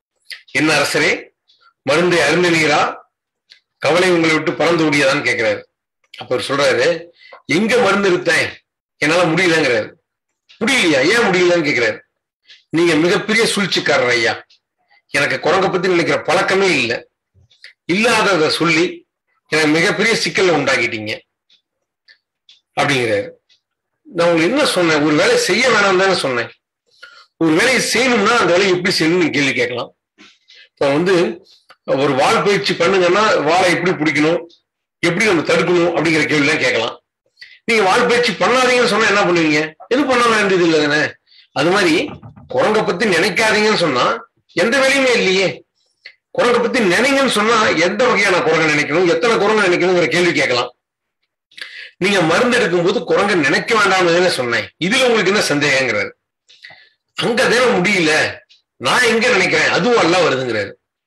என்ன அரசரே மருந்தை அருந்தினீரா கவலை உங்களை விட்டு பறந்து ஓடியதான்னு கேட்கிறாரு அப்ப அவர் சொல்றாரு எங்க மருந்து எடுத்தேன் என்னால முடியலங்கிறாரு முடியலையா ஏன் முடியலன்னு கேட்கிறாரு நீங்க மிகப்பெரிய சூழ்ச்சிக்காரர் ஐயா எனக்கு குரங்க பத்தி நினைக்கிற பழக்கமே இல்லை இல்லாததை சொல்லி எனக்கு மிகப்பெரிய சிக்கலை உண்டாக்கிட்டீங்க அப்படிங்கிறாரு நான் உங்களுக்கு என்ன சொன்னேன் ஒரு வேலையை செய்ய வேணாம் தானே சொன்னேன் ஒரு வேலையை செய்யணும்னா அந்த வேலையை எப்படி செய்யணும்னு கேள்வி கேட்கலாம் இப்போ வந்து ஒரு வால் பயிற்சி பண்ணுங்கன்னா வாழை எப்படி பிடிக்கணும் எப்படி நம்ம தடுக்கணும் அப்படிங்கிற கேள்விலாம் கேட்கலாம் நீங்க வால் பயிற்சி பண்ணாதீங்கன்னு சொன்னா என்ன பண்ணுவீங்க எது பண்ண வேண்டியது இல்லை தானே அது மாதிரி குரங்க பத்தி நினைக்காதீங்கன்னு சொன்னா எந்த வேலையுமே இல்லையே குரங்க பத்தி நினைங்கன்னு சொன்னா எந்த வகையான குரங்க நினைக்கணும் எத்தனை குரங்க நினைக்கணுங்கிற கேள்வி கேட்கலாம் நீங்க மருந்து எடுக்கும்போது குரங்க நினைக்க வேண்டாம்னு சொன்னேன் இதுல உங்களுக்கு என்ன சந்தேகங்கிறாரு அங்க தானே முடியல நான் எங்க நினைக்கிறேன் அதுவும் அல்ல வருதுங்கிறாரு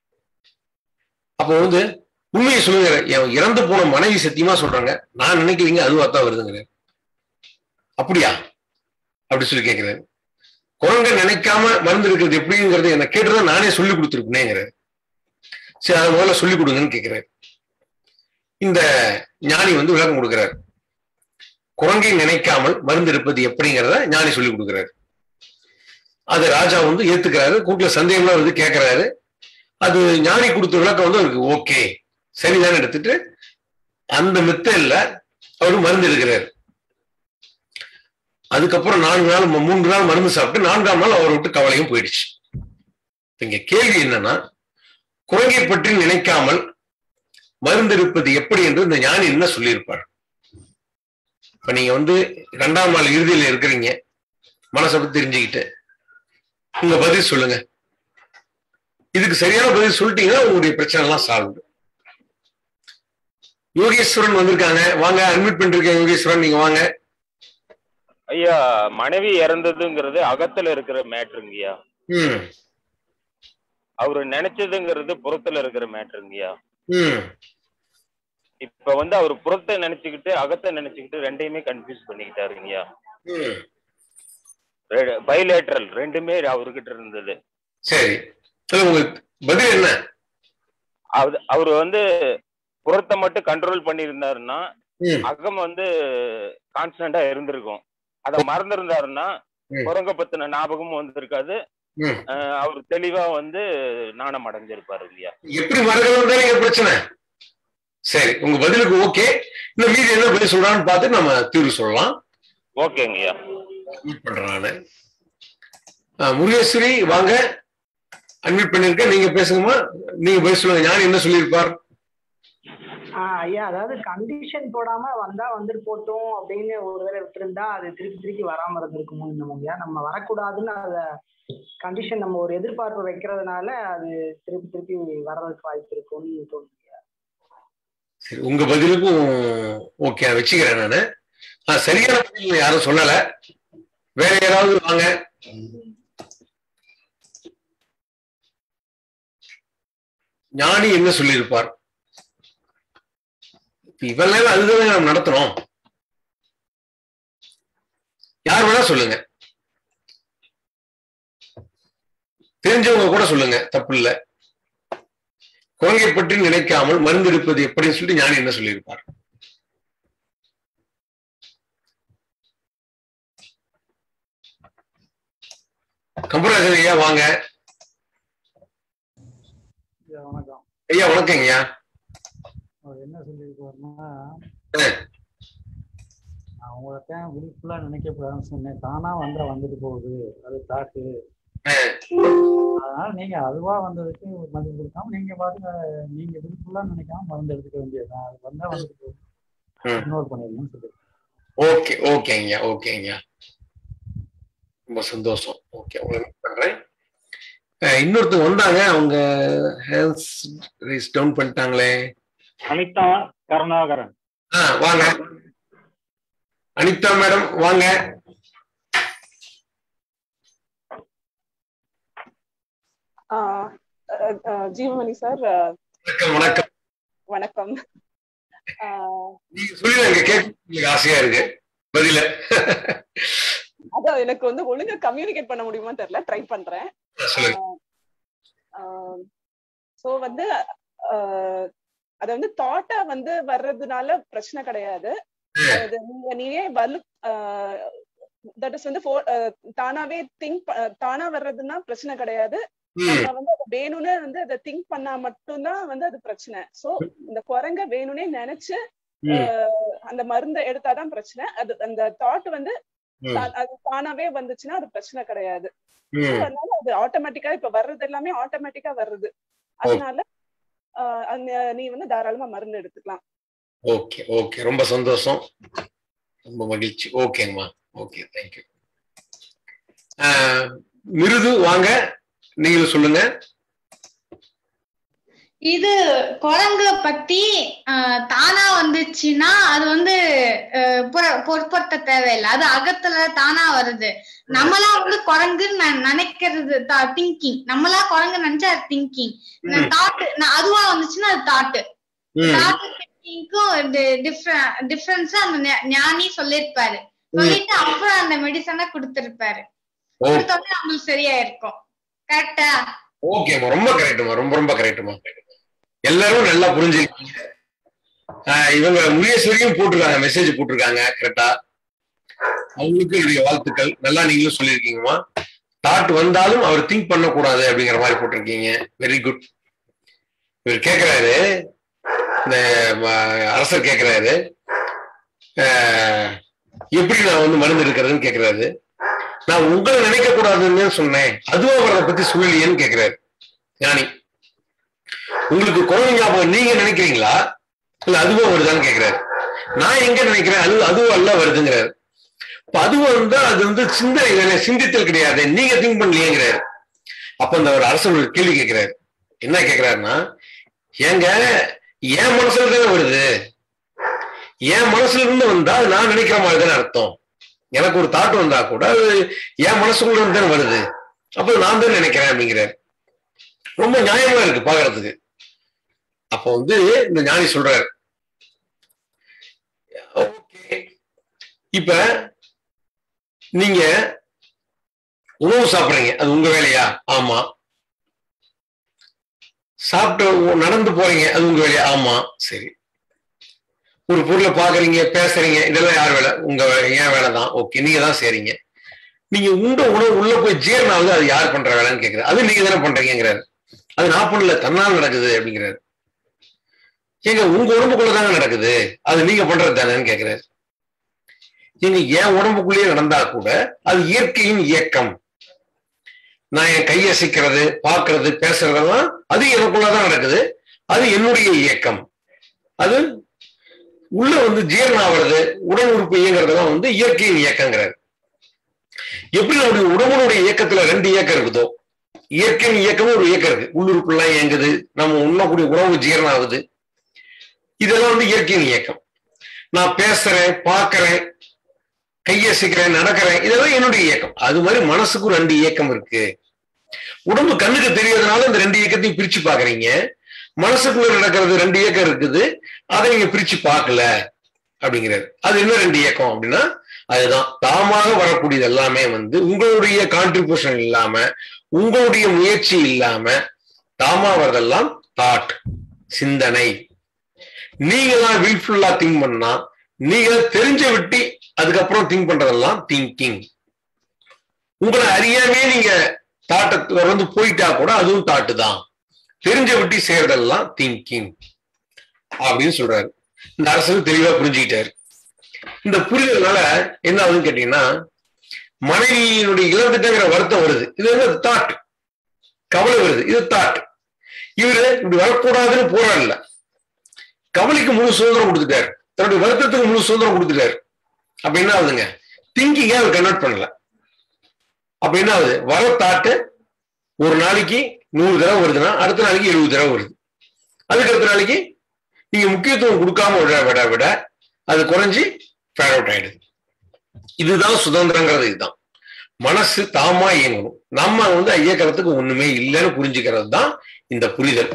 அப்போ வந்து உண்மையை சொல்லுங்க என் இறந்து போன மனைவி சத்தியமா சொல்றாங்க நான் நினைக்கிறீங்க அதுவா தான் வருதுங்கிறாரு அப்படியா அப்படி சொல்லி கேட்கிறாரு குரங்க நினைக்காம மருந்து இருக்கிறது எப்படிங்கிறது என்ன கேட்டுதான் நானே சொல்லி கொடுத்துருப்பேங்கிறாரு சரி அதை முதல்ல சொல்லி கொடுங்கன்னு கேட்கிறாரு இந்த ஞானி வந்து விளக்கம் கொடுக்கிறார் குரங்கை நினைக்காமல் மருந்து எடுப்பது எப்படிங்கிறத ஞானி சொல்லி கொடுக்கிறாரு அது ராஜா வந்து ஏத்துக்கிறாரு கூட்டுல சந்தேகம்லாம் வந்து கேட்கிறாரு அது ஞானி கொடுத்த விளக்கம் வந்து அவருக்கு ஓகே சரிதான் எடுத்துட்டு அந்த மெத்தட்ல அவரு மருந்து எடுக்கிறாரு அதுக்கப்புறம் நான்கு நாள் மூன்று நாள் மருந்து சாப்பிட்டு நான்காம் நாள் அவரை விட்டு கவலையும் போயிடுச்சு இங்க கேள்வி என்னன்னா குரங்கை பற்றி நினைக்காமல் மருந்தெடுப்பது எப்படி என்று இந்த ஞானி என்ன சொல்லியிருப்பார் இப்ப நீங்க வந்து இரண்டாம் நாள் இறுதியில இருக்கிறீங்க மனசை பத்தி தெரிஞ்சுக்கிட்டு உங்க பதில் சொல்லுங்க இதுக்கு சரியான பதில் சொல்லிட்டீங்கன்னா உங்களுடைய பிரச்சனை எல்லாம் சால்வ் யோகேஸ்வரன் வந்திருக்காங்க வாங்க அட்மிட் பண்ணிருக்கேன் யோகேஸ்வரன் நீங்க வாங்க ஐயா மனைவி இறந்ததுங்கிறது அகத்துல இருக்கிற மேட்ருங்கய்யா ம் அவரு நினைச்சதுங்கிறது புறத்துல இருக்கிற மேட்ருங்கய்யா ம் இப்ப வந்து அவர் புறத்தை நினைச்சுக்கிட்டு அகத்தை நினைச்சுக்கிட்டு ரெண்டையுமே கன்ஃபியூஸ் பண்ணிக்கிட்டாருங்கய்யா ம் பைலேட்ரல் ரெண்டுமே அவர்கிட்ட இருந்தது சரி அது உங்களுக்கு பதில் என்ன அது அவர் வந்து புறத்தை மட்டும் கண்ட்ரோல் பண்ணியிருந்தாருன்னா ம் அகம் வந்து கான்ஸ்டன்டா இருந்திருக்கும் அத மறந்திருந்தாருன்னா ம். குரங்க பத்தின ஞாபகமும் வந்திருக்காது ம் அஹ் அவர் தெளிவா வந்து நாணம் அடைஞ்சிருப்பாரு இல்லையா எப்படி மறக்கணும் தானே என் பிரச்சனை சரி உங்க பதிலுக்கு ஓகே இன்னும் மீதி என்ன பதில் சொல்றான்னு பார்த்து நம்ம தீர்வு சொல்லலாம் ஓகேங்கய்யா மீட் பண்றேன் நானு ஆ, முருகேஸ்வரி வாங்க அட்மிட் பண்ணிருக்கேன் நீங்க பேசுங்கம்மா நீங்க பதில் சொல்லுங்க ஞானி என்ன சொல்லியிருப்பார் ஆஹ் ஐயா அதாவது கண்டிஷன் போடாம வந்தா வந்துட்டு போட்டோம் அப்படின்னு ஒரு வேளை விட்டுருந்தா அது திருப்பி திருப்பி வராம இருந்திருக்குமோ இன்னும் ஐயா நம்ம வரக்கூடாதுன்னு அத கண்டிஷன் நம்ம ஒரு எதிர்பார்ப்பு வைக்கிறதுனால அது திருப்பி திருப்பி வர்றதுக்கு வாய்ப்பு இருக்கும்னு தோணுது ஐயா. சரி உங்க பதிலுக்கும் ஓகே வச்சுக்கிறேன் நானு ஆ, சரியான பதில் யாரும் சொல்லல வேற யாராவது வாங்க ஞானி என்ன சொல்லியிருப்பார் இப்ப இவெல்லாம் அதுதானே நம்ம நடத்துறோம் யார் வேணா சொல்லுங்க தெரிஞ்சவங்க கூட சொல்லுங்க தப்பு இல்ல குரங்கை பற்றி நினைக்காமல் மருந்து எடுப்பது எப்படின்னு சொல்லிட்டு ஞானி என்ன சொல்லியிருப்பார் கம்பராஜன் ஐயா வாங்க ஐயா, வணக்கம் ஐயா வணக்கங்க ஐயா அவர் என்ன சொல்லியிருக்காருன்னா ஆ. நான் உங்கள்கிட்ட விழிப்புலாம் நினைக்கக்கூடாதுன்னு சொன்னேன் தானா வந்தா வந்துட்டு போகுது அது தாக்கு ஆ. அதனால நீங்க அதுவா வந்ததுக்கு மதிப்பு கொடுக்காம நீங்க பாட்டு நீங்க விழிப்புலாம் நினைக்காம மருந்து எடுத்துக்க வேண்டியதுதான் அது வந்தா வந்துட்டு போகுது ம். இக்னோர் பண்ணிடணும்னு சொல்லி ஓகே ஓகேங்கய்யா ஓகேங்கய்யா ரொம்ப சந்தோஷம் ஓகே உங்களை மீட் பண்றேன் அஹ், இன்னொருத்தங்க வந்தாங்க அவங்க ஹேண்ட்ஸ் ரைஸ் டவுன் பண்ணிட்டாங்களே அனிதா கருணாகரன் ஆ வாங்க அனிதா மேடம் வாங்க ஆஹ் அஹ் அஹ் ஜீவமணி சார் வணக்கம் வணக்கம் வணக்கம் ஆஹ் நீங்க சொல்லுங்க கேட்க ஆசையா இருக்கு பதில அதான் எனக்கு வந்து ஒழுங்கா கம்யூனிகேட் பண்ண முடியுமா தெரியல ட்ரை பண்றேன் சொல்லுங்க ஆஹ் சோ வந்து ஆஹ் அது வந்து தாட்டா வந்து வர்றதுனால பிரச்சனை கிடையாது அது நீங்க நீயே வலு தட் இஸ் வந்து for- ஆஹ் தானாவே திங்க் தானா வர்றதுன்னா பிரச்சனை கிடையாது ம், நம்ம வந்து அதை வேணும்னு வந்து அதை திங்க் பண்ணா மட்டும்தான் வந்து அது பிரச்சனை சோ இந்த குரங்க வேணும்னே நினைச்சு ம், ஆஹ் அந்த மருந்தை எடுத்தாதான் பிரச்சனை அது அந்த தாட் வந்து ம், தா- அது தானாவே வந்துச்சுன்னா அது பிரச்சனை கிடையாது So, ம். அதனால அது ஆட்டோமேட்டிக்கா இப்ப வர்றது எல்லாமே ஆட்டோமேட்டிக்கா வருது அதனால ஆஹ் அந்த நீ வந்து தாராளமா மருந்து எடுத்துக்கலாம் ஓகே ஓகே ரொம்ப சந்தோஷம் ரொம்ப மகிழ்ச்சி ஓகேங்கம்மா ஓகே தேங்க்யூ மிருது வாங்க நீங்களும் சொல்லுங்க இது குரங்க பத்தி ஆஹ், தானா வந்துச்சுன்னா அது வந்து ஆஹ், புற- பொருட்படுத்த தேவையில்லை அது அகத்துல தானா வருது நம்மளா வந்து குரங்குன்னு ந- நினைக்கிறது திங்கிங் நம்மளா குரங்கு நினைச்சா அது திங்கிங் ம். தாட்டு அதுவா வந்துச்சுன்னா அது தாட்டு ம், தாட்டு திங்கிங்க்கும் டிஃபரன்ஸ் அந்த ஞா- ஞானி சொல்லிருப்பாரு ம். சொல்லிட்டு அப்புறம் அந்த மெடிசனை கொடுத்திருப்பாரு ஓ கொடுத்தோடனே நம்மளுக்கு சரியா இருக்கும் கரெக்டா ஓகேம்மா ரொம்ப கரெக்டுமா ரொம்ப ரொம்ப கரெக்டுமா எல்லாரும் நல்லா புரிஞ்சுருக்கீங்க ஆஹ் இவங்க முயேஸ்வரியும் போட்டிருக்காங்க மெசேஜ் போட்டிருக்காங்க கரெக்டா அவங்களுக்கு என்னுடைய வாழ்த்துக்கள் நல்லா நீங்களும் சொல்லியிருக்கீங்கம்மா தாட் வந்தாலும் அவர் திங்க் பண்ணக்கூடாது அப்படிங்கிற மாதிரி போட்டிருக்கீங்க வெரி குட் இவர் கேட்கிறாரு இந்த ம- அரசர் கேட்கிறாரு ஆஹ் எப்படி நான் வந்து மருந்து எடுக்கிறதுன்னு கேட்கிறாரு நான் உங்களை நினைக்க கூடாதுன்னு சொன்னேன் அதுவும் அவரை பத்தி சொல்லலையேன்னு கேட்கிறாரு ஞானி உங்களுக்கு குழந்தை ஞாபகம் நீங்க நினைக்கிறீங்களா இல்ல அதுவும் வருதான்னு கேக்குறாரு நான் எங்க நினைக்கிறேன் அது அதுவும் அல்ல வருதுங்கிறாரு இப்ப அதுவும் வந்தா அது வந்து சிந்தனை தானே, சிந்தித்தல் கிடையாது நீங்க திங்க் பண்ணலையேங்கிறாரு அப்ப அந்த ஒரு அரசர் ஒரு கேள்வி கேட்கிறாரு என்ன கேக்குறாருன்னா ஏங்க என் மனசுல தானே வருது என் மனசுல இருந்து வந்தா அது நான் நினைக்கிற மாதிரி தானே அர்த்தம் எனக்கு ஒரு தாட் வந்தா கூட அது என் மனசுக்குள்ள இருந்து தானே வருது அப்ப நான் தான் நினைக்கிறேன் அப்படிங்கிறாரு ரொம்ப நியாயமா இருக்கு பாக்குறதுக்கு அப்ப வந்து இந்த ஞானி சொல்றாரு ஓகே இப்ப நீங்க உணவு சாப்பிடுறீங்க அது உங்க வேலையா ஆமா சாப்பிட்டு நடந்து போறீங்க அது உங்க வேலையா ஆமா சரி ஒரு பொருளை பாக்குறீங்க பேசுறீங்க இதெல்லாம் யார் வேலை உங்க வேலை என் வேலை தான் ஓகே நீங்க தான் செய்றீங்க நீங்க உண்ட உணவு உள்ள போய் ஜீரணம் ஆகுது அது யார் பண்ற வேலைன்னு கேக்குறாரு அது நீங்க தானே பண்றீங்கிறாரு அது நான் பண்ணல தன்னால் நடக்குது அப்படிங்கிறாரு ஏங்க உங்க உடம்புக்குள்ளதாங்க நடக்குது அது நீங்க பண்றது தானேன்னு கேக்குறாரு ஏங்க என் உடம்புக்குள்ளேயே நடந்தா கூட அது இயற்கையின் இயக்கம் நான் என் கையசைக்கிறது பார்க்கிறது பேசுறதெல்லாம் அது எனக்குள்ளதான் நடக்குது அது என்னுடைய இயக்கம் அது உள்ள வந்து ஜீரணம் ஆகிறது உடல் உறுப்பு இயங்குறதெல்லாம் வந்து இயற்கையின் இயக்கங்கிறாரு எப்படி நம்முடைய உடம்புடைய இயக்கத்துல ரெண்டு இயக்கம் இருக்குதோ இயற்கையின் இயக்கமும் ஒரு இயக்கம் இருக்கு உள்ளுறுப்புலாம் இயங்குது நம்ம உண்ணக்கூடிய உணவு ஜீரணம் ஆகுது இதெல்லாம் வந்து இயற்கையின் இயக்கம் நான் பேசுறேன் பார்க்கறேன் கையசைக்கிறேன் நடக்கிறேன் இதெல்லாம் என்னுடைய இயக்கம் அது மாதிரி மனசுக்கும் ரெண்டு இயக்கம் இருக்கு உடம்பு கண்ணுக்கு தெரியறதுனால இந்த ரெண்டு இயக்கத்தையும் பிரிச்சு பாக்குறீங்க மனசுக்குள்ள நடக்கிறது ரெண்டு இயக்கம் இருக்குது அதை நீங்க பிரிச்சு பார்க்கல அப்படிங்கிறாரு அது என்ன ரெண்டு இயக்கம் அப்படின்னா அதுதான் தாமாக வரக்கூடியது எல்லாமே வந்து உங்களுடைய கான்ட்ரிபியூஷன் இல்லாம உங்களுடைய முயற்சி இல்லாம தாமா வரதெல்லாம் தாட் சிந்தனை நீங்க தான் வில்ஃபுல்லா திங்க் பண்ணா நீங்க தெரிஞ்ச விட்டு அதுக்கப்புறம் திங்க் பண்றதெல்லாம் திங்கிங் உங்களை அறியாமே நீங்க தாட்டத்துல வந்து போயிட்டா கூட அதுவும் தாட்டு தான் தெரிஞ்ச விட்டு செய்யறதெல்லாம் திங்கிங் அப்படின்னு சொல்றாரு இந்த அரசு தெளிவா புரிஞ்சுக்கிட்டாரு இந்த புரிதல்னால என்ன ஆகுதுன்னு கேட்டீங்கன்னா மனைவியினுடைய இழந்துட்டங்கிற வருத்தம் வருது இது வந்து தாட் கவலை வருது இது தாட் இவரு இப்படி வரக்கூடாதுன்னு போராடல கவலைக்கு முழு சுதந்திரம் கொடுத்துட்டாரு தன்னுடைய வருத்தத்துக்கு முழு சுதந்திரம் கொடுத்துட்டாரு அப்ப என்ன ஆகுதுங்க திங்கிங்க அவர் கன்வெர்ட் பண்ணல அப்ப என்ன ஆகுது வர தாட்டு ஒரு நாளைக்கு நூறு தடவை வருதுன்னா அடுத்த நாளைக்கு எழுபது தடவை வருது அதுக்கு அடுத்த நாளைக்கு நீங்க முக்கியத்துவம் கொடுக்காம விட விட விட அது குறைஞ்சி ஃபேட் அவுட் ஆயிடுது இதுதான் சுதந்திரங்கிறது இதுதான் மனசு தாமா இயங்கணும் நம்ம வந்து இயக்கிறதுக்கு ஒண்ணுமே இல்லைன்னு புரிஞ்சுக்கிறது தான் இந்த புரிதல்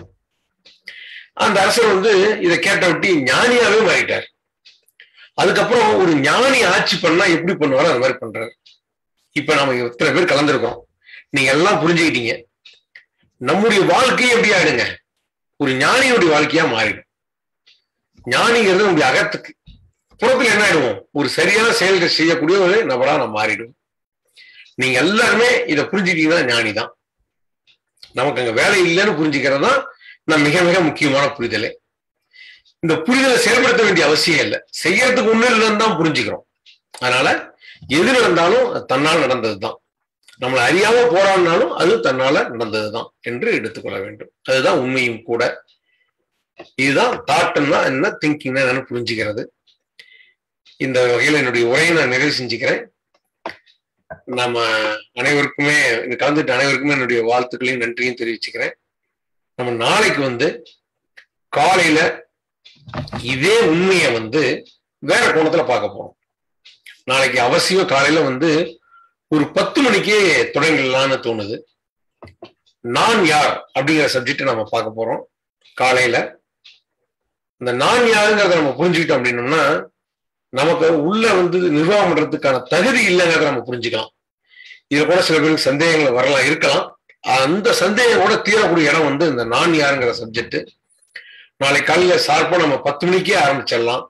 அந்த அரசர் வந்து இதை கேட்ட விட்டு ஞானியாவே மாறிட்டார் அதுக்கப்புறம் ஒரு ஞானி ஆட்சி பண்ணா எப்படி பண்ணுவாரோ அது மாதிரி பண்றாரு இப்ப நாம இத்தனை பேர் கலந்துருக்கோம் நீங்க எல்லாம் புரிஞ்சுக்கிட்டீங்க நம்முடைய வாழ்க்கையை எப்படி ஆயிடுங்க ஒரு ஞானியுடைய வாழ்க்கையா மாறிடும் ஞானிங்கிறது உங்களுடைய அகத்துக்கு புறத்துல என்ன ஆயிடுவோம் ஒரு சரியான செயல்கள் செய்யக்கூடிய ஒரு நபரா நம்ம மாறிடுவோம் நீங்க எல்லாருமே இதை புரிஞ்சுட்டீங்கன்னா ஞானி தான் நமக்கு அங்க வேலை இல்லைன்னு புரிஞ்சுக்கிறது தான் நான் மிக மிக முக்கியமான புரிதலே இந்த புரிதலை செயல்படுத்த வேண்டிய அவசியம் இல்லை செய்யறதுக்கு ஒண்ணு இல்லைன்னு தான் புரிஞ்சுக்கிறோம் அதனால எது நடந்தாலும் அது தன்னால் நடந்ததுதான் நம்மளை அறியாம போராடினாலும் அது தன்னால நடந்ததுதான் என்று எடுத்துக்கொள்ள வேண்டும் அதுதான் உண்மையும் கூட இதுதான் தாட்டுன்னா என்ன திங்கிங்னா என்னன்னு புரிஞ்சுக்கிறது இந்த வகையில் என்னுடைய உரையை நான் நிறைவு செஞ்சுக்கிறேன் நம்ம அனைவருக்குமே இந்த கலந்துட்டு அனைவருக்குமே என்னுடைய வாழ்த்துக்களையும் நன்றியும் தெரிவிச்சுக்கிறேன் நம்ம நாளைக்கு வந்து காலையில இதே உண்மையை வந்து வேற கோணத்துல பார்க்க போறோம் நாளைக்கு அவசியம் காலையில வந்து ஒரு பத்து மணிக்கே தொடங்கிடலாம்னு தோணுது நான் யார் அப்படிங்கிற சப்ஜெக்ட் நம்ம பார்க்க போறோம் காலையில இந்த நான் யாருங்கிறத நம்ம புரிஞ்சுக்கிட்டோம் அப்படின்னோம்னா நமக்கு உள்ள வந்து நிர்வாகம் பண்றதுக்கான தகுதி இல்லைங்கிறத நம்ம புரிஞ்சுக்கலாம் இதுல கூட சில பேருக்கு சந்தேகங்கள் வரலாம் இருக்கலாம் அந்த சந்தேகம் கூட தீரக்கூடிய இடம் வந்து இந்த நான் யாருங்கிற சப்ஜெக்ட் நாளை காலையில சார்பா நம்ம பத்து மணிக்கே ஆரம்பிச்சிடலாம்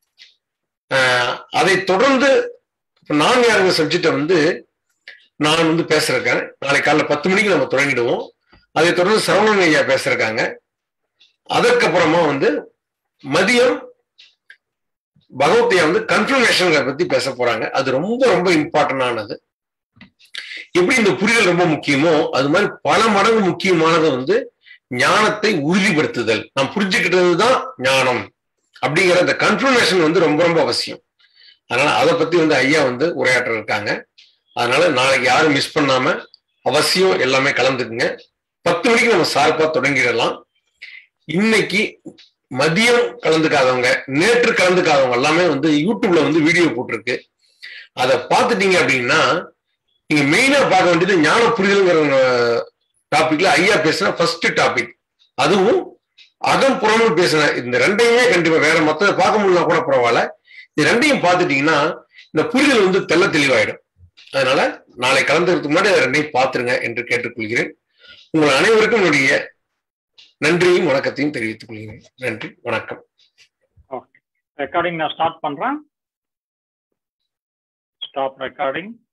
அதை தொடர்ந்து நான் யாருங்கிற சப்ஜெக்டை வந்து நான் வந்து பேசுறேன் நாளை காலைல பத்து மணிக்கு நம்ம தொடங்கிடுவோம் அதை தொடர்ந்து சரவணன் ஐயா பேசுறாங்க அதற்கப்புறமா வந்து மதியம் பகவத்தையா வந்து கன்ஃபர்மேஷன் பத்தி பேச போறாங்க அது ரொம்ப ரொம்ப இம்பார்ட்டன்டானது எப்படி இந்த புரிதல் ரொம்ப முக்கியமோ அது மாதிரி பல மடங்கு முக்கியமானது வந்து ஞானத்தை உறுதிப்படுத்துதல் நாம் புரிஞ்சுக்கிட்டது தான் ஞானம் அப்படிங்கிற அந்த கன்ஃபர்மேஷன் வந்து ரொம்ப ரொம்ப அவசியம் அதனால அதை பத்தி வந்து ஐயா வந்து உரையாற்ற இருக்காங்க அதனால நாளைக்கு யாரும் மிஸ் பண்ணாம அவசியம் எல்லாமே கலந்துக்குங்க பத்து மணிக்கு நம்ம சார்பா தொடங்கிடலாம் இன்னைக்கு மதியம் கலந்துக்காதவங்க நேற்று கலந்துக்காதவங்க எல்லாமே வந்து யூடியூப்ல வந்து வீடியோ போட்டிருக்கு அதை பார்த்துட்டீங்க அப்படின்னா நீங்க மெயினா பார்க்க வேண்டியது ஞான புரிதல்ங்கிற டாபிக்ல ஐயா பேசின ஃபர்ஸ்ட் டாபிக் அதுவும் அகம் புறமும் பேசின இந்த ரெண்டையுமே கண்டிப்பா வேற மத்த பார்க்க முடியல கூட பரவாயில்ல இது ரெண்டையும் பார்த்துட்டீங்கன்னா இந்த புரிதல் வந்து தெல்ல தெளிவாயிடும் அதனால நாளை கலந்துக்கிறதுக்கு முன்னாடி அதை ரெண்டையும் பார்த்துருங்க என்று கேட்டுக்கொள்கிறேன் உங்கள் அனைவருக்கும் என்னுடைய நன்றியும் வணக்கத்தையும் தெரிவித்துக் கொள்கிறேன் நன்றி வணக்கம் ரெக்கார்டிங் நான் ஸ்டார்ட் பண்றேன் ஸ்டாப் ரெக்கார்டிங்